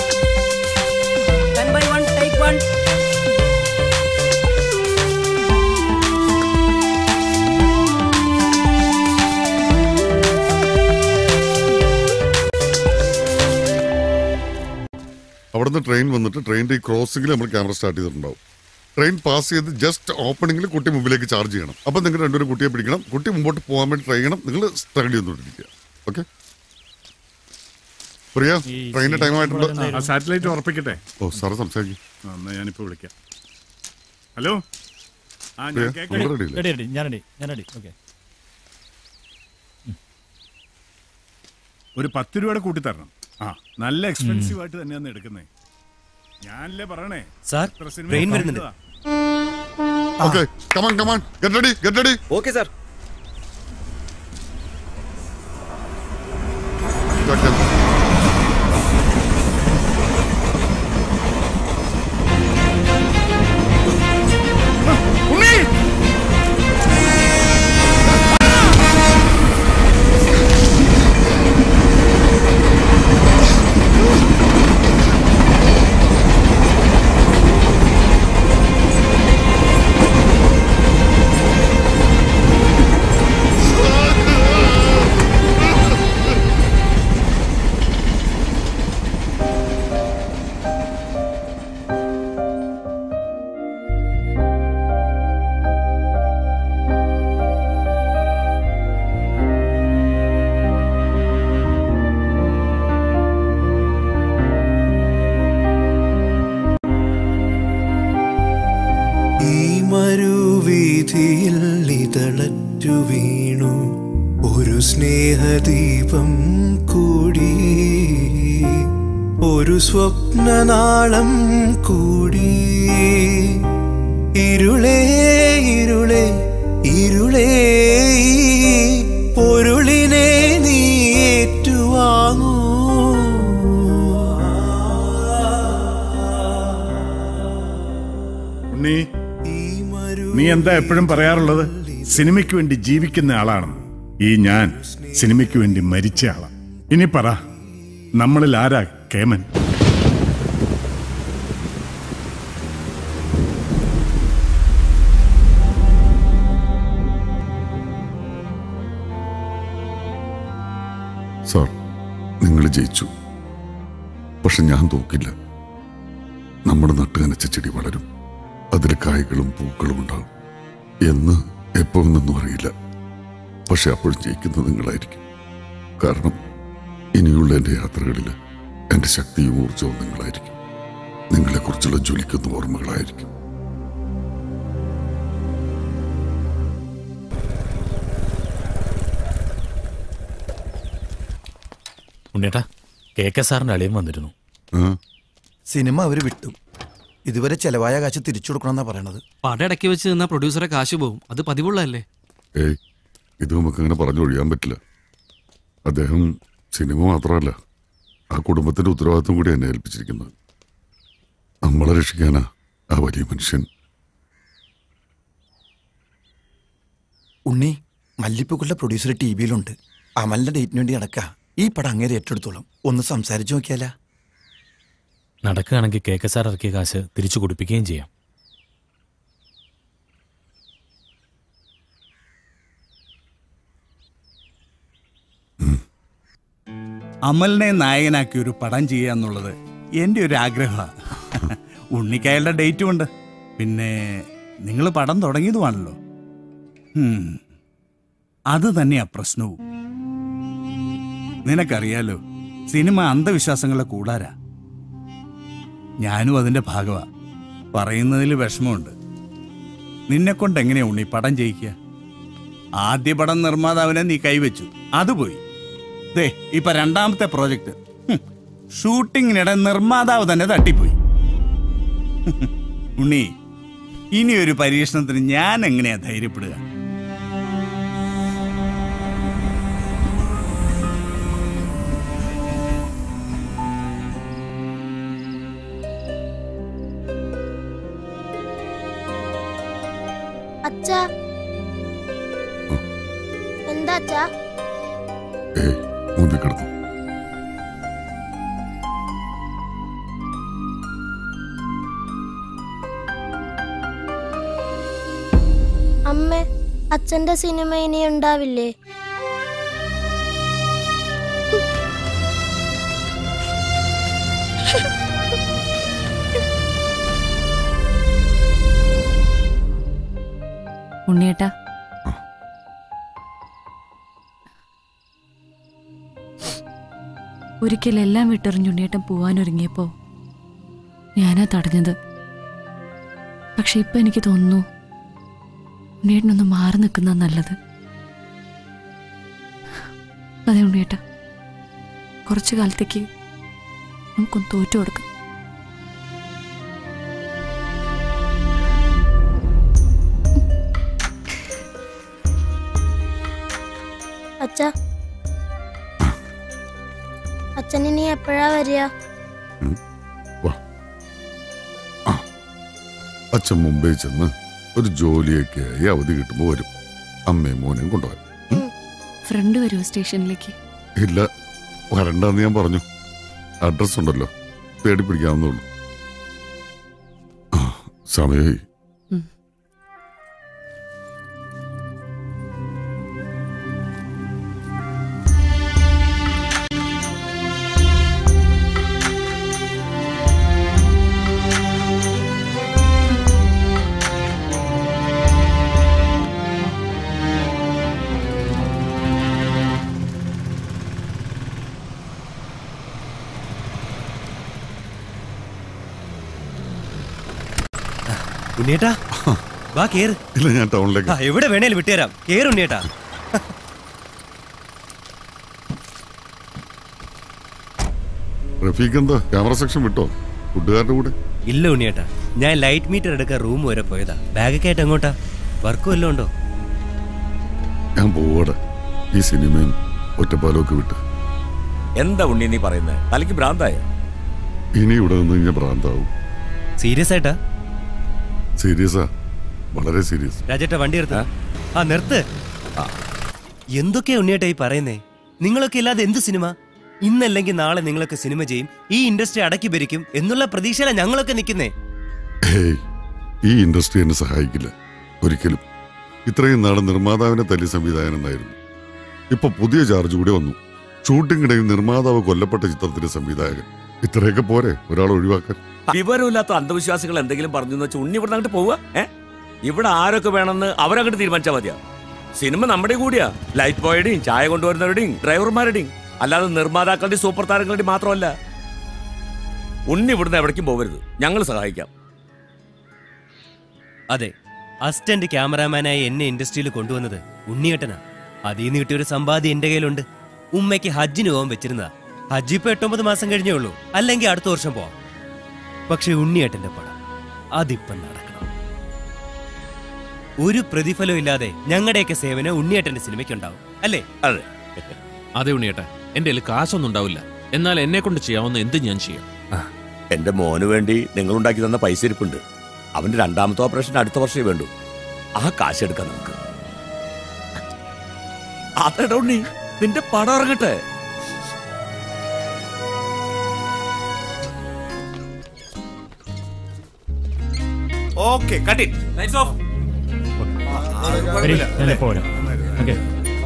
[SPEAKER 12] One by one, take one.
[SPEAKER 10] അവിടുന്ന് ട്രെയിൻ വന്നിട്ട് ട്രെയിനിന്റെ ഈ ക്രോസിംഗിൽ നമ്മൾ ക്യാമറ സ്റ്റാർട്ട് ചെയ്തിട്ടുണ്ടാവും ട്രെയിൻ പാസ് ചെയ്ത് ജസ്റ്റ് ഓപ്പണിംഗിൽ കുട്ടി മുമ്പിലേക്ക് ചാർജ് ചെയ്യണം അപ്പം നിങ്ങൾ രണ്ടുപേരും കുട്ടിയെ പിടിക്കണം കുട്ടി മുമ്പോട്ട് പോകാൻ വേണ്ടി ട്രൈ ചെയ്യണം നിങ്ങൾ സ്ട്രഗിൾ ചെയ്തുകൊണ്ടിരിക്കുക ഓക്കെ പ്രിയ ട്രെയിനിന്റെ ടൈം ആയിട്ടുണ്ടോ
[SPEAKER 4] ആ സാറ്റലൈറ്റ് ഉറപ്പിക്കട്ടെ
[SPEAKER 10] ഓ സാറ് സംസാരിക്കും
[SPEAKER 4] ആ, എന്നാ ഞാനിപ്പോ വിളിക്കാം ഹലോ ആ
[SPEAKER 10] പ്രിയ,
[SPEAKER 4] ഞാൻ കേൾക്കാം
[SPEAKER 10] നമ്മൾ ready അല്ലേ?
[SPEAKER 18] റെഡി റെഡി ഞാൻ റെഡി ഞാൻ റെഡി ഓക്കെ
[SPEAKER 4] ഒരു പത്ത് രൂപയുടെ കൂട്ടി തരണം ആ നല്ല എക്സ്പെൻസീവ് ആയിട്ട് തന്നെയാണ് എടുക്കുന്നത് ഞാനല്ലേ പറയണേ
[SPEAKER 16] സാർ,
[SPEAKER 4] ഇത്ര സിനിമ
[SPEAKER 16] ട്രെയിൻ വരുന്നുണ്ട്.
[SPEAKER 4] കാണുന്നതാ.
[SPEAKER 10] Okay come on come on get ready get ready
[SPEAKER 6] okay sir
[SPEAKER 24] ഈ മരുവീഥിയിൽ ഇതളറ്റു വീണു ഒരു സ്നേഹദീപം കൂടി ഒരു സ്വപ്നനാളം കൂടി ഇരുളേ ഇരുളേ ഇരുളേ ഈ പൊരുളിനെ നീ
[SPEAKER 4] നീ എന്താ എപ്പോഴും പറയാറുള്ളത് സിനിമയ്ക്ക് വേണ്ടി ജീവിക്കുന്ന ആളാണെന്ന് ഈ ഞാൻ സിനിമയ്ക്ക് വേണ്ടി മരിച്ച ആളാണ് ഇനി പറ നമ്മളിൽ ആരാ കേമൻ
[SPEAKER 10] സാർ നിങ്ങൾ ജയിച്ചു പക്ഷെ ഞാൻ തോക്കില്ല നമ്മുടെ നട്ടുകനച്ച ചെടി വളരും അതിൽ കായ്കളും പൂക്കളും ഉണ്ടാവും എന്ന് എപ്പോഴെന്നൊന്നും അറിയില്ല പക്ഷെ അപ്പോഴും ജയിക്കുന്നത് നിങ്ങളായിരിക്കും കാരണം ഇനിയുള്ള എൻ്റെ യാത്രകളിൽ എൻ്റെ ശക്തിയും ഊർജവും നിങ്ങളായിരിക്കും നിങ്ങളെക്കുറിച്ചുള്ള ജ്വലിക്കുന്ന ഓർമ്മകളായിരിക്കും
[SPEAKER 17] ഉണ്ണേട്ടാ കെ കെ സാറിന്റെ അളിയൻ വന്നിരുന്നു
[SPEAKER 15] സിനിമ അവര് വിട്ടു ഇതുവരെ ചെലവായ കാശ് തിരിച്ചു കൊടുക്കണമെന്നാ പറയണത്
[SPEAKER 16] പടം ഇടയ്ക്ക് വെച്ച് നിന്ന പ്രൊഡ്യൂസറെ കാശ് പോകും അത് പതിവുള്ളതല്ലേ
[SPEAKER 10] ഏയ് ഇത് നമുക്ക് അങ്ങനെ പറഞ്ഞൊഴിയാൻ പറ്റില്ല അദ്ദേഹം സിനിമ മാത്രമല്ല ആ കുടുംബത്തിന്റെ ഉത്തരവാദിത്വം കൂടി എന്നെ ഏൽപ്പിച്ചിരിക്കുന്നത് നമ്മളെ രക്ഷിക്കാനാ ആ വലിയ മനുഷ്യൻ
[SPEAKER 15] ഉണ്ണി മല്ലിപ്പൂക്കുള്ള പ്രൊഡ്യൂസർ ടി വിയിലുണ്ട് അമലിന്റെ ഡേറ്റിന് വേണ്ടി നടക്ക ഈ പടം അങ്ങേരെ ഏറ്റെടുത്തോളും ഒന്ന് സംസാരിച്ചു നോക്കിയാലാ
[SPEAKER 17] നടക്കുകയാണെങ്കിൽ കെ കെ സാർ ഇറക്കിയ കാശ് തിരിച്ചു കൊടുപ്പിക്കുകയും ചെയ്യാം
[SPEAKER 19] അമലിനെ നായകനാക്കി ഒരു പടം ചെയ്യുക എന്നുള്ളത് എൻ്റെ ഒരു ആഗ്രഹമാണ് ഉണ്ണിക്കയളുടെ ഡേറ്റും ഉണ്ട് പിന്നെ നിങ്ങൾ പടം തുടങ്ങിയതുമാണല്ലോ ഉം. അത് തന്നെയാ പ്രശ്നവും നിനക്കറിയാലോ സിനിമ അന്ധവിശ്വാസങ്ങളുടെ കൂടാരാ ഞാനും അതിന്റെ ഭാഗമാ പറയുന്നതിൽ വിഷമമുണ്ട് നിന്നെ കൊണ്ട് എങ്ങനെയാ ഉണ്ണി പടം ജയിക്കുക ആദ്യ പടം നിർമ്മാതാവിനെ നീ കൈവച്ചു അത് പോയി ദേ ഇപ്പൊ രണ്ടാമത്തെ പ്രോജക്റ്റ് ഹും, ഷൂട്ടിങ്ങിനിടെ നിർമ്മാതാവ് തന്നെ തട്ടിപ്പോയി ഉണ്ണി ഇനി ഒരു പരീക്ഷണത്തിന് ഞാൻ എങ്ങനെയാ ധൈര്യപ്പെടുക
[SPEAKER 1] അച്ഛാ എന്താ അച്ഛാ
[SPEAKER 10] ഏയ് മൂന്തി കിടന്നു
[SPEAKER 1] അമ്മ അച്ഛന്റെ സിനിമ ഇനി ഉണ്ടാവില്ലേ
[SPEAKER 5] ഉണ്ണിയേട്ടാ ഒരിക്കൽ എല്ലാം വിട്ടെറിഞ്ഞ് ഉണ്ണിയേട്ടൻ പോവാനൊരുങ്ങിയപ്പോ ഞാനാ തടഞ്ഞത് പക്ഷെ ഇപ്പൊ എനിക്ക് തോന്നുന്നു ഉണ്ണിയേട്ടനൊന്ന് മാറി നിൽക്കുന്ന നല്ലത് അതെ ഉണ്ണിയേട്ട കുറച്ചു കാലത്തേക്ക് നമുക്കൊന്ന് തോറ്റു കൊടുക്കാം
[SPEAKER 1] അച്ഛാ അച്ഛൻ ഇനി എപ്പോഴാ വരിക
[SPEAKER 10] അച്ഛൻ മുംബൈ ചെന്ന് ഒരു ജോലിയൊക്കെ ആയി അവധി കിട്ടുമ്പോൾ വരും അമ്മയും മോനെയും കൊണ്ടുപോകാൻ
[SPEAKER 5] ഫ്രണ്ട് വരുമോ സ്റ്റേഷനിലേക്ക്
[SPEAKER 10] ഇല്ല വരണ്ടെന്ന് ഞാൻ പറഞ്ഞു അഡ്രസ് ഉണ്ടല്ലോ തേടി പിടിക്കാവുന്നേ ഉള്ളൂ ആ, സമയമായി
[SPEAKER 20] ഉണ്ണിയേട്ടാ വാ കേറ്
[SPEAKER 10] ഇല്ല ഞാൻ ടൗണിലേക്ക്
[SPEAKER 20] ആ, എവിടെ വേണേലും വിട്ടുതരാം കേറ് ഉണ്ണിയേട്ടാ
[SPEAKER 10] റഫീഖ് എന്താ ക്യാമറ സെക്ഷൻ വിട്ടോ കൂട്ടുകാരുടെ കൂടെ
[SPEAKER 20] ഇല്ല ഉണ്ണിയേട്ടാ ഞാൻ ലൈറ്റ് മീറ്റർ എടുക്കാൻ റൂം വരെ പോയതാ ബാഗൊക്കെ ആയിട്ട് എങ്ങോട്ടാ വർക്കും വല്ലതും ഉണ്ടോ
[SPEAKER 10] ഞാൻ പോവാടെ ഈ സിനിമയും ഒറ്റപ്പാലമൊക്കെ വിട്ട്
[SPEAKER 7] എന്താ ഉണ്ണി നീ പറയുന്നത് തലയ്ക്ക് ഭ്രാന്തായ
[SPEAKER 10] ഇനി ഇവിടെ നിന്ന് കഴിഞ്ഞാൽ ഭ്രാന്താവും
[SPEAKER 20] സീരിയസ് ആയിട്ടാ
[SPEAKER 10] സീരിയസാ വളരെ സീരിയസ്
[SPEAKER 20] രാജേട്ട വണ്ടി നിർത്ത് ആ നിർത്ത് എന്തൊക്കെയാ ഉണ്ണിയേട്ടാ ഈ പറയുന്നേ നിങ്ങളൊക്കെ ഇല്ലാതെ എന്ത് സിനിമ ഇന്നല്ലെങ്കിൽ നാളെ നിങ്ങളൊക്കെ സിനിമ ചെയ്യും ഈ ഇൻഡസ്ട്രി അടക്കി ഭരിക്കും എന്നുള്ള പ്രതീക്ഷയിലാണ് ഞങ്ങളൊക്കെ നിൽക്കുന്നേ
[SPEAKER 10] ഹേയ് ഈ ഇൻഡസ്ട്രി എന്നെ സഹായിക്കില്ല ഒരിക്കലും ഇത്രയും നാളെ നിർമ്മാതാവിനെ തല്ലി സംവിധായകനെന്നായിരുന്നു ഇപ്പൊ പുതിയ ചാർജ് കൂടി വന്നു ഷൂട്ടിങ്ങിടയിൽ നിർമ്മാതാവ് കൊല്ലപ്പെട്ട ചിത്രത്തിന്റെ സംവിധായകൻ ഇത്രയൊക്കെ പോരെ ഒരാൾ ഒഴിവാക്കാൻ
[SPEAKER 7] വിവരമില്ലാത്ത അന്ധവിശ്വാസികൾ എന്തെങ്കിലും പറഞ്ഞു വെച്ചാൽ ഉണ്ണി ഇവിടെ അങ്ങോട്ട് പോവുക ഏ ഇവിടെ ആരൊക്കെ വേണമെന്ന് അവരങ്ങോട്ട് തീരുമാനിച്ചാൽ മതിയാ സിനിമ നമ്മുടെ കൂടിയാ ലൈറ്റ് ബോയുടെയും ചായ കൊണ്ടുവരുന്നവരുടെയും ഡ്രൈവർമാരുടെയും അല്ലാതെ നിർമ്മാതാക്കളുടെയും സൂപ്പർ താരങ്ങളുടെയും മാത്രമല്ല ഉണ്ണി ഇവിടുന്ന് എവിടേക്കും പോകരുത് ഞങ്ങൾ സഹായിക്കാം
[SPEAKER 20] അതെ അസിസ്റ്റന്റ് ക്യാമറാമാനായി എന്നെ ഇൻഡസ്ട്രിയിൽ കൊണ്ടുവന്നത് ഉണ്ണിയേട്ടനാ അതിൽ നിന്ന് കിട്ടിയ ഒരു സമ്പാദ്യം എന്റെ കയ്യിലുണ്ട് ഉമ്മയ്ക്ക് ഹജ്ജിന് പോകാൻ വെച്ചിരുന്നതാ ഹജ്ജ് ഇപ്പൊ എട്ടൊമ്പത് മാസം കഴിഞ്ഞേ ഉള്ളൂ അല്ലെങ്കിൽ അടുത്ത വർഷം പോവാം പക്ഷെ ഉണ്ണിയേട്ടന്റെ പടം അതിപ്പം നടക്കണം ഒരു പ്രതിഫലം ഇല്ലാതെ ഞങ്ങളുടെയൊക്കെ സേവനം ഉണ്ണിയേട്ടന്റെ സിനിമയ്ക്കുണ്ടാവും അല്ലേ
[SPEAKER 7] അതെ
[SPEAKER 17] അതെ ഉണ്ണിയേട്ടാ എന്റെ കയ്യിൽ കാശൊന്നും ഉണ്ടാവില്ല എന്നാൽ എന്നെ കൊണ്ട് ചെയ്യാവുന്ന എന്ത് ഞാൻ ചെയ്യാം
[SPEAKER 7] എന്റെ മോന് വേണ്ടി നിങ്ങൾ ഉണ്ടാക്കി തന്ന പൈസ ഇരിപ്പുണ്ട് അവന്റെ രണ്ടാമത്തെ ഓപ്പറേഷൻ അടുത്ത വർഷമേ വേണ്ടൂ ആ കാശ് എടുക്കാം നമുക്ക് അതെടാ ഉണ്ണി നിന്റെ പടം ഇറങ്ങട്ടെ
[SPEAKER 14] ഓക്കെ കട്ടി ലൈറ്റ്സ് ഓഫ്
[SPEAKER 18] ശരി, ഞാൻ പോരാ ഓക്കെ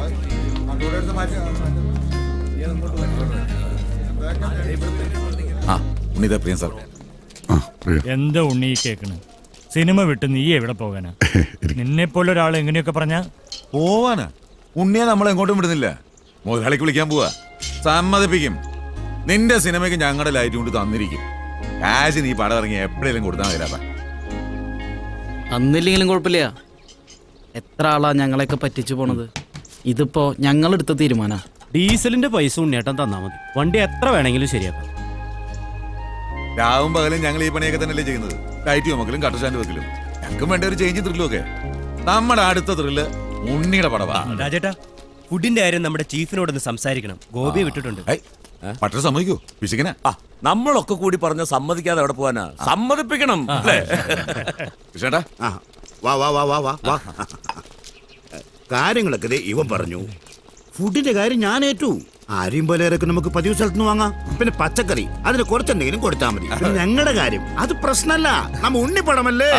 [SPEAKER 11] ആ ഉണ്ണിത പ്രിയ സാർ
[SPEAKER 18] എന്താ ഉണ്ണി ഈ കേക്കണ് സിനിമ വിട്ട് നീ എവിടെ പോകാനാ നിന്നെ പോലെ ഒരാൾ എങ്ങനെയൊക്കെ പറഞ്ഞ
[SPEAKER 11] പോവാനാ ഉണ്ണിയെ നമ്മൾ എങ്ങോട്ടും വിടുന്നില്ല മുതലാളിക്ക് വിളിക്കാൻ പോവാ സമ്മതിപ്പിക്കും നിന്റെ സിനിമയ്ക്ക് ഞങ്ങളുടെ ലൈറ്റ് കൊണ്ട് തന്നിരിക്കും കാശ് നീ പടം ഇറങ്ങി എപ്പോഴേലും കൊടുത്താൽ മതിലാ
[SPEAKER 3] അന്നില്ലെങ്കിലും കുഴപ്പമില്ല എത്ര ആളാ ഞങ്ങളെയൊക്കെ പറ്റിച്ചു പോണത് ഇതിപ്പോ ഞങ്ങളെടുത്ത തീരുമാന
[SPEAKER 20] ഡീസലിന്റെ പൈസ ഉണ്ണിയേട്ടൻ തന്നാ മതി വണ്ടി എത്ര വേണമെങ്കിലും ശരിയാക്കാം
[SPEAKER 11] രാവും പകലും ഞങ്ങൾ ഈ പണിയൊക്കെ തന്നെയല്ലേ ചെയ്യുന്നത് ലൈറ്റ് ചുമക്കലും കട്ടശാൻ്റെ വെക്കലും ഞങ്ങൾക്കും വേണ്ട ഒരു ചേഞ്ച് ത്രില്ലും ഒക്കെ നമ്മുടെ അടുത്ത ത്രില്ല് ഉണ്ണിയുടെ പടവാ
[SPEAKER 20] രാജേട്ടാ ഫുഡിന്റെ കാര്യം നമ്മുടെ ചീഫിനോടൊന്ന് സംസാരിക്കണം ഗോപിയെ വിട്ടിട്ടുണ്ട്
[SPEAKER 11] പട്ടണം സമ്മതിക്കോ പിശിക്കന
[SPEAKER 7] ആ നമ്മളൊക്കെ കൂടി പറഞ്ഞ സമ്മതിക്കാതെ എവിടെ പോവാനാ സമ്മതിപ്പിക്കണം അല്ലേ
[SPEAKER 11] ചേട്ടാ
[SPEAKER 9] വാ വാ വാ വാ വാ വാ കാര്യങ്ങളൊക്കെ ദേ ഇവൻ പറഞ്ഞു ഫുഡിന്റെ കാര്യം ഞാൻ ഏറ്റു ആരെയും പോലെ ഇറക്കി നമുക്ക് പതിവ് സ്ഥലത്ത് വാങ്ങാം പിന്നെ പച്ചക്കറി അതിന് കുറച്ചെന്തെങ്കിലും കൊടുത്താൽ മതി പിന്നെ ഞങ്ങളുടെ കാര്യം അത് പ്രശ്നമല്ല നമ്മ ഉണ്ണിപ്പടമല്ലേ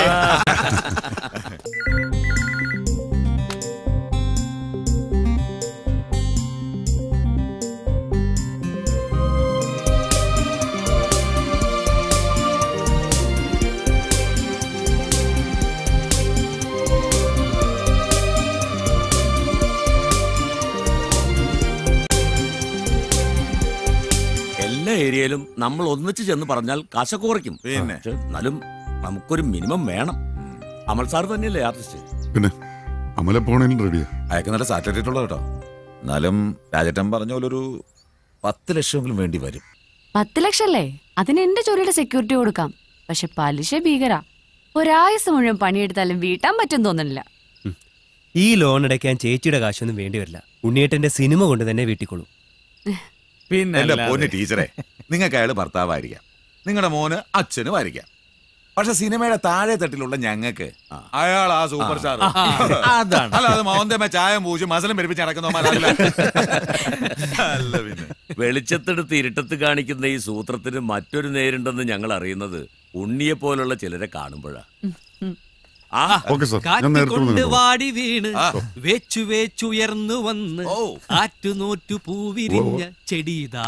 [SPEAKER 7] എല്ലാ ഏരിയയിലും നമ്മൾ ഒന്നിച്ച് ചെന്ന് പറഞ്ഞാൽ കാശൊക്കെ കുറയ്ക്കും
[SPEAKER 11] പിന്നെ?
[SPEAKER 7] പക്ഷെ എന്നാലും നമുക്കൊരു മിനിമം വേണം അമൽ സാർ തന്നെയല്ലേ ആർട്ടിസ്റ്റ്
[SPEAKER 10] പിന്നെ അമല പോണേലും റെഡിയാ
[SPEAKER 11] അയക്ക് നല്ല സാറ്റലൈറ്റ് ഉള്ള കേട്ടോ എന്നാലും രാജേട്ടൻ പറഞ്ഞ പോലെ ഒരു പത്ത് ലക്ഷമെങ്കിലും വേണ്ടി വരും
[SPEAKER 5] പത്ത് ലക്ഷം അല്ലേ അതിന് എന്റെ ജോലിയുടെ സെക്യൂരിറ്റി കൊടുക്കാം പക്ഷെ പലിശ ഭീകര ഒരായുസ് മുഴുവൻ പണിയെടുത്താലും വീട്ടാൻ പറ്റും തോന്നുന്നില്ല
[SPEAKER 20] ഈ ലോൺ അടയ്ക്കാൻ ചേച്ചിയുടെ കാശൊന്നും വേണ്ടി വരില്ല ഉണ്ണിയേട്ടന്റെ സിനിമ കൊണ്ട് തന്നെ വീട്ടിക്കൊള്ളൂ
[SPEAKER 11] പിന്നെ എന്റെ
[SPEAKER 20] അല്ലാതെ.
[SPEAKER 11] പൊന്ന് ടീച്ചറെ നിങ്ങൾക്ക് അയാൾ ഭർത്താവായിരിക്കാം നിങ്ങളുടെ മോന് അച്ഛനും ആയിരിക്കാം പക്ഷെ സിനിമയുടെ താഴെ തട്ടിലുള്ള ഞങ്ങൾക്ക് അയാൾ ആ സൂപ്പർ സ്റ്റാർ
[SPEAKER 14] അതാണ്.
[SPEAKER 11] അല്ലാതെ മോന്തമ്മ ചായ പൂജ മസലം പെരുപ്പിച്ച് നടക്കുന്നവന്മാരല്ല അല്ല പിന്നെ
[SPEAKER 7] വെളിച്ചത്തെടുത്ത് ഇരുട്ടത്ത് കാണിക്കുന്ന ഈ സൂത്രത്തിന് മറ്റൊരു നേരുണ്ടെന്ന് ഞങ്ങൾ അറിയുന്നത് ഉണ്ണിയെ പോലുള്ള ചിലരെ കാണുമ്പോഴാ ആ
[SPEAKER 10] ഓക്കെ സാർ ഞാൻ നേരത്തെ
[SPEAKER 16] കൊണ്ട്
[SPEAKER 10] വന്നു
[SPEAKER 16] വാടി വീണ് വേച്ചു വേച്ചുയർന്നു വന്ന് ആറ്റുനോറ്റു പൂവിരിഞ്ഞ ചെടിതാ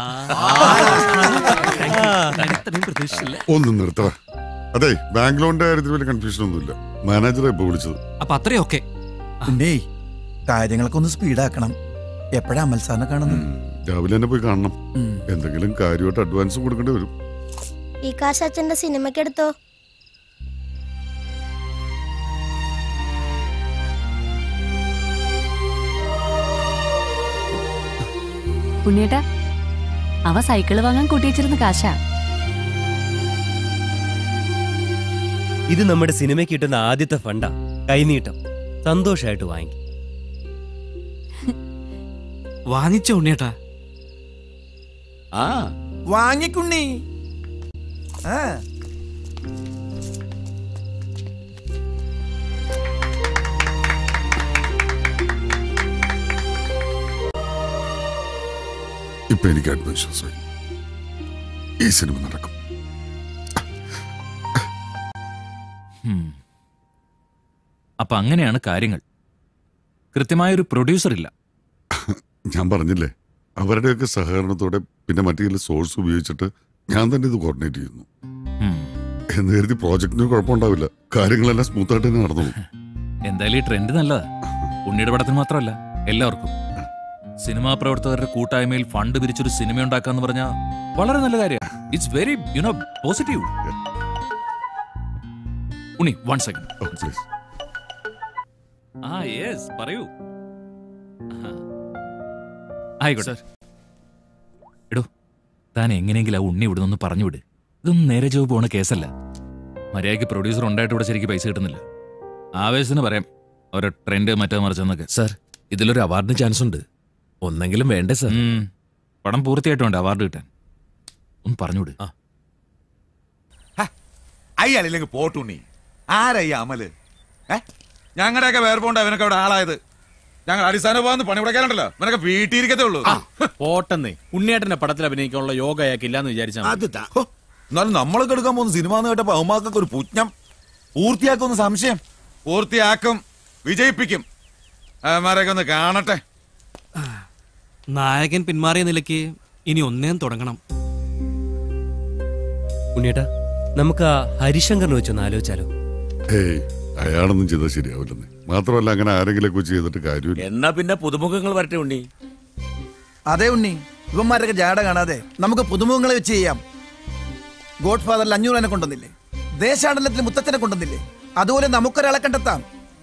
[SPEAKER 16] ഇത്രയും പ്രതീക്ഷിച്ചില്ല
[SPEAKER 10] ഒന്ന് നിർത്തവ അതെ ബാങ്ക് ലോണിന്റെ കാര്യത്തിൽ വലിയ കൺഫ്യൂഷൻ ഒന്നുമില്ല മാനേജറെ ഇപ്പൊ വിളിച്ചത്
[SPEAKER 16] അപ്പൊ അത്രയൊക്കെ
[SPEAKER 15] പിന്നെ കാര്യങ്ങളൊക്കെ ഒന്ന് സ്പീഡാക്കണം എപ്പോഴാ അമൽ സാറിനെ കാണുന്നത്
[SPEAKER 10] രാവിലെ തന്നെ പോയി കാണണം എന്തെങ്കിലും കാര്യമായിട്ട് അഡ്വാൻസ് കൊടുക്കേണ്ടി വരും
[SPEAKER 1] ഈ കാശ് അച്ഛന്റെ സിനിമയ്ക്ക് എടുത്തോ
[SPEAKER 5] ഉണ്ണിയേട്ടാ അവ സൈക്കിള് വാങ്ങാൻ കൂട്ടിവെച്ചിരുന്ന കാശാ
[SPEAKER 20] ഇത് നമ്മുടെ സിനിമയ്ക്ക് കിട്ടുന്ന ആദ്യത്തെ ഫണ്ടാ കൈനീട്ടം സന്തോഷമായിട്ട് വാങ്ങി
[SPEAKER 16] വാങ്ങിച്ച ഉണ്ണിയേട്ടാ
[SPEAKER 7] ആ
[SPEAKER 15] വാങ്ങിക്കുണ്ണി ആ
[SPEAKER 10] ഇപ്പൊ എനിക്ക് ആത്മവിശ്വാസമായി ഈ സിനിമ നടക്കും
[SPEAKER 17] ഹും. അപ്പൊ അങ്ങനെയാണ് കാര്യങ്ങൾ കൃത്യമായൊരു പ്രൊഡ്യൂസർ ഇല്ല
[SPEAKER 10] ഞാൻ പറഞ്ഞില്ലേ അവരുടെയൊക്കെ സഹകരണത്തോടെ പിന്നെ മറ്റു ചില സോഴ്സ് ഉപയോഗിച്ചിട്ട് ഞാൻ തന്നെ ഇത് കോർഡിനേറ്റ് ചെയ്യുന്നു എന്ന് കരുതി പ്രോജക്റ്റിന് കുഴപ്പമുണ്ടാവില്ല കാര്യങ്ങളെല്ലാം സ്മൂത്ത് ആയിട്ട് തന്നെ നടന്നു പോകും.
[SPEAKER 17] എന്തായാലും ഈ ട്രെൻഡ് നല്ലതാ ഉണ്ണിയുടെ പടത്തിന് മാത്രമല്ല എല്ലാവർക്കും സിനിമാ പ്രവർത്തകരുടെ കൂട്ടായ്മയിൽ ഫണ്ട് പിരിച്ചൊരു സിനിമ ഉണ്ടാക്കാന്ന് പറഞ്ഞാൽ വളരെ നല്ല കാര്യമാണ് it's very you know positive Unni one second ആ യെസ് പറയൂ ആഹാ. ആയിക്കോട്ടെ എടോ താൻ എങ്ങനെയെങ്കിലും ആ ഉണ്ണി ഇവിടെ നിന്ന് പറഞ്ഞു വിട് ഇതൊന്നും നേരെ ജോബ് പോണ കേസല്ല മര്യാദയ്ക്ക് പ്രൊഡ്യൂസർ ഉണ്ടായിട്ട് ഇവിടെ ശരിക്കും പൈസ കിട്ടുന്നില്ല ആവേശത്തിന് പറയാം ഓരോ ട്രെൻഡ് മറ്റോ മറിച്ചെന്നൊക്കെ സാർ ഇതിലൊരു അവാർഡിന് ചാൻസ് ഉണ്ട് ഒന്നെങ്കിലും വേണ്ടേ സാർ പടം പൂർത്തിയായിട്ടുണ്ട് അവാർഡ് കിട്ടാൻ ഒന്ന് പറഞ്ഞുവിട്
[SPEAKER 11] അയാളില്ലെങ്കിൽ പോട്ടുണ്ണി ആരാ ഈ അമല് ഏ ഞങ്ങളുടെയൊക്കെ വേർപോണ്ട് അവനൊക്കെ അവിടെ ആളായത് ഞങ്ങൾ അടിസ്ഥാന പോകാന്ന് പണി മുടക്കാനുണ്ടല്ലോ അവനൊക്കെ വീട്ടിയിരിക്കത്തേ ഉള്ളൂ
[SPEAKER 14] പോട്ടെന്നേ ഉണ്ണിയേട്ടന്റെ പടത്തിൽ അഭിനയിക്കാനുള്ള യോഗ അയാൾക്ക് ഇല്ലാന്ന് വിചാരിച്ചാൽ മതി.
[SPEAKER 11] ഹോ, എന്നാലും നമ്മളൊക്കെ എടുക്കാൻ പോകുന്ന സിനിമ എന്ന് കേട്ടപ്പോ അവന്മാർക്കൊക്കെ ഒരു പുജ്ഞം പൂർത്തിയാക്കുമെന്ന് സംശയം പൂർത്തിയാക്കും വിജയിപ്പിക്കും അവന്മാരെയൊക്കെ ഒന്ന് കാണട്ടെ
[SPEAKER 16] നായകൻ പിന്മാറിയ നിലയ്ക്ക് ഇനി ഒന്നേം തുടങ്ങണം
[SPEAKER 20] ഉണ്ണിയേട്ടാ നമുക്ക് ആ ഹരിശങ്കറിനെ വെച്ചൊന്ന് ആലോചിച്ചാലോ
[SPEAKER 10] ഏയ് അയാളൊന്നും ചെയ്താൽ ശരിയാവില്ലെന്ന് മാത്രമല്ല അങ്ങനെ ആരെങ്കിലും വെച്ച് ചെയ്തിട്ട് കാര്യമില്ല
[SPEAKER 7] എന്നാ പിന്നെ പുതുമുഖങ്ങൾ വരട്ടെ ഉണ്ണി
[SPEAKER 15] അതെ ഉണ്ണി ഇവന്മാരൊക്കെ ജാട കാണാതെ നമുക്ക് പുതുമുഖങ്ങളെ വെച്ച് ചെയ്യാം ഗോഡ് ഫാദറിൽ അഞ്ഞൂറിനെ കൊണ്ടുവന്നില്ലേ ദേശാടനത്തിൽ മുത്തച്ഛനെ കൊണ്ടുവന്നില്ലേ അതുപോലെ നമുക്കൊരാളെ കണ്ടെത്താം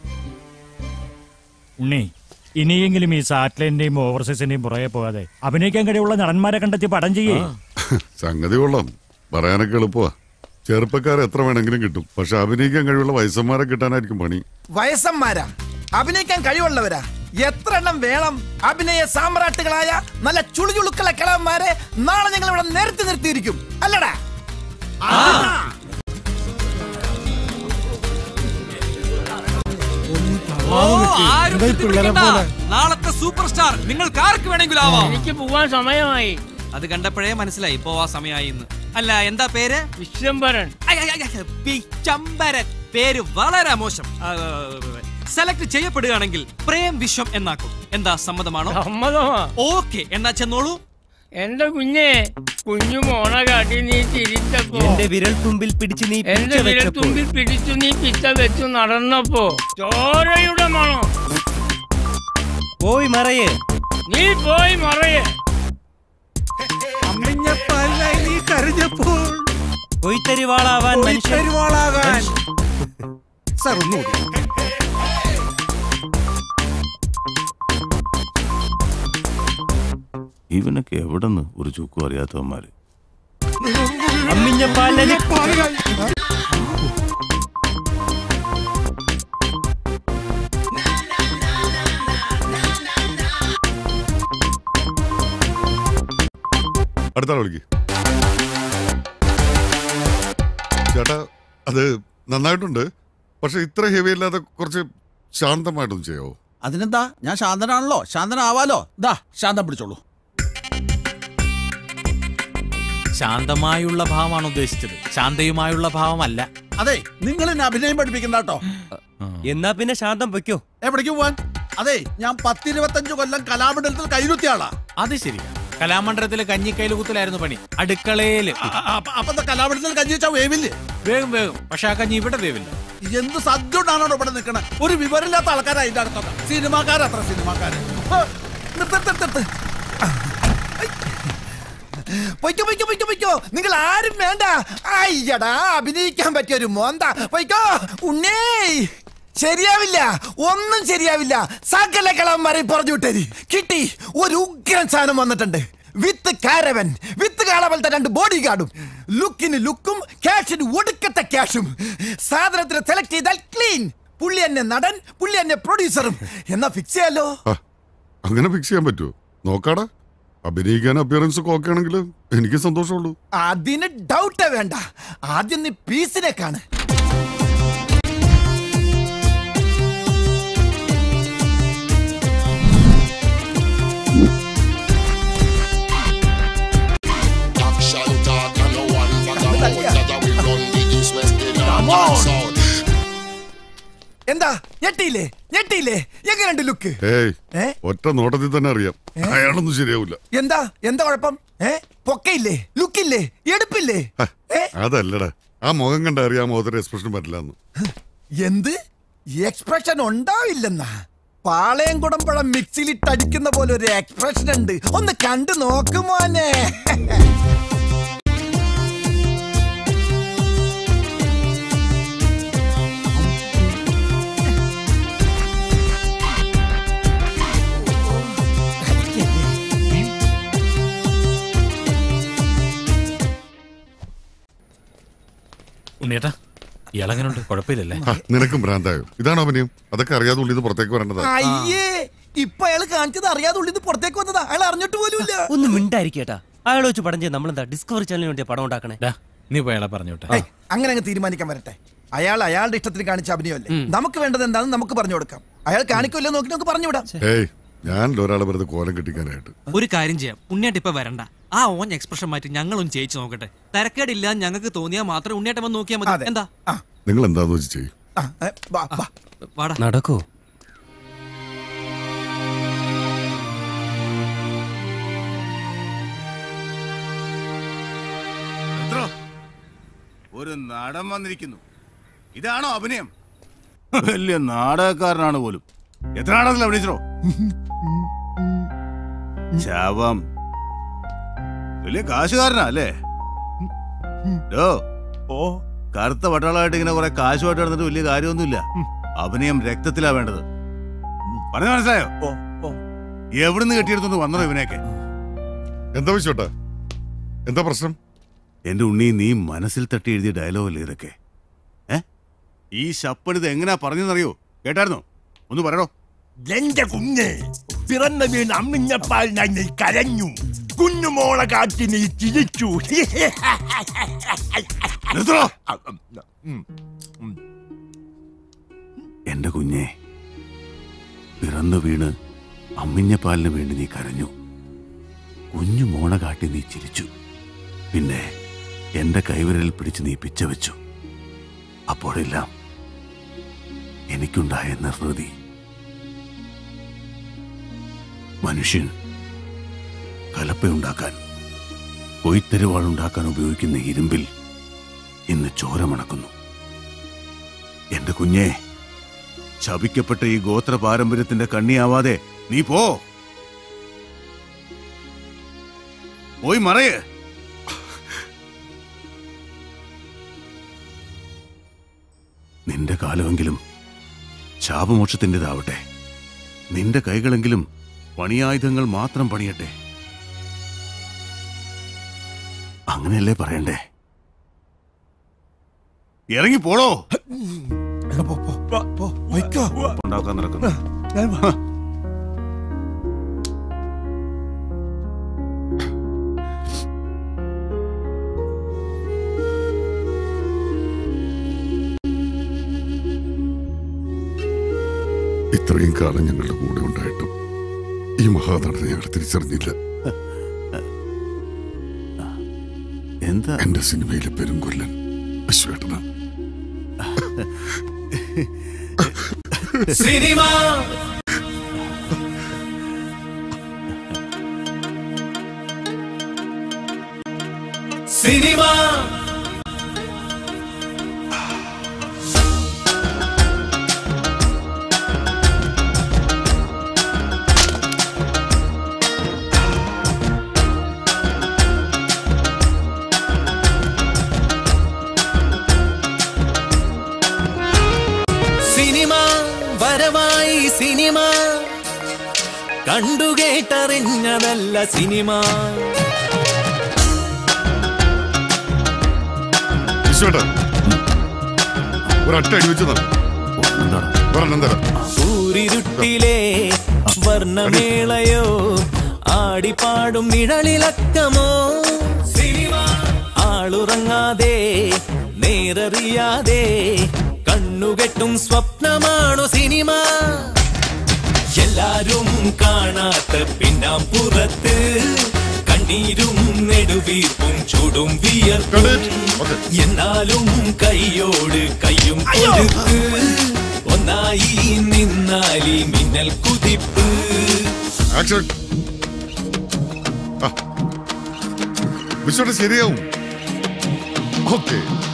[SPEAKER 18] ഉണ്ണി ഇനിയെങ്കിലും ഈ സാറ്റലൈറ്റിന്റെയും ഓവർസീസിന്റെയും പുറകെ പോകാതെ അഭിനയിക്കാൻ കഴിവുള്ള നടന്മാരെ കണ്ടെത്തി പടം ചെയ്യേ
[SPEAKER 10] സംഗതി കൊള്ളാം പറയാനൊക്കെ എളുപ്പമാ ചെറുപ്പക്കാരെ എത്ര വേണമെങ്കിലും കിട്ടും പക്ഷെ അഭിനയിക്കാൻ കഴിവുള്ള വയസ്സന്മാരെ കിട്ടാനായിരിക്കും പണി
[SPEAKER 15] വയസ്സന്മാരാ അഭിനയിക്കാൻ കഴിവുള്ളവരാ എത്ര എണ്ണം വേണം അഭിനയ സാമ്രാട്ടുകളായ നല്ല ചുളുചുളുക്കളെ കിളവന്മാരെ നാളെ ഞങ്ങൾ ഇവിടെ നിരത്തി നിർത്തിയിരിക്കും അല്ലടാ
[SPEAKER 16] ഓ, ആരും ബുദ്ധിമുട്ടിക്കണ്ട. നാളത്തെ സൂപ്പർ സ്റ്റാർ നിങ്ങൾക്ക് ആർക്ക് വേണമെങ്കിലും ആവാം
[SPEAKER 13] എനിക്ക് പോവാൻ സമയമായി
[SPEAKER 16] അത് കണ്ടപ്പോഴേ മനസ്സിലായി പോവാ സമയമായി എന്ന് അല്ല എന്താ പേര്
[SPEAKER 13] വിശ്വംഭരൻ
[SPEAKER 16] പിച്ചമ്പരൻ പേര് വളരെ മോശം സെലക്ട് ചെയ്യപ്പെടുകയാണെങ്കിൽ പ്രേം വിശ്വം എന്നാക്കും എന്താ സമ്മതമാണോ
[SPEAKER 13] സമ്മതമാ
[SPEAKER 16] ഓക്കെ എന്നാ ചെന്നോളൂ
[SPEAKER 13] എന്റെ കുഞ്ഞെ കുഞ്ഞു മോണ കാട്ടി നീ തിരിച്ചപ്പോ
[SPEAKER 20] എന്റെ വിരൽ തുമ്പിൽ പിടിച്ച് നീ
[SPEAKER 13] എന്റെ
[SPEAKER 20] പിച്ച
[SPEAKER 13] വിരൽ
[SPEAKER 20] വെച്ചപ്പോൾ
[SPEAKER 13] തുമ്പിൽ പിടിച്ചു നീ പിച്ച വെച്ചു നടന്നപ്പോ ചോരയുടെ മണം
[SPEAKER 20] പോയി മറയേ
[SPEAKER 13] നീ പോയി മറയേ
[SPEAKER 20] നീ കരഞ്ഞപ്പോൾ കൊയ്ത്തരിവാളാവാൻ മനുഷ്യൻ
[SPEAKER 15] സാർ ഒന്നുകൂടി
[SPEAKER 21] ഇവനൊക്കെ എവിടെന്ന് ഒരു ചുക്കും അറിയാത്തവന്മാര്
[SPEAKER 20] അമ്മിഞ്ഞ പാലനി
[SPEAKER 10] അടുത്ത ആൾ വിളിക്ക് ചേട്ടാ അത് നന്നായിട്ടുണ്ട് പക്ഷെ ഇത്ര ഹെവി അല്ലാതെ കുറച്ച് ശാന്തമായിട്ടൊന്നും ചെയ്യാവോ
[SPEAKER 15] അതിനെന്താ ഞാൻ ശാന്തനാണല്ലോ ശാന്തനാവാലോ ദാ ശാന്തം പിടിച്ചോളൂ
[SPEAKER 14] ശാന്തമായുള്ള ഭാവമാണ് ഉദ്ദേശിച്ചത് ശാന്തയുമായുള്ള ഭാവമല്ല
[SPEAKER 15] അതെ നിങ്ങൾ എന്നെ അഭിനയം പഠിപ്പിക്കുന്ന കേട്ടോ
[SPEAKER 20] എന്നാ പിന്നെ ശാന്തം വെക്കോ
[SPEAKER 15] എവിടേക്ക് പോവാൻ അതെ ഞാൻ പത്തിരുപത്തഞ്ചു കൊല്ലം കലാമണ്ഡലത്തിൽ കൈരുത്തിയ ആളാ
[SPEAKER 14] അത് ശരിയാ കലാമണ്ഡലത്തിലെ കഞ്ഞിക്കൈല് കുത്തലായിരുന്നു പണി അടുക്കളയില്
[SPEAKER 15] അപ്പൊ എന്താ കലാമണ്ഡലത്തിൽ കഞ്ഞി വെച്ചാൽ വേവില്ലേ
[SPEAKER 14] വേഗം വേഗം പക്ഷെ ആ കഞ്ഞി ഇവിടെ വേവില്ല
[SPEAKER 15] എന്ത് സദ്യണ്ടാണോ ഇവിടെ നിൽക്കണേ ഒരു വിവരമില്ലാത്ത ആൾക്കാരാ ഇതിന്റെ അടുത്തൊക്കെ സിനിമാക്കാരത്ര സിനിമാക്കാര് ഹ്, നിർത്ത്, നിർത്ത്, നിർത്ത്. പൊയ്ക്കോ പൊയ്ക്കോ പൊയ്ക്കോ പൊയ്ക്കോ നിങ്ങൾ ആരും വേണ്ട അയ്യടാ അഭിനയിക്കാൻ പറ്റിയ ഒരു മോന്ത പൊയ്ക്കോ ഉണ്ണേ ശരിയാവില്ല ഒന്നും ശരിയാവില്ല സകല കളവന്മാരെ പറഞ്ഞു വിട്ടേരി കിട്ടി ഒരു ഉഗ്രൻ സാധനം വന്നിട്ടുണ്ട് വിത്ത് കാരവൻ വിത്ത് കാണാപോലത്തെ രണ്ട് ബോഡി ഗാർഡും ലുക്കിന് ലുക്കും ക്യാഷിന് ഒടുക്കത്തെ ക്യാഷും സാധനത്തിന് സെലക്ട് ചെയ്താൽ ക്ലീൻ പുള്ളി എന്നെ നടൻ പുള്ളി എന്നെ പ്രൊഡ്യൂസറും എന്നാ ഫിക്സ് ചെയ്യാലോ
[SPEAKER 10] ആ, അങ്ങനെ ഫിക്സ് ചെയ്യാൻ പറ്റുമോ നോക്കാടാ അഭിനയിക്കാൻ അപ്പിയറൻസ് ഒക്കെ ഓക്കെ ആണെങ്കിൽ എനിക്ക് സന്തോഷമുള്ളൂ
[SPEAKER 15] അതിന് ഡൗട്ടേ വേണ്ട ആദ്യം നീ പീസിനെ കാണ് എന്താ ഞെട്ടിയില്ലേ ഞെട്ടിയില്ലേ എങ്ങനെയുണ്ട് ലുക്ക്
[SPEAKER 10] ഏയ്
[SPEAKER 15] ഏ?
[SPEAKER 10] ഒറ്റ നോട്ടത്തിൽ തന്നെ അറിയാം അയാളൊന്നും ശരിയാവില്ല
[SPEAKER 15] എന്താ എന്താ കുഴപ്പം ഏ പൊക്കയില്ലേ ലുക്കില്ലേ എടുപ്പില്ലേ
[SPEAKER 10] അതല്ലടാ ആ മുഖം കണ്ട അറിയാം ആ മുഖത്തിന്റെ എക്സ്പ്രഷൻ പറ്റില്ല
[SPEAKER 15] എന്ത് എക്സ്പ്രഷൻ ഉണ്ടാവില്ലെന്നാ പാളയം കുടമ്പഴം മിക്സിയിലിട്ട് അടിക്കുന്ന പോലെ ഒരു എക്സ്പ്രഷൻ ഉണ്ട് ഒന്ന് കണ്ടു നോക്കുമോനെ
[SPEAKER 17] ഉണ്ണിയേട്ടാ ഇയാളെങ്ങനെയുണ്ട് കുഴപ്പമില്ലല്ലേ
[SPEAKER 10] നിനക്കും ഭ്രാന്തായോ ഇതാണ് അഭിനയം അതൊക്കെ അറിയാതെ ഉള്ളിൽ പുറത്തേക്ക് വരേണ്ടതാ
[SPEAKER 15] അയ്യേ ഇപ്പൊ അയാൾ കാണിച്ചത് അറിയാതെ ഉള്ളിൽ നിന്ന് പുറത്തേക്ക് വന്നതാ അയാൾ അറിഞ്ഞിട്ട് പോലുമില്ല
[SPEAKER 20] ഒന്ന് മിണ്ടായിരിക്കേട്ടാ അയാൾ വെച്ച് പടം ചെയ്ത് നമ്മളെന്താ ഡിസ്കവറി ചാനലിന് വേണ്ടിയാ പടം ഉണ്ടാക്കണേ
[SPEAKER 14] നീ പോയി അയാളെ പറഞ്ഞോട്ടെ
[SPEAKER 15] ഏയ്, അങ്ങനെ അങ്ങ് തീരുമാനിക്കാൻ വരട്ടെ അയാൾ അയാളുടെ ഇഷ്ടത്തിന് കാണിച്ച അഭിനയമല്ലേ നമുക്ക് വേണ്ടത് എന്താണെന്ന് നമുക്ക് പറഞ്ഞു കൊടുക്കാം അയാൾ കാണിക്കില്ലോ നോക്കി നമുക്ക് പറഞ്ഞുവിടാം
[SPEAKER 10] ഏയ് ഞാൻ ഒരാളെ വെറുതെ കോലം കെട്ടിക്കാനായിട്ട്
[SPEAKER 16] ഒരു കാര്യം ചെയ്യാം ഉണ്ണിയേട്ട ഇപ്പൊ വരണ്ട ആ ഓൻ എക്സ്പ്രഷൻ മാറ്റി ഞങ്ങളൊന്ന് ജയിച്ചു നോക്കട്ടെ തരക്കേടില്ല ഞങ്ങൾക്ക് തോന്നിയാൽ മാത്രം ഉണ്ണിയേട്ടൻ വന്ന് നോക്കിയാൽ മതി എന്താ
[SPEAKER 10] നിങ്ങൾ എന്താന്ന് വെച്ച് ചെയ്യും
[SPEAKER 16] വാടാ
[SPEAKER 20] നടക്കോ
[SPEAKER 11] എത്രോ? ഒരു നടൻ വന്നിരിക്കുന്നു ഇതാണോ അഭിനയം വലിയ നാടകക്കാരനാണ് പോലും എത്ര നാടകത്തിൽ അഭിനയിച്ചോ ശാപം വലിയ കാശുകാരനാ അല്ലേ ഡോ ഓ കറുത്ത പട്ടാളമായിട്ട് ഇങ്ങനെ കുറെ കാശുമായിട്ട് നടന്നിട്ട് വലിയ കാര്യമൊന്നുമില്ല അഭിനയം രക്തത്തിലാ വേണ്ടത് പറഞ്ഞു മനസ്സിലായോ എവിടുന്ന് കെട്ടിയെടുത്തോണ്ട് വന്നോ ഇവനെയൊക്കെ
[SPEAKER 10] എന്താ വിശ്വട്ടാ എന്താ പ്രശ്നം
[SPEAKER 11] എന്റെ ഉണ്ണി നീ മനസ്സിൽ തട്ടി എഴുതിയ ഡയലോഗല്ലേ ഇതൊക്കെ ഏ ഈ ശപ്പണിത് എങ്ങനെയാ പറഞ്ഞെന്നറിയോ കേട്ടായിരുന്നോ ഒന്ന് പറയണോ
[SPEAKER 2] എന്റെ കുഞ്ഞ് പിറന്ന വീണ് അമ്മിഞ്ഞപ്പാൽ ഞാൻ നീ കരഞ്ഞു കുഞ്ഞുമോളെ കാട്ടി നീ ചിരിച്ചു
[SPEAKER 11] നിർത്തണോ? എന്റെ കുഞ്ഞെ പിറന്നു വീണ് അമ്മിഞ്ഞ പാലിന് വേണ്ടി നീ കരഞ്ഞു കുഞ്ഞു മോണ കാട്ടി നീ ചിരിച്ചു പിന്നെ എന്റെ കൈവിരലിൽ പിടിച്ച് നീ പിച്ച വെച്ചു അപ്പോഴെല്ലാം എനിക്കുണ്ടായ നിർവൃതി മനുഷ്യൻ കലപ്പയുണ്ടാക്കാൻ കൊയ്ത്തരുവാളുണ്ടാക്കാൻ ഉപയോഗിക്കുന്ന ഇരുമ്പിൽ ഇന്ന് ചോര മണക്കുന്നു എന്റെ കുഞ്ഞെ ശപിക്കപ്പെട്ട ഈ ഗോത്ര പാരമ്പര്യത്തിന്റെ കണ്ണിയാവാതെ നീ പോ പോയി മറയേ നിന്റെ കാലമെങ്കിലും ശാപമോക്ഷത്തിൻ്റെതാവട്ടെ നിന്റെ കൈകളെങ്കിലും പണിയായുധങ്ങൾ മാത്രം പണിയട്ടെ അങ്ങനെയല്ലേ പറയണ്ടേ ഇറങ്ങി പോടോ ഉണ്ടാക്കാൻ നടക്കുന്നു
[SPEAKER 10] ഇത്രയും കാലം ഞങ്ങളുടെ കൂടെ ഉണ്ടായിട്ടും ഈ മഹാനടനെ ഞങ്ങൾ തിരിച്ചറിഞ്ഞില്ല
[SPEAKER 11] എന്താ
[SPEAKER 10] എന്റെ സിനിമയിലെ പെരുങ്കൊല്ലൻ അശ്വേട്ടന
[SPEAKER 16] സിനിമ സിനിമ സിനിമ വരവായി സിനിമ കണ്ടുകേട്ടറിഞ്ഞതല്ല സിനിമ
[SPEAKER 10] വിശ്വേട്ട ഒരൊറ്റ അടി വെച്ച് തന്നെ ഒരെണ്ണം തരാം
[SPEAKER 16] സൂരിരുട്ടിലെ വർണ്ണമേളയോ ആടിപ്പാടും നിഴലിളക്കമോ സിനിമ ആളുറങ്ങാതെ നേരറിയാതെ കണ്ണുകെട്ടും സ്വപ്നമാണു സിനിമ എല്ലാരും കാണാത്ത പിന്നാമ്പുറത്ത് കണ്ണീരും നെടുവീർപ്പും ചൂടും വിയർപ്പും എന്നാലും കൈയോട് കയ്യും കൊടുത്ത്
[SPEAKER 24] ഒന്നായി നിന്നാലി മിന്നൽ കുതിപ്പ്
[SPEAKER 10] ആക്ഷൻ വിശ്വട്ട് ശരിയാവും ഓക്കെ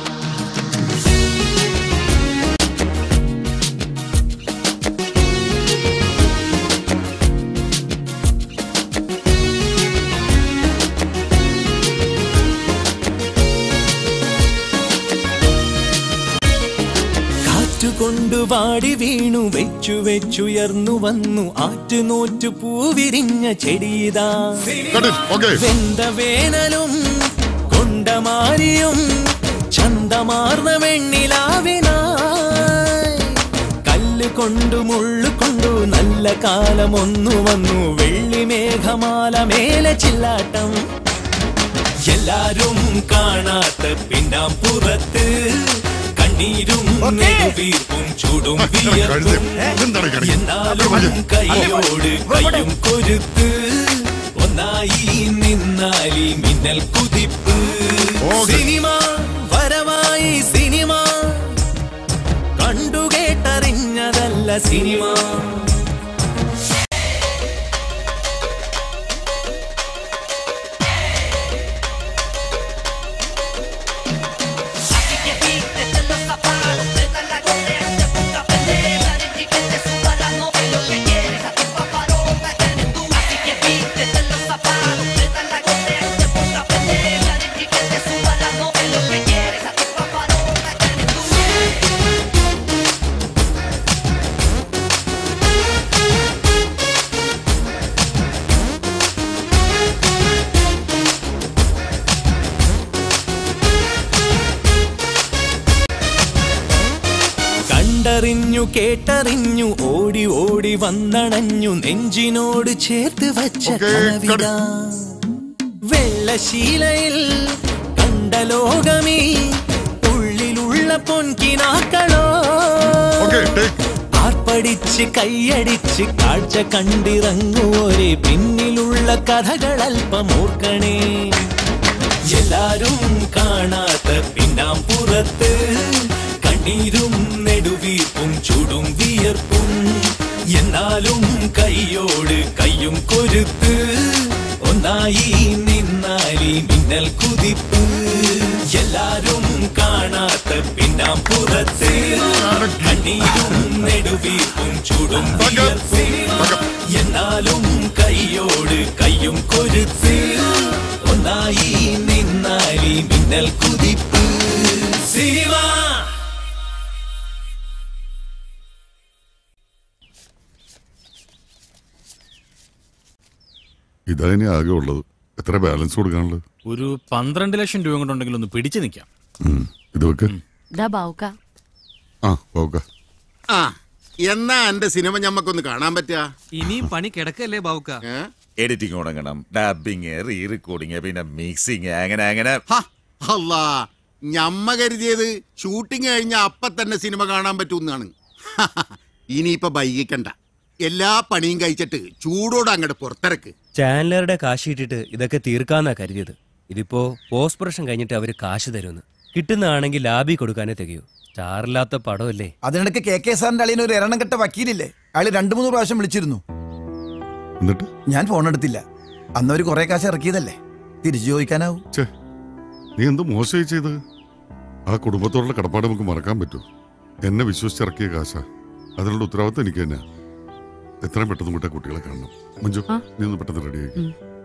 [SPEAKER 24] കാറ്റുകൊണ്ടു വാടി വീണു വെച്ചു വെച്ചുയർന്നു വന്നു ആറ്റുനോറ്റു പൂവിരിഞ്ഞ ചെടിയിതാ വെന്ത വേനലും കൊണ്ടമാരിയും ചന്തമാർന്ന വെണ്ണിലാവിനായി കല്ല് കൊണ്ടു മുള്ളു കൊണ്ടു നല്ല കാലം ഒന്നു വന്നു വെള്ളിമേഘമാല മേലെ ചില്ലാട്ടം എല്ലാരും കാണാത്ത പിന്നാം പുറത്ത് കണ്ണീരും നെടുവീർപ്പും ചൂടും വിയർപ്പും എന്നാലും കൈയോട് കയ്യും കൊരുത്ത് ഒന്നായി നിന്നാലി മിന്നൽ കുതിപ്പ് സിനിമ വരവായി സിനിമ കണ്ടുകേട്ടറിഞ്ഞതല്ല സിനിമ കണ്ടറിഞ്ഞു കേട്ടറിഞ്ഞു ഓടി ഓടി വന്നണഞ്ഞു നെഞ്ചിനോട് ചേർത്ത് വച്ച കനവിതാ വെള്ളശീലയിൽ കണ്ട ലോകമേ ഉള്ളിലുള്ള പൊൻകിനാക്കളോ ആർപ്പടിച്ച് കൈയടിച്ച് കാഴ്ച കണ്ടിറങ്ങുവോരെ പിന്നിലുള്ള കഥകളൽപ്പം ഓർക്കണേ എല്ലാരും കാണാത്ത പിന്നാം പുറത്ത് കണ്ണീരും നെടുവീർപ്പും ചൂടും വിയർപ്പും എന്നാലും കൈയോട് കയ്യും കൊരുത്ത് ഒന്നായി നിന്നാലി മിന്നൽ കുതിപ്പ് എല്ലാരും കാണാത്ത പിന്നാം പുറത്ത് കണ്ണീരും നെടുവീർപ്പും ചൂടും വിയർപ്പും എന്നാലും കൈയോട് കയ്യും കൊരുത്ത് ഒന്നായി നിന്നാലി മിന്നൽ കുതിപ്പ് സിനിമ
[SPEAKER 10] ഇതതിനെ ആകെ ഉള്ളത് എത്ര ബാലൻസ് കൊടുക്കാനുള്ളത്
[SPEAKER 14] ഒരു പന്ത്രണ്ട് ലക്ഷം രൂപ കൊണ്ടുണ്ടെങ്കിൽ ഒന്ന് പിടിച്ചു നിൽക്കാം
[SPEAKER 10] ഉം, ഇത് വെക്ക്
[SPEAKER 5] ദാ ബാവുക്ക
[SPEAKER 10] ആ പോക്ക
[SPEAKER 9] ആ എന്നാ എന്റെ സിനിമ ഞമ്മക്കൊന്ന് കാണാൻ പറ്റുക
[SPEAKER 16] ഇനിയും പണി കിടക്കല്ലേ ബാവുക്ക
[SPEAKER 11] എഡിറ്റിംഗ് തുടങ്ങണം ഡബിങ് റീ റെക്കോർഡിങ് പിന്നെ മിക്സിങ് അങ്ങനെ അങ്ങനെ
[SPEAKER 9] അല്ലാ ഞമ്മ കരുതിയത് ഷൂട്ടിംഗ് കഴിഞ്ഞ അപ്പ തന്നെ സിനിമ കാണാൻ പറ്റൂന്നാണ് ഇനിയിപ്പൊ വൈകിക്കണ്ട എല്ലാ പണിയും കഴിച്ചിട്ട് ചൂടോടെ അങ്ങോട്ട് പുറത്തിറക്ക്
[SPEAKER 20] ചാനലറുടെ കാശ് ഇട്ടിട്ട് ഇതൊക്കെ തീർക്കാന്നാ കരുതിയത് ഇതിപ്പോ പോസ്റ്റ് പ്രൊഡക്ഷൻ കഴിഞ്ഞിട്ട് അവര് കാശ് തരുമെന്ന് കിട്ടുന്നതാണെങ്കിൽ ലാബി കൊടുക്കാനേ തികയൂ സ്റ്റാറില്ലാത്ത പടമല്ലേ
[SPEAKER 15] അതിനിടയ്ക്ക് കെ കെ സാറിന്റെ അളിയന് ഒരു എരണം കെട്ട വക്കീലില്ലേ അയാൾ രണ്ടു മൂന്ന് പ്രാവശ്യം വിളിച്ചിരുന്നു
[SPEAKER 10] എന്നിട്ട്
[SPEAKER 15] ഞാൻ ഫോൺ എടുത്തില്ല അന്ന് ഒരു കുറെ കാശ് ഇറക്കിയതല്ലേ തിരിച്ചു ചോദിക്കാനാവും
[SPEAKER 10] നീ എന്ത് മോശമായി ചെയ്തത് ആ കുടുംബത്തോടുള്ള കടപ്പാട് നമുക്ക് മറക്കാൻ പറ്റൂ എന്നെ വിശ്വസിച്ചിറക്കിയ കാശ അതിനുള്ള ഉത്തരവാദിത്തം എനിക്ക് തന്നെ എത്രയും പെട്ടെന്ന് വിട്ട കുട്ടികളെ കാണണം മഞ്ജു നീ ഒന്ന് പെട്ടെന്ന് റെഡിയാക്കി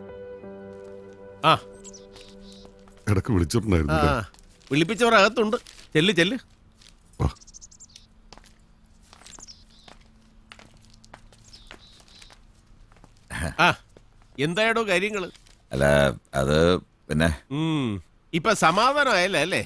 [SPEAKER 8] ആ
[SPEAKER 10] ഇടക്ക് വിളിച്ചിട്ടുണ്ടായിരുന്നു
[SPEAKER 8] ആ വിളിപ്പിച്ചവർ അകത്തുണ്ട് ചെല്ല് ചെല്ല് ആ എന്തായടോ കാര്യങ്ങള്
[SPEAKER 11] അല്ല അത് പിന്നെ
[SPEAKER 8] ഉം, ഇപ്പൊ സമാധാനമായല്ലേ അല്ലേ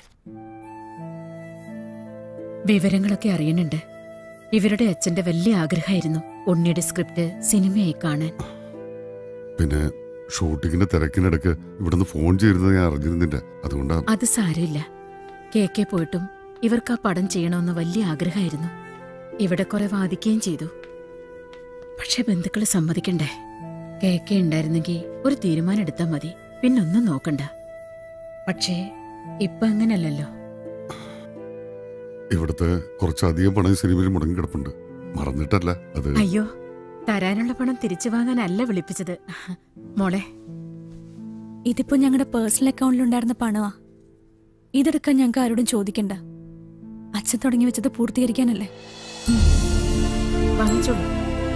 [SPEAKER 12] വിവരങ്ങളൊക്കെ അറിയുന്നുണ്ട് ഇവരുടെ അച്ഛന്റെ വലിയ ആഗ്രഹമായിരുന്നു ഉണ്ണിയുടെ സ്ക്രിപ്റ്റ് സിനിമയായി കാണാൻ
[SPEAKER 10] പിന്നെ ഷൂട്ടിങ്ങിന്റെ തിരക്കിനിടക്ക് ഇവിടുന്ന് ഫോൺ ചെയ്തിരുന്നത് ഞാൻ അറിഞ്ഞിരുന്നില്ല അതുകൊണ്ടാ
[SPEAKER 12] അത് സാരമില്ല കെ കെ പോയിട്ടും ഇവർക്ക് ആ പടം ചെയ്യണമെന്ന് വലിയ ആഗ്രഹമായിരുന്നു ഇവിടെ കുറെ വാദിക്കുകയും ചെയ്തു പക്ഷെ ബന്ധുക്കൾ സമ്മതിക്കണ്ടേ കെ കെ ഉണ്ടായിരുന്നെങ്കിൽ ഒരു തീരുമാനം എടുത്താൽ മതി പിന്നൊന്നും നോക്കണ്ട പക്ഷേ ഇപ്പൊ അങ്ങനല്ലല്ലോ
[SPEAKER 10] ഇവിടുത്തെ കുറച്ചധികം പണം ഈ സിനിമയിൽ മുടങ്ങി കിടപ്പുണ്ട് മറന്നിട്ടല്ല അത്
[SPEAKER 12] അയ്യോ തരാനുള്ള പണം തിരിച്ചു വാങ്ങാനല്ല വിളിപ്പിച്ചത് മോളെ
[SPEAKER 4] ഇതിപ്പോ ഞങ്ങളുടെ പേഴ്സണൽ അക്കൗണ്ടിലുണ്ടായിരുന്ന പണമാ ഇതെടുക്കാൻ ഞങ്ങൾക്ക് ആരോടും ചോദിക്കണ്ട അച്ഛൻ തുടങ്ങി വെച്ചത് പൂർത്തീകരിക്കാനല്ലേ
[SPEAKER 12] വാങ്ങിച്ചോളൂ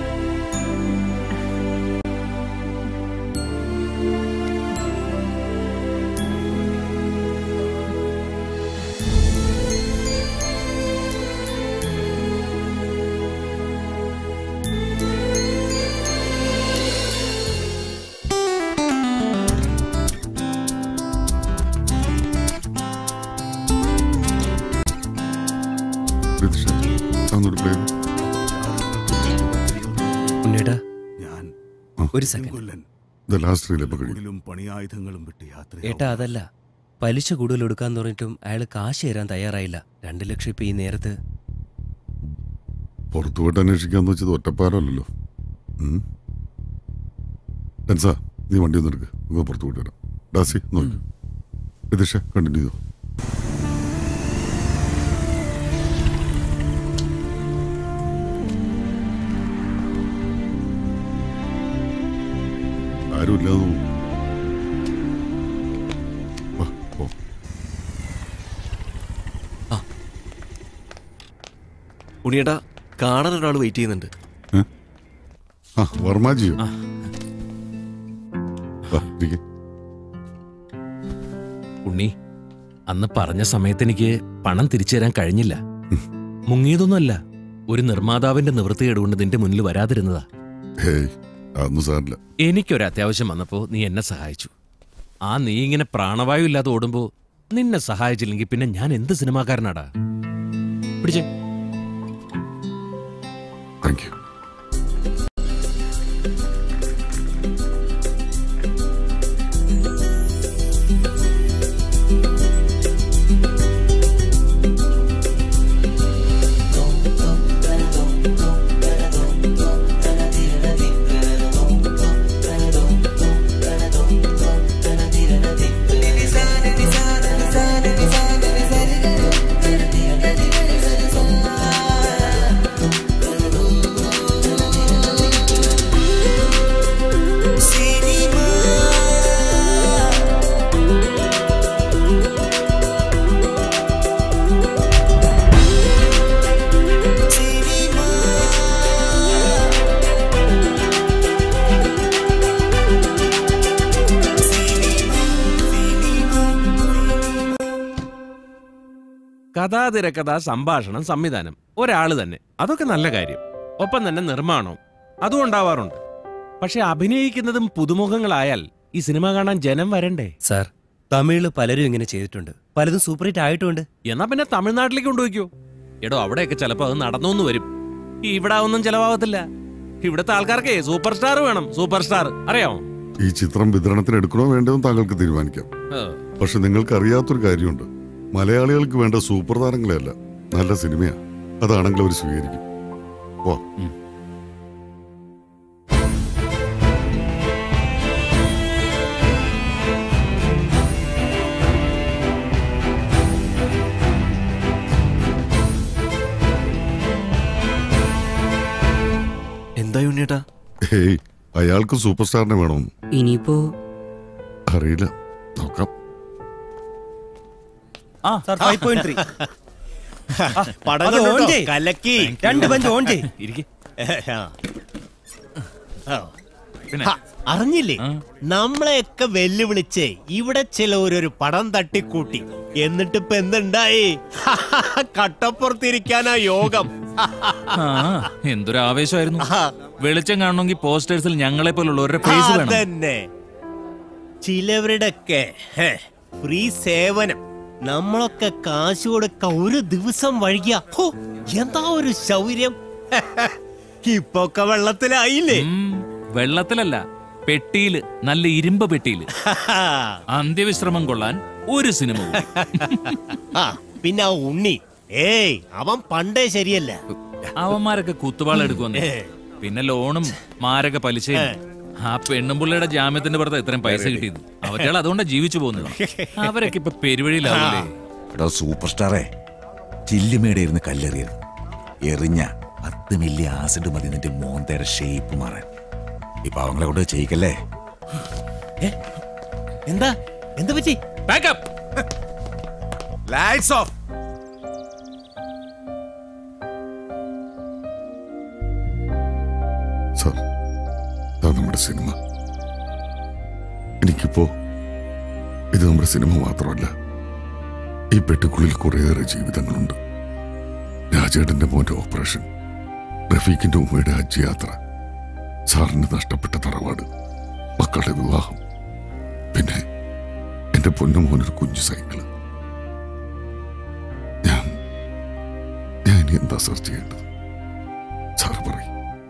[SPEAKER 10] രതീഷ, അതൊന്നൂടി play ചെയ്തേ.
[SPEAKER 20] ഉണ്ണേട്ടാ ഒരു സെക്കൻഡ്
[SPEAKER 10] The last reel ഇപ്പൊ കഴിയും.
[SPEAKER 21] കൂടുതലും പണിയായുധങ്ങളും വിട്ട് യാത്ര
[SPEAKER 20] ഏട്ടാ അതല്ല പലിശ കൂടുതൽ എടുക്കാൻ പറഞ്ഞിട്ടും അയാൾ കാശ് തരാൻ തയ്യാറായില്ല രണ്ട് ലക്ഷം ഇപ്പൊ ഈ നേരത്ത്
[SPEAKER 10] പുറത്തു പോയിട്ട് അന്വേഷിക്കാന്ന് വെച്ചത് ഒറ്റപ്പാലല്ലോ ടെൻസാ നീ വണ്ടി ഒന്ന് എടുക്ക് നമുക്ക് പുറത്തു പോയിട്ട് വരാം ഡാസി നോക്കി രതീഷ കണ്ടിന്യൂ ചെയ്തോ ആരുമില്ലാതെ തോന്നുന്നു. വാ, പോ.
[SPEAKER 6] ഉണിയേട്ടാ കാണാൻ ഒരാൾ വെയിറ്റ് ചെയ്യുന്നുണ്ട്
[SPEAKER 10] ആ വർമാജിയോ വാ, ഇരിക്ക്.
[SPEAKER 17] ഉണ്ണി അന്ന് പറഞ്ഞ സമയത്ത് എനിക്ക് പണം തിരിച്ചു തരാൻ കഴിഞ്ഞില്ല മുങ്ങിയതൊന്നുമല്ല ഒരു നിർമ്മാതാവിന്റെ നിവൃത്തികേട് കൊണ്ട് നിന്റെ മുന്നിൽ വരാതിരുന്നതാ
[SPEAKER 10] ഹേയ് അതൊന്നും സാറില്ല
[SPEAKER 17] എനിക്കൊരു അത്യാവശ്യം വന്നപ്പോ നീ എന്നെ സഹായിച്ചു ആ നീ ഇങ്ങനെ പ്രാണവായു ഇല്ലാതെ ഓടുമ്പോ നിന്നെ സഹായിച്ചില്ലെങ്കിൽ പിന്നെ ഞാൻ എന്ത് സിനിമാക്കാരനാടാ പിടിച്ചേ
[SPEAKER 10] താങ്ക് യു
[SPEAKER 17] കഥാ തിരക്കഥ സംഭാഷണം സംവിധാനം ഒരാള് തന്നെ അതൊക്കെ നല്ല കാര്യം ഒപ്പം തന്നെ നിർമ്മാണവും അതും ഉണ്ടാവാറുണ്ട് പക്ഷെ അഭിനയിക്കുന്നതും പുതുമുഖങ്ങളായാൽ ഈ സിനിമ കാണാൻ ജനം വരണ്ടേ
[SPEAKER 20] സാർ തമിഴില് പലരും ഇങ്ങനെ ചെയ്തിട്ടുണ്ട് പലതും സൂപ്പർ ഹിറ്റ് ആയിട്ടുണ്ട്
[SPEAKER 17] എന്നാ പിന്നെ തമിഴ്നാട്ടിലേക്ക് കൊണ്ടുപോയിക്കോ എടോ അവിടെയൊക്കെ ചിലപ്പോ അത് നടന്നോന്ന് വരും ഇവിടെ ഒന്നും ചെലവാകത്തില്ല ഇവിടുത്തെ ആൾക്കാർക്ക് സൂപ്പർ സ്റ്റാർ വേണം സൂപ്പർ സ്റ്റാർ അറിയാമോ
[SPEAKER 10] ഈ ചിത്രം വിതരണത്തിന് എടുക്കണോ വേണ്ടതെന്ന് താങ്കൾക്ക് തീരുമാനിക്കാം
[SPEAKER 17] ഏ.
[SPEAKER 10] പക്ഷെ നിങ്ങൾക്ക് അറിയാത്തൊരു കാര്യമുണ്ട് മലയാളികൾക്ക് വേണ്ട സൂപ്പർ താരങ്ങളെയല്ല നല്ല സിനിമയാ അതാണെങ്കിൽ അവർ സ്വീകരിക്കും ഓ
[SPEAKER 6] എന്താ ഉണ്ണിയേട്ടാ
[SPEAKER 10] ഹേയ് അയാൾക്ക് സൂപ്പർ സ്റ്റാറിനെ വേണമെന്ന്
[SPEAKER 20] ഇനിയിപ്പോ
[SPEAKER 10] അറിയില്ല നോക്കാം
[SPEAKER 20] സാർ ഫൈവ് പോയിന്റ് ത്രീ പടം
[SPEAKER 6] അത്
[SPEAKER 20] കണ്ടോ?
[SPEAKER 6] ഓൺ ചെയ്യ്.
[SPEAKER 20] കലക്കി
[SPEAKER 6] Thank you.
[SPEAKER 20] രണ്ട് ബെഞ്ച് ഓൺ ചെയ്
[SPEAKER 17] ഇരിക്ക്. പിന്നെ?
[SPEAKER 20] അറിഞ്ഞില്ലേ നമ്മളെയൊക്കെ വെല്ലുവിളിച്ച് ഇവിടെ ചിലവരൊരു പടം തട്ടിക്കൂട്ടി എന്നിട്ട് ഇപ്പൊ എന്തുണ്ടായി കട്ടപ്പുറത്തിരിക്കാനാ യോഗം
[SPEAKER 17] ആ, എന്തൊരു ആവേശമായിരുന്നു വെളിച്ചം കാണണമെങ്കിൽ പോസ്റ്റേഴ്സിൽ ഞങ്ങളെ പോലുള്ളവരുടെ ഫേസ് വേണം
[SPEAKER 20] അതന്നെ ചിലവരുടെയൊക്കെ ഹേ, ഫ്രീ സേവനം നമ്മളൊക്കെ കാശ് കൊടുക്ക ഒരു ദിവസം വഴിയ ഹോ എന്താ ഒരു ശൗര്യം ഇപ്പൊക്കെ വെള്ളത്തിലായില്ലേ
[SPEAKER 17] വെള്ളത്തിലല്ല പെട്ടിയില് നല്ല ഇരുമ്പ് പെട്ടിയില് അന്ത്യവിശ്രമം കൊള്ളാൻ ഒരു സിനിമ കൂടി.
[SPEAKER 20] ആ പിന്നെ ആ ഉണ്ണി ഏയ് അവൻ പണ്ടേ ശരിയല്ല
[SPEAKER 17] അവന്മാരൊക്കെ കുത്തുവാള എടുക്കുവന്ന് പിന്നെ ലോണും മാരക പലിശയും ആ പെണ്ണുമ്പുള്ളിയുടെ ജാമ്യത്തിന്റെ പുറത്ത് ഇത്രയും പൈസ കിട്ടിയത് അവറ്റകൾ അതുകൊണ്ടാ ജീവിച്ചു പോകുന്നത് അവരൊക്കെ ഇപ്പൊ പെരുവഴിയിലാവില്ലേ
[SPEAKER 11] എടാ സൂപ്പർ സ്റ്റാറേ ചില്ലുമേടെ ഇരുന്ന് കല്ലെറിയരുത് എറിഞ്ഞ പത്ത് മില്ലി ആസിഡ് മതി നിന്റെ മോന്തയുടെ ഷേപ്പ് മാറാൻ ഈ പാവങ്ങളെ കൊണ്ട് ചെയ്യിക്കല്ലേ
[SPEAKER 20] എന്താ എന്താ പറ്റി
[SPEAKER 14] ബാക്കപ്പ്
[SPEAKER 11] ലൈറ്റ്സ് ഓഫ്
[SPEAKER 10] സാർ അതാ നമ്മുടെ സിനിമ എനിക്കിപ്പോ ഇത് നമ്മുടെ സിനിമ മാത്രമല്ല ഈ പെട്ടിക്കുള്ളിൽ കുറേയേറെ ജീവിതങ്ങളുണ്ട് രാജേട്ടന്റെ മോന്റെ ഓപ്പറേഷൻ റഫീഖിന്റെ ഉമ്മയുടെ ഹജ്ജ് യാത്ര സാറിന് നഷ്ടപ്പെട്ട തറവാട് മക്കളുടെ വിവാഹം പിന്നെ എന്റെ പൊന്നു മോനൊരു കുഞ്ഞു സൈക്കിള് ഞാൻ ഞാൻ ഇനി എന്താ സെർച്ച് ചെയ്യേണ്ടത് സാറ് പറയും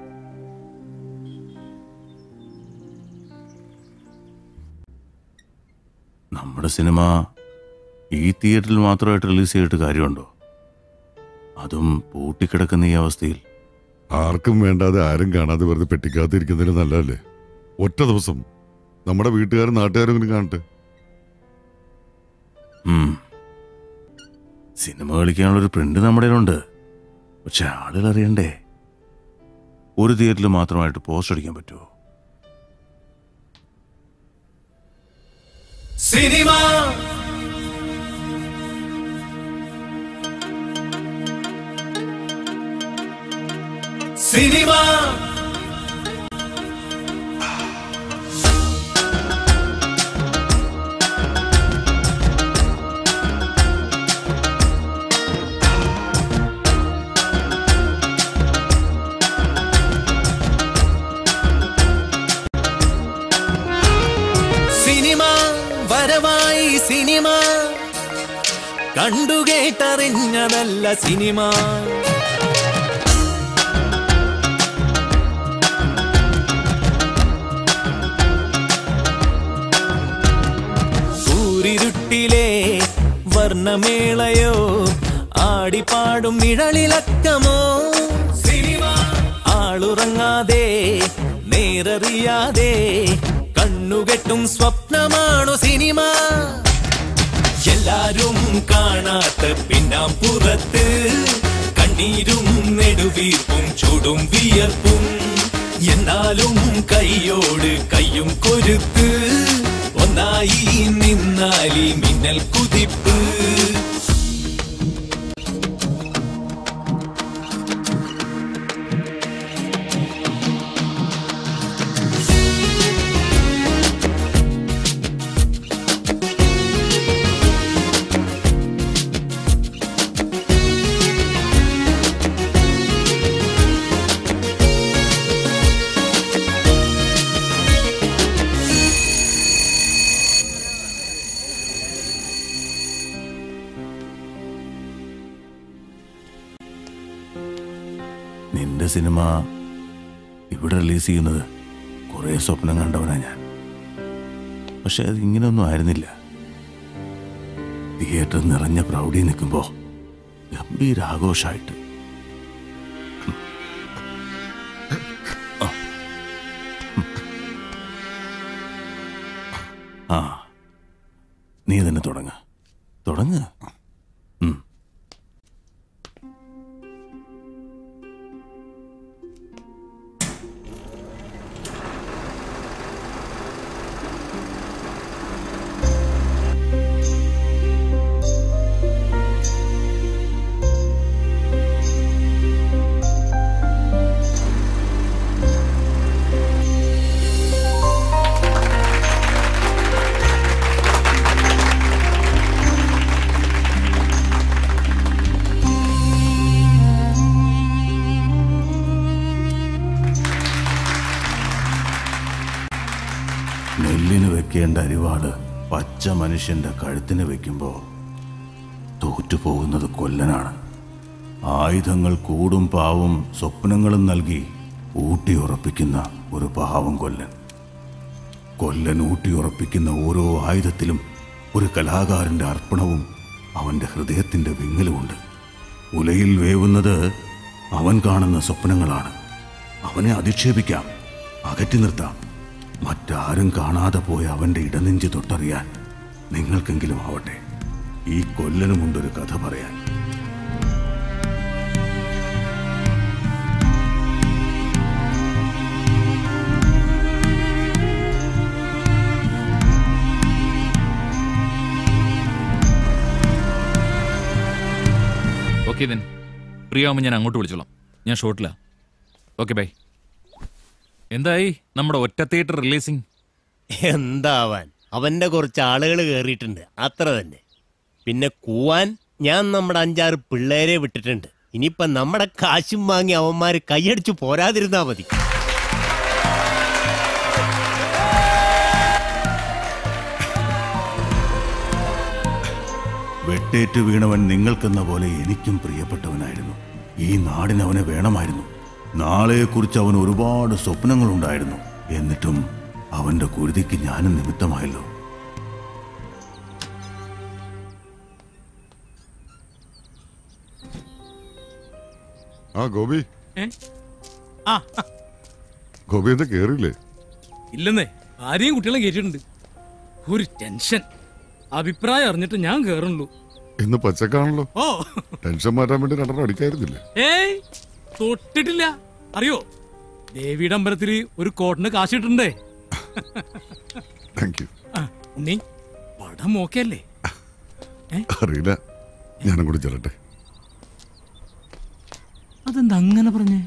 [SPEAKER 3] നമ്മുടെ സിനിമ ഈ തിയേറ്ററിൽ മാത്രമായിട്ട് റിലീസ് ചെയ്തിട്ട് കാര്യമുണ്ടോ അതും പൂട്ടിക്കിടക്കുന്ന ഈ അവസ്ഥയിൽ
[SPEAKER 10] ആർക്കും വേണ്ടാതെ ആരും കാണാതെ വെറുതെ പെട്ടിക്കാത്തിരിക്കുന്നതിന് നല്ലതല്ലേ ഒറ്റ ദിവസം നമ്മുടെ വീട്ടുകാരും നാട്ടുകാരും ഇങ്ങനെ കാണട്ടെ
[SPEAKER 3] ഉം. സിനിമ കളിക്കാനുള്ള ഒരു പ്രിന്റ് നമ്മുടെ കയ്യിലുണ്ട് പക്ഷെ ആളുകൾ അറിയണ്ടേ ഒരു തിയേറ്ററിൽ മാത്രമായിട്ട് പോസ്റ്റ് അടിക്കാൻ പറ്റുമോ
[SPEAKER 24] സിനിമ സിനിമ സിനിമ വരവായി സിനിമ കണ്ടുകേട്ടറിഞ്ഞതല്ല സിനിമ സൂരിരുട്ടിലെ വർണ്ണമേളയോ ആടിപ്പാടും നിഴലിളക്കമോ സിനിമ ആളുറങ്ങാതെ നേരറിയാതെ കണ്ണുകെട്ടും സ്വപ്നമാണു സിനിമ എല്ലാരും കാണാത്ത പിന്നാം പുറത്ത് കണ്ണീരും നെടുവീർപ്പും ചൂടും വിയർപ്പും എന്നാലും കൈയോട് കയ്യും കൊരുത്ത് ഒന്നായി നിന്നാലി മിന്നൽ കുതിപ്പ്
[SPEAKER 3] നിന്റെ സിനിമ ഇവിടെ റിലീസ് ചെയ്യുന്നത് കുറേ സ്വപ്നം കണ്ടവനാ ഞാൻ പക്ഷെ അത് ഇങ്ങനെയൊന്നും ആയിരുന്നില്ല തിയേറ്റർ നിറഞ്ഞ പ്രൗഢി നിൽക്കുമ്പോ ഗംഭീരാഘോഷമായിട്ട് ആ നീ തന്നെ തുടങ്ങ തുടങ്ങ നെല്ലിന് വെക്കേണ്ട അരിവാട് പച്ച മനുഷ്യന്റെ കഴുത്തിന് വെക്കുമ്പോ തോറ്റുപോകുന്നത് കൊല്ലനാണ് ആയുധങ്ങൾ കൂടും പാവും സ്വപ്നങ്ങളും നൽകി ഊട്ടിയുറപ്പിക്കുന്ന ഒരു പാവം കൊല്ലൻ കൊല്ലൻ ഊട്ടിയുറപ്പിക്കുന്ന ഓരോ ആയുധത്തിലും ഒരു കലാകാരന്റെ അർപ്പണവും അവന്റെ ഹൃദയത്തിന്റെ വിങ്ങലുമുണ്ട് ഉലയിൽ വേവുന്നത് അവൻ കാണുന്ന സ്വപ്നങ്ങളാണ് അവനെ അധിക്ഷേപിക്കാം അകറ്റി നിർത്താം മറ്റാരും കാണാതെ പോയ അവന്റെ ഇടനെഞ്ച് തൊട്ടറിയാൻ നിങ്ങൾക്കെങ്കിലും ആവട്ടെ ഈ കൊല്ലനുമുണ്ടൊരു കഥ പറയാൻ
[SPEAKER 17] ഓക്കെ ദെൻ ഫ്രീ ആവുമ്പോൾ ഞാൻ അങ്ങോട്ട് വിളിച്ചോളാം ഞാൻ ഷോട്ടിലാ ഓക്കെ ബൈ എന്തായി നമ്മുടെ ഒറ്റ തിയേറ്റർ റിലീസിങ്
[SPEAKER 20] എന്താവാൻ അവന്റെ കുറച്ച് ആളുകൾ കയറിയിട്ടുണ്ട് അത്ര തന്നെ പിന്നെ കൂവാൻ ഞാൻ നമ്മുടെ അഞ്ചാറ് പിള്ളേരെ വിട്ടിട്ടുണ്ട് ഇനിയിപ്പൊ നമ്മുടെ കാശും വാങ്ങി അവന്മാര് കൈയടിച്ചു പോരാതിരുന്നാ മതി
[SPEAKER 3] വെട്ടേറ്റ് വീണവൻ നിങ്ങൾക്കെന്ന പോലെ എനിക്കും പ്രിയപ്പെട്ടവനായിരുന്നു ഈ നാടിന് അവനെ വേണമായിരുന്നു നാളെക്കുറിച്ച് അവൻ ഒരുപാട് സ്വപ്നങ്ങളുണ്ടായിരുന്നു എന്നിട്ടും അവന്റെ കുരുതിക്ക് ഞാനും നിമിത്തമായല്ലോ
[SPEAKER 10] ആ ഗോപി
[SPEAKER 1] ആ
[SPEAKER 10] ഗോപി എന്താ കേറില്ലേ
[SPEAKER 1] ഇല്ലെന്നേ ആരെയും കുട്ടികളെ കയറ്റിയിട്ടുണ്ട് ഒരു ടെൻഷൻ അഭിപ്രായം അറിഞ്ഞിട്ട് ഞാൻ കേറുള്ളൂ
[SPEAKER 10] ഇന്ന് പച്ചക്കാണല്ലോ
[SPEAKER 1] ഓ
[SPEAKER 10] ടെൻഷൻ മാറ്റാൻ വേണ്ടി രണ്ടെണ്ണം അടിക്കായിരുന്നില്ലേ
[SPEAKER 1] ഏയ് തൊട്ടിട്ടില്ല അറിയോ ദേവിയുടെ അമ്പലത്തിൽ ഒരു കോട്ടിന് കാശിട്ടുണ്ടേ
[SPEAKER 10] താങ്ക് യു
[SPEAKER 1] ഉണ്ണി പടം ഓക്കെയല്ലേ
[SPEAKER 10] അറിയില്ല ഞാനും കൂടി ചെല്ലട്ടെ
[SPEAKER 1] അതെന്താ അങ്ങനെ പറഞ്ഞേ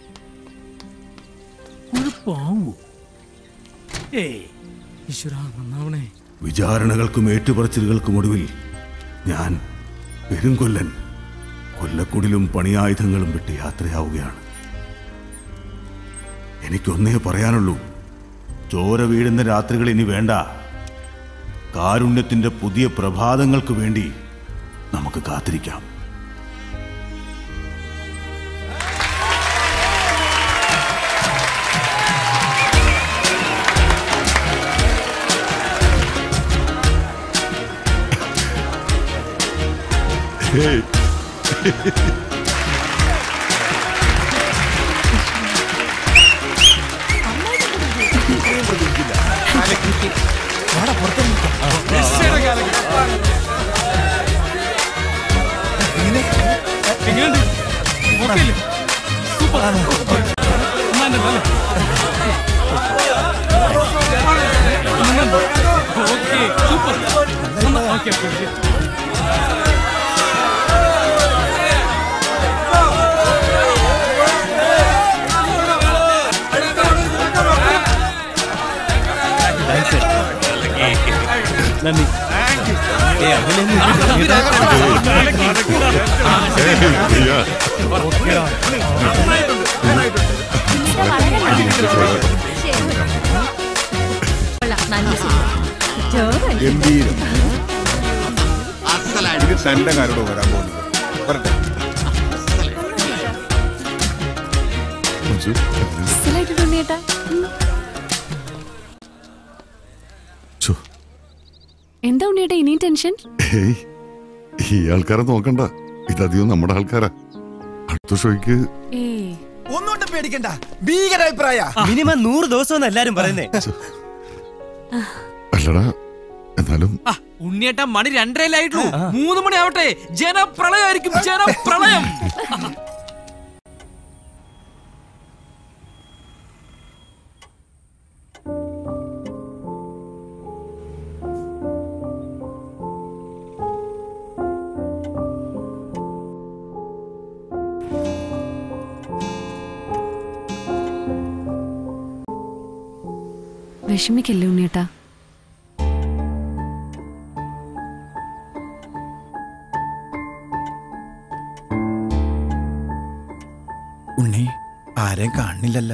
[SPEAKER 1] കുഴപ്പാവോ ഏയ് ഈശ്വര നന്നാവണേ
[SPEAKER 3] വിചാരണകൾക്കും ഏറ്റുപറച്ചിലുകൾക്കും ഒടുവിൽ ഞാൻ പെരുങ്കൊല്ലൻ കൊല്ലക്കുടിലും പണിയായുധങ്ങളും വിട്ട് യാത്രയാവുകയാണ് എനിക്കൊന്നേ പറയാനുള്ളൂ ചോര വീഴുന്ന രാത്രികൾ ഇനി വേണ്ട കാരുണ്യത്തിന്റെ പുതിയ പ്രഭാതങ്ങൾക്ക് വേണ്ടി നമുക്ക് കാത്തിരിക്കാം
[SPEAKER 10] ഹേയ്
[SPEAKER 1] എങ്ങനെയുണ്ട് ഓക്കെയല്ലേ സൂപ്പർ നന്നായിട്ട് അല്ലേ ഓക്കെ സൂപ്പർ ഓക്കെ ഓക്കെ
[SPEAKER 20] നന്ദി ഏ
[SPEAKER 11] ഗംഭീരം ഇത് തന്റെ കാരോട് വരാൻ പോകുന്നത് വരട്ടെ
[SPEAKER 5] ഉണ്ണിയേട്ടാ എന്താ ഉണ്ണിയേട്ടാ ഇനിയും ടെൻഷൻ
[SPEAKER 10] ഹേയ് ഈ ആൾക്കാരെ നോക്കണ്ട ഇതധികം നമ്മുടെ ആൾക്കാരാ അടുത്ത ഷോയ്ക്ക്
[SPEAKER 5] ഏയ്
[SPEAKER 15] ഒന്നുകൊണ്ട് പേടിക്കണ്ട ഭീകരാഭിപ്രായ
[SPEAKER 20] മിനിമം നൂറ് ദിവസം എല്ലാരും പറയുന്നേ
[SPEAKER 10] അല്ലടാ എന്നാലും
[SPEAKER 16] ഉണ്ണിയേട്ട മണി രണ്ടരയിലായിട്ടുള്ളൂ മൂന്ന് മണി ആവട്ടെ ജനപ്രളയമായിരിക്കും ജനപ്രളയം
[SPEAKER 5] വിഷമിക്കല്ലേ ഉണ്ണിയേട്ടാ
[SPEAKER 15] ഉണ്ണി ആരെയും കാണില്ലല്ല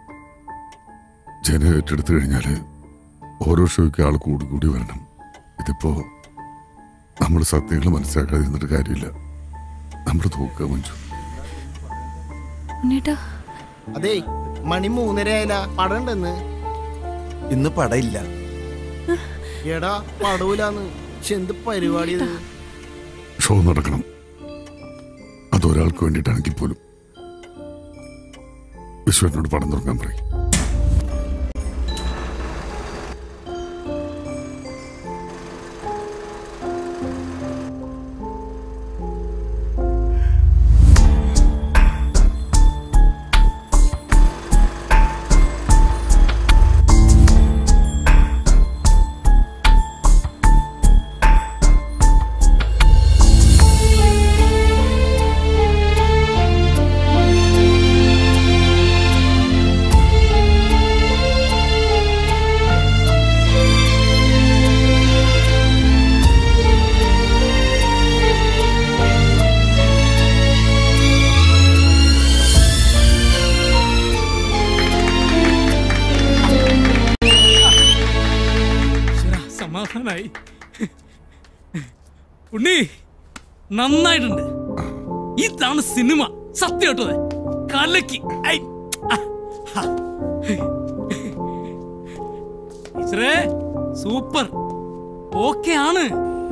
[SPEAKER 10] ജനം ഏറ്റെടുത്തു കഴിഞ്ഞാല് ഓരോ ഷോയ്ക്ക് ആൾ കൂടി കൂടി വരണം ഇതിപ്പോ നമ്മൾ സത്യങ്ങൾ മനസ്സിലാക്കാതെ ഇരുന്നിട്ട് കാര്യമില്ല നമ്മുടെ തൂക്ക മഞ്ജു
[SPEAKER 5] ഉണ്ണിയേട്ടാ
[SPEAKER 19] അതേ മണി മൂന്നര ആയില്ല പടണ്ടെന്ന്
[SPEAKER 15] ഇന്ന് പടയില്ല
[SPEAKER 19] എടാ പടവിലാന്ന് പക്ഷെ എന്ത് പരിപാടി ഇത്
[SPEAKER 10] ഷോ നടക്കണം അതൊരാൾക്ക് വേണ്ടിയിട്ടാണെങ്കിൽ പോലും വിശ്വനോട് പടം തുടങ്ങാൻ പറയും
[SPEAKER 1] ഉണ്ണി നന്നായിട്ടുണ്ട് ഇതാണ് സിനിമ സത്യം കേട്ടോ ഇത്. കലക്കി ഐ, ആ, ഹാ. ടീച്ചറേ സൂപ്പർ ഓക്കെ ആണ്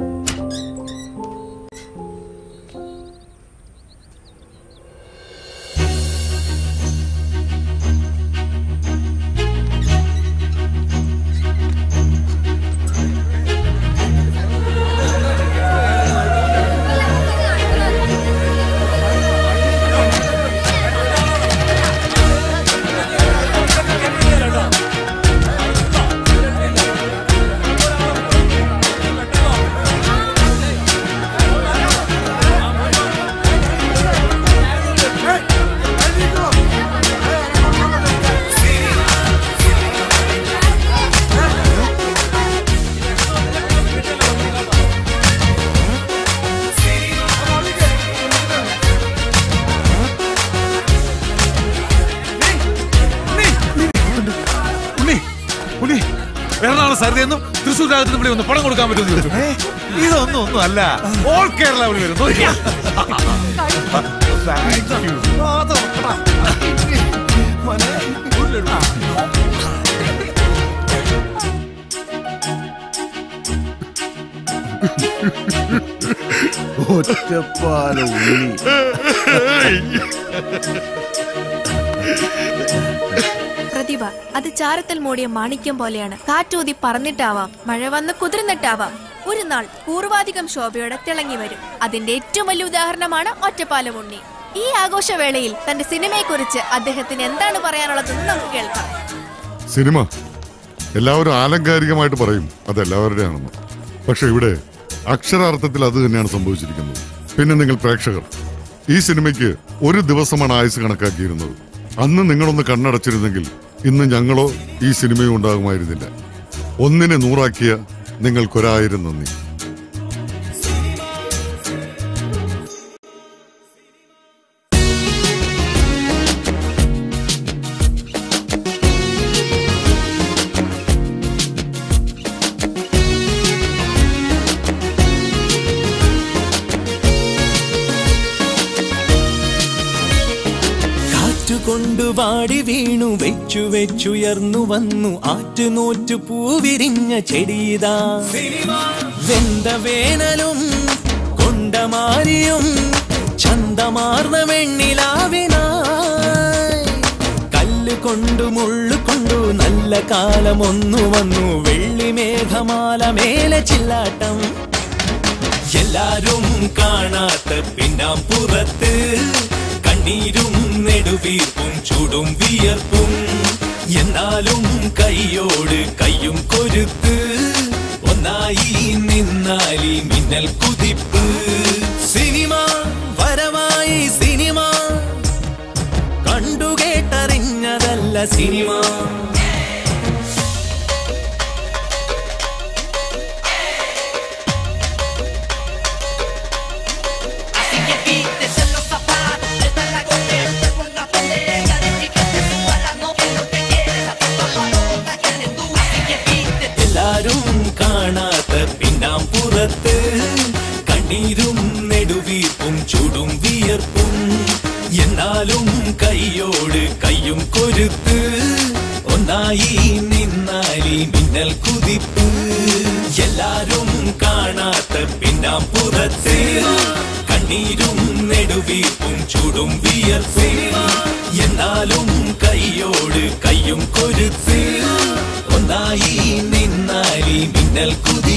[SPEAKER 11] ഉണ്ണി ഉണ്ണി എറണാകുളം സരിതയെന്നും തൃശ്ശൂർ രാഗത്തിന് ഇവിടെ ഒന്ന് പണം കൊടുക്കാൻ പറ്റുമെന്ന് ചോദിച്ചു ഇതൊന്നും ഒന്നും അല്ല ഓൾ കേരള ഇവിടെ വരും നോക്കിയാ. Thank you.
[SPEAKER 2] ഒറ്റപ്പാല ഉണ്ണി
[SPEAKER 7] പ്രതിഭ അത് ചാരത്തിൽ മൂടിയ മാണിക്യം പോലെയാണ് കാറ്റൂതി പറന്നിട്ടാവാം മഴ വന്ന് കുതിർന്നിട്ടാവാം ഒരു നാൾ പൂർവാധികം ശോഭയോടെ തിളങ്ങി വരും അതിന്റെ ഏറ്റവും വലിയ ഉദാഹരണമാണ് ഒറ്റപ്പാലം ഉണ്ണി ഈ ആഘോഷവേളയിൽ തന്റെ സിനിമയെക്കുറിച്ച് അദ്ദേഹത്തിന് എന്താണ് പറയാനുള്ളതെന്ന് നമുക്ക് കേൾക്കാം
[SPEAKER 10] സിനിമ എല്ലാവരും ആലങ്കാരികമായിട്ട് പറയും അത് എല്ലാവരുടെയാണെന്ന് പക്ഷെ ഇവിടെ അക്ഷരാർത്ഥത്തിൽ അത് തന്നെയാണ് സംഭവിച്ചിരിക്കുന്നത് പിന്നെ നിങ്ങൾ പ്രേക്ഷകർ ഈ സിനിമയ്ക്ക് ഒരു ദിവസമാണ് ആയുസ് കണക്കാക്കിയിരുന്നത് അന്ന് നിങ്ങളൊന്ന് കണ്ണടച്ചിരുന്നെങ്കിൽ ഇന്ന് ഞങ്ങളോ ഈ സിനിമയോ ഉണ്ടാകുമായിരുന്നില്ല ഒന്നിനെ നൂറാക്കിയ നിങ്ങൾക്കൊരായിരം നന്ദി
[SPEAKER 24] കാറ്റുകൊണ്ടു വാടി വീണു വെച്ചു വെച്ചുയർന്നു വന്നു ആറ്റുനോറ്റു പൂവിരിഞ്ഞ ചെടിയിതാ വെന്ത വേനലും കൊണ്ടമാരിയും ചന്തമാർന്ന വെണ്ണിലാവിനായി കല്ല് കൊണ്ടു മുള്ളു കൊണ്ടു നല്ല കാലമൊന്നു വന്നു വെള്ളിമേഘമാല മേലെ ചില്ലാട്ടം എല്ലാരും കാണാത്ത പിന്നാം പുറത്ത് കണ്ണീരും നെടുവീർപ്പും ചൂടും വിയർപ്പും എന്നാലും കൈയോട് കയ്യും കൊരുത്ത് ഒന്നായി നിന്നാലി മിന്നൽ കുതിപ്പ് സിനിമ വരവായി സിനിമ കണ്ടുകേട്ടറിഞ്ഞതല്ല സിനിമ എല്ലാരും കാണാത്ത പിന്നാം പുറത്ത് കണ്ണീരും നെടുവീർപ്പും ചൂടും വിയർപ്പും എന്നാലും കൈയോട് കയ്യും കൊരുത്ത് ഒന്നായി നിന്നാലി മിന്നൽ കുതിപ്പ് എല്ലാരും കാണാത്ത പിന്നാം പുറത്ത് കണ്ണീരും നെടുവീർപ്പും ചൂടും വിയർപ്പും എന്നാലും കൈയോട് കയ്യും കൊരുത്ത് ഒന്നായി നിന്നാലി മിന്നൽ കുതി